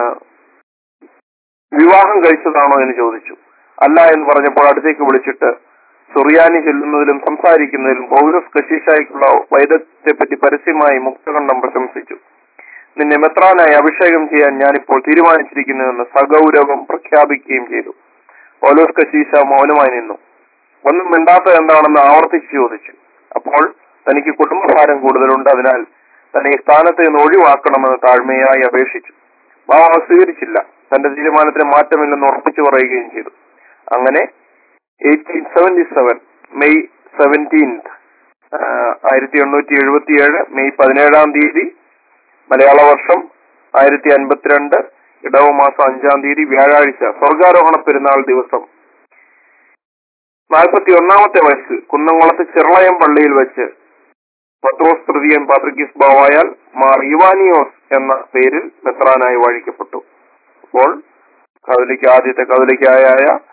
വിവാഹം കഴിച്ചതാണോ എന്ന് ചോദിച്ചു അല്ല എന്ന് പറഞ്ഞപ്പോൾ അടുത്തേക്ക് വിളിച്ചിട്ട് സുറിയാനി ചെല്ലുന്നതിലും സംസാരിക്കുന്നതിലും പൗരസ് കശീഷായിക്കുള്ള വൈദഗ്ധ്യത്തെപ്പറ്റി പരസ്യമായി മുക്തകണ്ഠം പ്രശംസിച്ചു നിന്നെ മെത്രാനായി അഭിഷേകം ചെയ്യാൻ ഞാനിപ്പോൾ തീരുമാനിച്ചിരിക്കുന്നുവെന്ന് സഗൗരവം പ്രഖ്യാപിക്കുകയും ചെയ്തു പൗലോസ് കശീശ മൗനമായി നിന്നു ഒന്നും മിണ്ടാത്തത് എന്താണെന്ന് ആവർത്തിച്ച് ചോദിച്ചു അപ്പോൾ തനിക്ക് കുടുംബഭാരം കൂടുതലുണ്ട് അതിനാൽ തന്നെ ഈ സ്ഥാനത്ത് നിന്ന് ഒഴിവാക്കണമെന്ന് താഴ്മയായി അപേക്ഷിച്ചു ബാബ സ്വീകരിച്ചില്ല തന്റെ തീരുമാനത്തിന് മാറ്റമില്ലെന്ന് ഉറപ്പിച്ചു പറയുകയും ചെയ്തു അങ്ങനെ eighteen seventy seven May seventeenth ആയിരത്തി എണ്ണൂറ്റി എഴുപത്തിയേഴ് മെയ് പതിനേഴാം തീയതി മലയാള വർഷം ആയിരത്തി അൻപത്തിരണ്ട് ഇടവ മാസം അഞ്ചാം തീയതി വ്യാഴാഴ്ച സ്വർഗാരോഹണ പെരുന്നാൾ ദിവസം നാൽപ്പത്തി ഒന്നാമത്തെ വയസ്സിൽ കുന്നംകുളത്ത് ചെറളയം പള്ളിയിൽ വെച്ച് പത്രോസ് തൃതീയൻ പാത്രിക്കിസ് ബാവായാൽ മാർ ഇവാനിയോസ് എന്ന പേരിൽ മെത്രാനായി വാഴിക്കപ്പെട്ടു അപ്പോൾ കതലിക്ക ആദ്യത്തെ കതലിക്കായ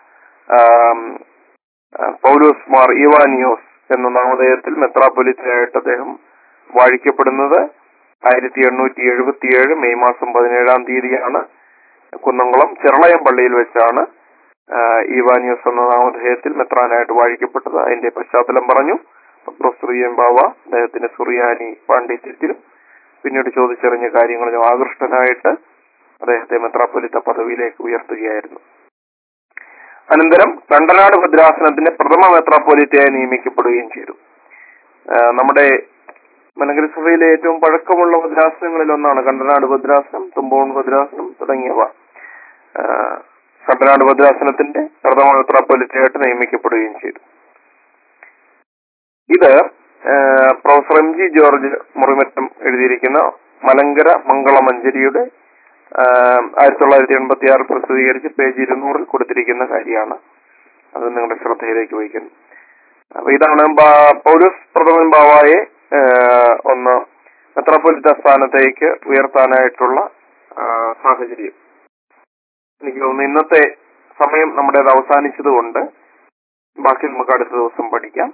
പൗലോസ് മാർ ഇവാനിയോസ് എന്ന നാമധേയത്തിൽ മെത്രാപൊലിത്തയായിട്ട് അദ്ദേഹം വാഴിക്കപ്പെടുന്നത് ആയിരത്തി എണ്ണൂറ്റി എഴുപത്തിയേഴ് മെയ് മാസം പതിനേഴാം തീയതിയാണ് കുന്നംകുളം ചെറളയം പള്ളിയിൽ വെച്ചാണ് ആ, ഈവാനിയോസ് എന്ന നാമധേയത്തിൽ മെത്രാനായിട്ട് വാഴിക്കപ്പെട്ടത് അതിന്റെ പശ്ചാത്തലം പറഞ്ഞു പത്രോസ്ത്രീയൻ ബാവ അദ്ദേഹത്തിന്റെ സുറിയാനി പാണ്ഡിത്യത്തിലും പിന്നീട് ചോദിച്ചറിഞ്ഞ കാര്യങ്ങളിലും ആകൃഷ്ടനായിട്ട് അദ്ദേഹത്തെ മെത്രാപ്പൊലിത്ത പദവിയിലേക്ക് ഉയർത്തുകയായിരുന്നു അനന്തരം കണ്ടനാട് ഭദ്രാസനത്തിന്റെ പ്രഥമ മെത്രാപ്പൊലിത്തയായി നിയമിക്കപ്പെടുകയും ചെയ്തു ആ, നമ്മുടെ മലങ്കര സഭയിലെ ഏറ്റവും പഴക്കമുള്ള ഭദ്രാസനങ്ങളിൽ ഒന്നാണ് കണ്ടനാട് ഭദ്രാസനം തുമ്പോൺ ഭദ്രാസനം തുടങ്ങിയവ ആ, കണ്ടനാട് ഭദ്രാസനത്തിന്റെ പ്രഥമ മെത്രാപ്പൊലിത്തയായിട്ട് നിയമിക്കപ്പെടുകയും ചെയ്തു ഇത് ആ, professor M G George Murimattom എഴുതിയിരിക്കുന്ന മലങ്കര മംഗളമഞ്ജരിയുടെ ആ, ആയിരത്തി തൊള്ളായിരത്തി എൺപത്തി ആറ് പ്രസിദ്ധീകരിച്ച് പേജ് ഇരുന്നൂറിൽ കൊടുത്തിരിക്കുന്ന കാര്യമാണ് അത് നിങ്ങളുടെ ശ്രദ്ധയിലേക്ക് വഹിക്കുന്നു അപ്പൊ ഇതാണ് ബാ- പൗലോസ് പ്രഥമൻ ബാവായെ ആ, ഒന്ന് മെത്രാപ്പൊലിത്ത സ്ഥാനത്തേക്ക് ഉയർത്താനായിട്ടുള്ള ആ, സാഹചര്യം എനിക്ക് തോന്നുന്നു ഇന്നത്തെ സമയം നമ്മുടേത് അവസാനിച്ചതുകൊണ്ട് ബാക്കി നമുക്ക് അടുത്ത ദിവസം പഠിക്കാം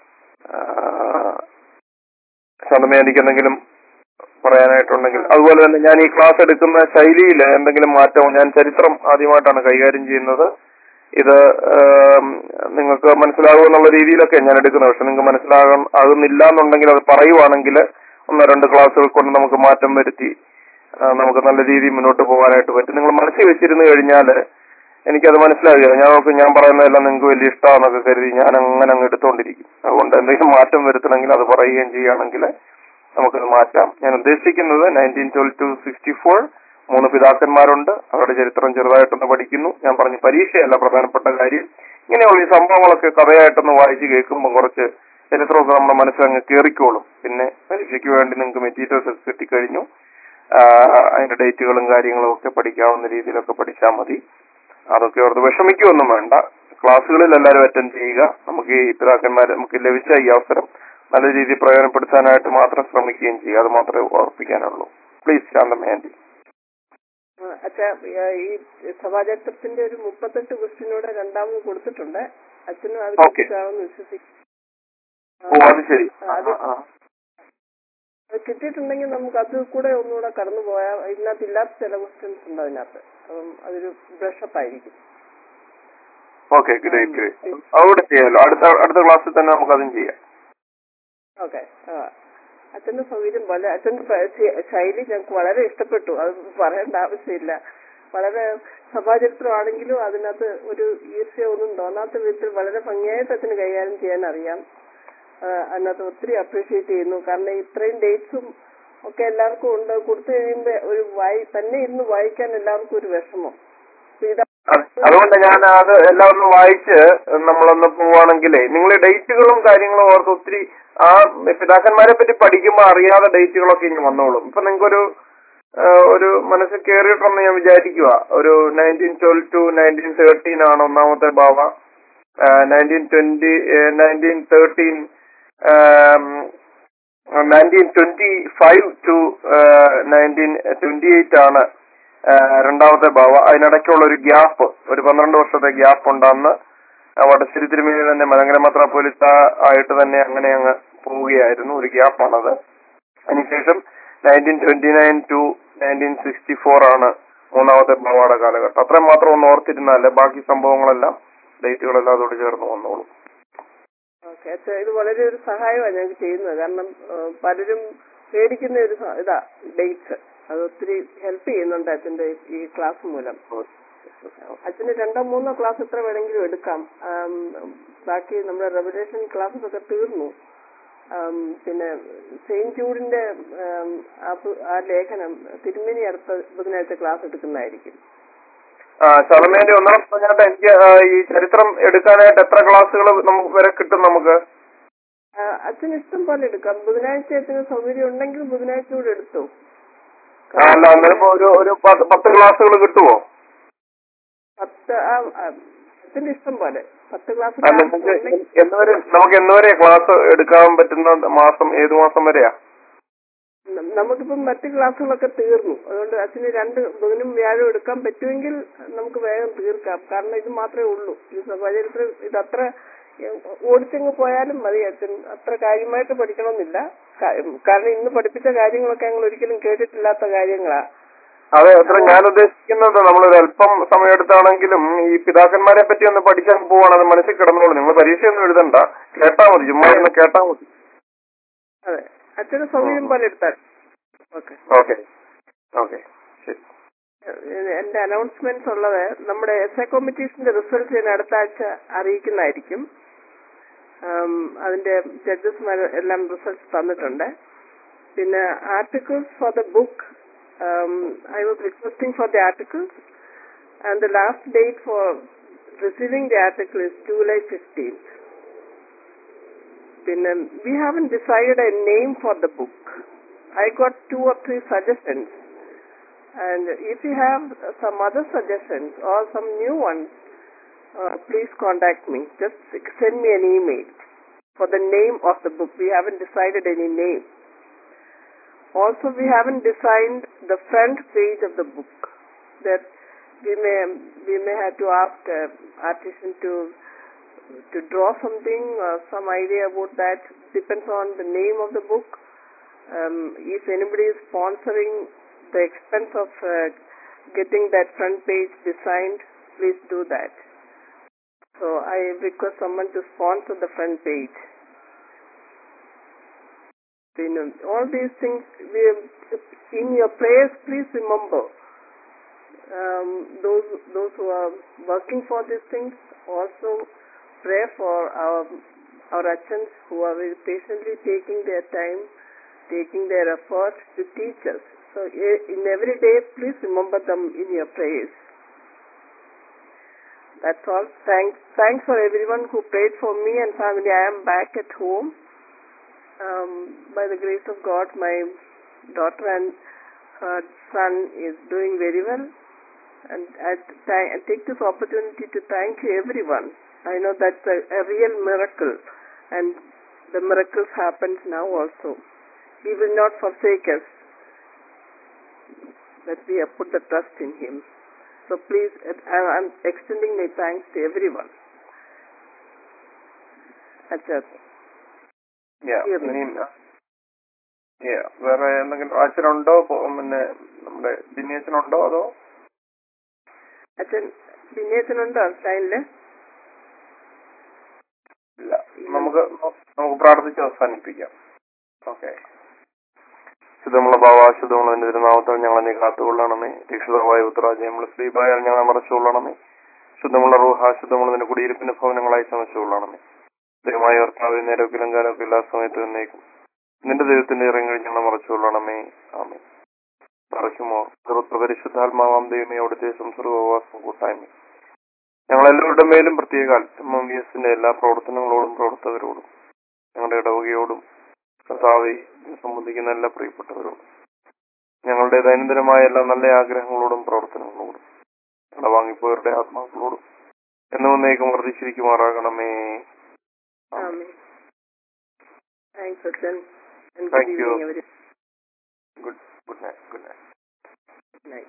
ശതമേ എനിക്ക് എന്തെങ്കിലും പറയാനായിട്ടുണ്ടെങ്കിൽ അതുപോലെ തന്നെ ഞാൻ ഈ ക്ലാസ് എടുക്കുന്ന ശൈലിയിൽ എന്തെങ്കിലും മാറ്റമോ ഞാൻ ചരിത്രം ആദ്യമായിട്ടാണ് കൈകാര്യം ചെയ്യുന്നത് ഇത് ആം, നിങ്ങൾക്ക് മനസ്സിലാകുമെന്നുള്ള രീതിയിലൊക്കെ ഞാൻ എടുക്കുന്നത് പക്ഷെ നിങ്ങൾക്ക് മനസ്സിലാകാൻ ആകുന്നില്ല എന്നുണ്ടെങ്കിൽ അത് പറയുവാണെങ്കിൽ ഒന്നോ രണ്ട് ക്ലാസ്സുകൾ കൊണ്ട് നമുക്ക് മാറ്റം വരുത്തി ആ, നമുക്ക് നല്ല രീതിയിൽ മുന്നോട്ട് പോകാനായിട്ട് പറ്റും നിങ്ങൾ മനസ്സിൽ വെച്ചിരുന്നു കഴിഞ്ഞാൽ എനിക്കത് മനസ്സിലാകുക ഞാൻ നോക്കും ഞാൻ പറയുന്നതെല്ലാം നിങ്ങൾക്ക് വലിയ ഇഷ്ടമാണെന്നൊക്കെ കരുതി ഞാൻ അങ്ങനെ അങ്ങ് എടുത്തുകൊണ്ടിരിക്കും അതുകൊണ്ട് എന്തെങ്കിലും മാറ്റം വരുത്തണമെങ്കിൽ അത് പറയുകയും ചെയ്യുകയാണെങ്കിൽ നമുക്കത് മാറ്റാം ഞാൻ ഉദ്ദേശിക്കുന്നത് nineteen twelve to sixty four മൂന്ന് പിതാക്കന്മാരുണ്ട് അവരുടെ ചരിത്രം ചെറുതായിട്ടൊന്ന് പഠിക്കുന്നു ഞാൻ പറഞ്ഞു പരീക്ഷയല്ല പ്രധാനപ്പെട്ട കാര്യം ഇങ്ങനെയുള്ള ഈ സംഭവങ്ങളൊക്കെ കഥയായിട്ടൊന്ന് വായിച്ച് കേൾക്കുമ്പോൾ കുറച്ച് ചരിത്രമൊക്കെ നമ്മുടെ മനസ്സിലങ്ങ് കയറിക്കോളും പിന്നെ പരീക്ഷയ്ക്ക് വേണ്ടി നിങ്ങൾക്ക് മെറ്റീരിയൽസ് ഒക്കെ കിട്ടിക്കഴിഞ്ഞു ആ, അതിന്റെ ഡേറ്റുകളും കാര്യങ്ങളും ഒക്കെ പഠിക്കാവുന്ന രീതിയിലൊക്കെ പഠിച്ചാൽ മതി അതൊക്കെ ഓർത്ത് വിഷമിക്കുകയൊന്നും വേണ്ട ക്ലാസ്സുകളിൽ എല്ലാവരും അറ്റൻഡ് ചെയ്യുക നമുക്ക് ഈ പിതാക്കന്മാരെ നമുക്ക് ലഭിച്ച ഈ അവസരം നല്ല രീതിയിൽ പ്രയോജനപ്പെടുത്താനായിട്ട് മാത്രം ശ്രമിക്കുകയും ചെയ്യുക അത് മാത്രമേ ഓർപ്പിക്കാനുള്ളൂ പ്ലീസ് ശാന്തമേ ആന്റി അച്ഛാ ഈ സഭാചരിത്രത്തിന്റെ ഒരു മുപ്പത്തെട്ട് ക്വസ്റ്റിനൂടെ രണ്ടാമത് കൊടുത്തിട്ടുണ്ട് അച്ഛനും അത് Okay. കിട്ടിക്കാണെന്ന് വിശ്വസിക്കും ഓ അത് ശരി ആ, അത് ആ, അത് കിട്ടിയിട്ടുണ്ടെങ്കിൽ നമുക്ക് അത് കൂടെ ഒന്നുകൂടെ കടന്നു പോയാൽ ഇതിനകത്ത് ഇല്ലാത്ത ചില ക്വസ്റ്റ്യൻസ് ഉണ്ട് അതിനകത്ത് അപ്പം അതൊരു ബ്രഷപ്പ് ആയിരിക്കും ഓക്കെ ഗ്രേറ്റ് ഗ്രേറ്റ് അതുകൂടെ ചെയ്യാമല്ലോ അടുത്ത അടുത്ത ക്ലാസ്സിൽ തന്നെ നമുക്ക് അതും ചെയ്യാം ഓക്കെ അച്ഛന്റെ സൗകര്യം പോലെ അച്ഛന്റെ പ- ശ- ശൈലി ഞങ്ങൾക്ക് വളരെ ഇഷ്ടപ്പെട്ടു അത് പറയേണ്ട ആവശ്യമില്ല വളരെ സഭാചരിത്രമാണെങ്കിലും അതിനകത്ത് ഒരു ഈർഷ്യ ഒന്നും തോന്നാത്ത വിധത്തിൽ വളരെ ഭംഗിയായിട്ട് അച്ഛന് കൈകാര്യം ചെയ്യാൻ അറിയാം ആ, അതിനകത്ത് ഒത്തിരി അപ്രീഷിയേറ്റ് ചെയ്യുന്നു കാരണം ഇത്രയും ഡേറ്റ്സും ഒക്കെ എല്ലാവർക്കും ഉണ്ട് കൊടുത്തു കഴിയുമ്പോ ഒരു വായി തന്നെ ഇരുന്ന് വായിക്കാൻ എല്ലാവർക്കും ഒരു വിഷമം അപ്പൊ ഇതാ അത് അതുകൊണ്ട് ഞാൻ അത് എല്ലാവരും വായിച്ച് നമ്മളൊന്ന് പോവാണെങ്കിലേ നിങ്ങൾ ഡേറ്റുകളും കാര്യങ്ങളും ഓർത്ത് ഒത്തിരി ആ പിതാക്കന്മാരെ പറ്റി പഠിക്കുമ്പോൾ അറിയാതെ ഡേറ്റുകളൊക്കെ ഇനി വന്നോളും ഇപ്പൊ നിങ്ങൾക്കൊരു ആ, ഒരു മനസ്സിൽ കയറിയിട്ടുണ്ടെന്ന് ഞാൻ വിചാരിക്കുക ഒരു nineteen twelve to nineteen thirteen ആണ് ഒന്നാമത്തെ ഭാവ nineteen twenty nineteen thirteen nineteen twenty five to nineteen twenty eight ആണ് ആ, രണ്ടാമത്തെ ഭാവ അതിനിടയ്ക്കുള്ള ഒരു ഗ്യാപ്പ് ഒരു പന്ത്രണ്ട് വർഷത്തെ ഗ്യാപ്പ് ഉണ്ട് അന്ന് ആ വടശ്ശേരി തിരുമേനി തന്നെ മലങ്കര മെത്രാപ്പൊലിത്ത ആയിട്ട് തന്നെ അങ്ങനെ അങ്ങ് പോവുകയായിരുന്നു ഒരു ഗ്യാപ്പാണത് അതിനുശേഷം nineteen twenty nine to nineteen sixty four ആണ് മൂന്നാമത്തെ ഭാവയുടെ കാലഘട്ടം അത്രയും മാത്രം ഒന്ന് ഓർത്തിരുന്നാലേ ബാക്കി സംഭവങ്ങളെല്ലാം ഡേറ്റുകളെല്ലാം അതോട് ചേർന്ന് വന്നോളും ഓക്കെ അച്ഛാ ഇത് വളരെ ഒരു സഹായമാണ് ഞങ്ങൾക്ക് ചെയ്യുന്നത് കാരണം ആ, പലരും പേടിക്കുന്ന ഒരു സ- ഇതാ ഡേറ്റ്സ് അത് ഒത്തിരി ഹെൽപ്പ് ചെയ്യുന്നുണ്ട് അച്ഛന്റെ ഈ ക്ലാസ് മൂലം അച്ഛന് രണ്ടോ മൂന്നോ ക്ലാസ് എത്ര വേണമെങ്കിലും എടുക്കാം ആം, ബാക്കി നമ്മുടെ റെവലേഷൻ ക്ലാസ്സസ് ഒക്കെ തീർന്നു ആം, പിന്നെ സെയിന്റ് ജൂഡിന്റെ ആം, ആ പു- ആ ലേഖനം തിരുമേനി അടുത്ത ബുധനാഴ്ച ക്ലാസ് എടുക്കുന്നതായിരിക്കും ആ ശർമ്മേന്റെ ഒന്നാം പറഞ്ഞാട്ട് എനിക്ക് ആ, ഈ ചരിത്രം എടുക്കാനായിട്ട് എത്ര ക്ലാസ്സുകൾ നമുക്ക് വരെ കിട്ടും നമുക്ക് ആ, അച്ഛന് ഇഷ്ടം പോലെ എടുക്കാം ബുധനാഴ്ച അച്ഛന് സൗകര്യം ഉണ്ടെങ്കിൽ ബുധനാഴ്ച കൂടെ എടുത്തു ആ, അല്ല അന്നേരം ഇപ്പൊ ഒരു ഒരു പത്ത് പത്ത് ക്ലാസ്സുകൾ കിട്ടുമോ പത്ത് ആ, ആ, അച്ഛന്റെ ഇഷ്ടം പോലെ പത്ത് ക്ലാസ് അല്ല നിങ്ങൾക്ക് എന്നുവരെ നമുക്ക് എന്നുവരെ ക്ലാസ് എടുക്കാൻ പറ്റുന്ന മാസം ഏത് മാസം വരെയാ നമുക്കിപ്പം മറ്റ് ക്ലാസ്സുകളൊക്കെ തീർന്നു അതുകൊണ്ട് അച്ഛന് രണ്ട് ബുധനും വ്യാഴം എടുക്കാൻ പറ്റുമെങ്കിൽ നമുക്ക് വേഗം തീർക്കാം കാരണം ഇത് മാത്രമേ ഉള്ളൂ ഈ സഭാചരിത്രം ഇത് അത്ര ഏ, ഓടിച്ചങ്ങ് പോയാലും മതി അച്ഛൻ അത്ര കാര്യമായിട്ട് പഠിക്കണമെന്നില്ല കാ- കാരണം ഇന്ന് പഠിപ്പിച്ച കാര്യങ്ങളൊക്കെ ഞങ്ങൾ ഒരിക്കലും കേട്ടിട്ടില്ലാത്ത കാര്യങ്ങളാ അതെ അത്ര ഞാൻ ഉദ്ദേശിക്കുന്നത് നമ്മളൊരു അല്പം സമയമെടുത്താണെങ്കിലും ഈ പിതാക്കന്മാരെ പറ്റി ഒന്ന് പഠിച്ചാൽ പോവാണ് അത് മനസ്സിൽ കിടന്നോളൂ നിങ്ങൾ പരീക്ഷയൊന്നും എഴുതണ്ട കേട്ടാ മതി ചുമ്മാ ഒന്ന് കേട്ടാ മതി അതെ അച്ഛന് സൗകര്യം പോലെ എടുത്താൽ ഓക്കെ ഓക്കെ ഓക്കെ ശരി എന്റെ അനൗൺസ്മെന്റ്സ് ഉള്ളത് നമ്മുടെ എസ് എ കോമ്പറ്റീഷന്റെ റിസൾട്ട് ഞാൻ അടുത്ത ആഴ്ച അറിയിക്കുന്നതായിരിക്കും ആം, അതിന്റെ ജഡ്ജസ്മാർ എല്ലാം റിസൾട്ട്സ് തന്നിട്ടുണ്ട് പിന്നെ articles for the book I was requesting for the articles and the last date for receiving the article is July fifteen പിന്നെ we haven't decide a name for the book I got two or three suggestions And if you have some other suggestions or some new ones, uh, please contact me. Just send me an email for the name of the book. We haven't decided any name. Also, we haven't designed the front page of the book. That we may we may have to ask uh, artisan to to draw something or some idea about that. Depends on the name of the book. Um, if anybody is sponsoring the expense of uh, getting that front page designed, please do that. So I request someone to sponsor the front page. You know, all these things, we, in your prayers, please remember um, those those who are working for these things. Also, pray for our our achans who are very patiently taking their time, taking their effort to teach us. So, e- in every day, please remember them in your prayers. That's all. Thanks, thanks for everyone who prayed for me and family. I am back at home. Um, by the grace of God, my daughter and her son is doing very well. And I, th- I take this opportunity to thank you everyone. I know that's a, a real miracle, and the miracles happens now also. He will not forsake us. That we have put the trust in Him. So please, I- I'm extending my thanks to everyone. That's it. Yeah, Yeah. ഇനിയും yeah, വേറെ എന്തെങ്കിലും അച്ഛനുണ്ടോ പോ- പിന്നെ നമ്മുടെ ദിനേശനുണ്ടോ അതോ അച്ഛൻ ദിനേശനുണ്ടോ ലൈനില് ഇല്ല നമുക്ക് നമുക്ക് പ്രാർത്ഥിച്ച് അവസാനിപ്പിക്കാം ഓക്കെ ശുദ്ധമുള്ള ഭാവ ശുദ്ധമുള്ള നിന്റെ തിരുനാമത്തിൽ ഞങ്ങൾ നീ കാത്തുകൊള്ളണമേ രക്ഷിതമായ ഉത്തരാജയമുള്ള ശ്രീഭായാൽ ഞങ്ങളെ മറച്ചുകൊള്ളണമേ ശുദ്ധമുള്ള റൂഹ ശുദ്ധമുള്ള നിന്റെ കുടിയിരിപ്പിന്റെ ഭവനങ്ങളായി ചമച്ചുകൊള്ളണമേ ദൈവമായ കർത്താവ് നേരൊക്കിലും കാലൊക്കെ എല്ലാ സമയത്തും എന്നേക്കും നിന്റെ ദൈവത്തിന്റെ ഇറങ്ങി ഞങ്ങളെ മറച്ചുകൊള്ളണമേ ആമേ മറയ്ക്കുമോ പരിശുദ്ധാത്മാവാം ദൈവമേ അവിടുത്തെ സംസർഗവാസം കൂട്ടായ്മ ഞങ്ങളെല്ലാവരുടെ മേലും പ്രത്യേക എം വി എസിന്റെ എല്ലാ പ്രവർത്തനങ്ങളോടും പ്രവർത്തകരോടും ഞങ്ങളുടെ ഇടവകയോടും കർത്താവെ സംബന്ധിക്കുന്ന എല്ലാ പ്രിയപ്പെട്ടവരോടും ഞങ്ങളുടെ ദൈനംദിനമായ എല്ലാ നല്ല ആഗ്രഹങ്ങളോടും പ്രവർത്തനങ്ങളോടും ഞങ്ങളുടെ വാങ്ങിപ്പോയവരുടെ ആത്മാക്കളോടും എന്നും ഒന്നേക്കും വർദ്ധിച്ചിരിക്കുമാറാകണമേ Amen. Thanks, Achan. And Thank good you. evening, everyone. Good good night good night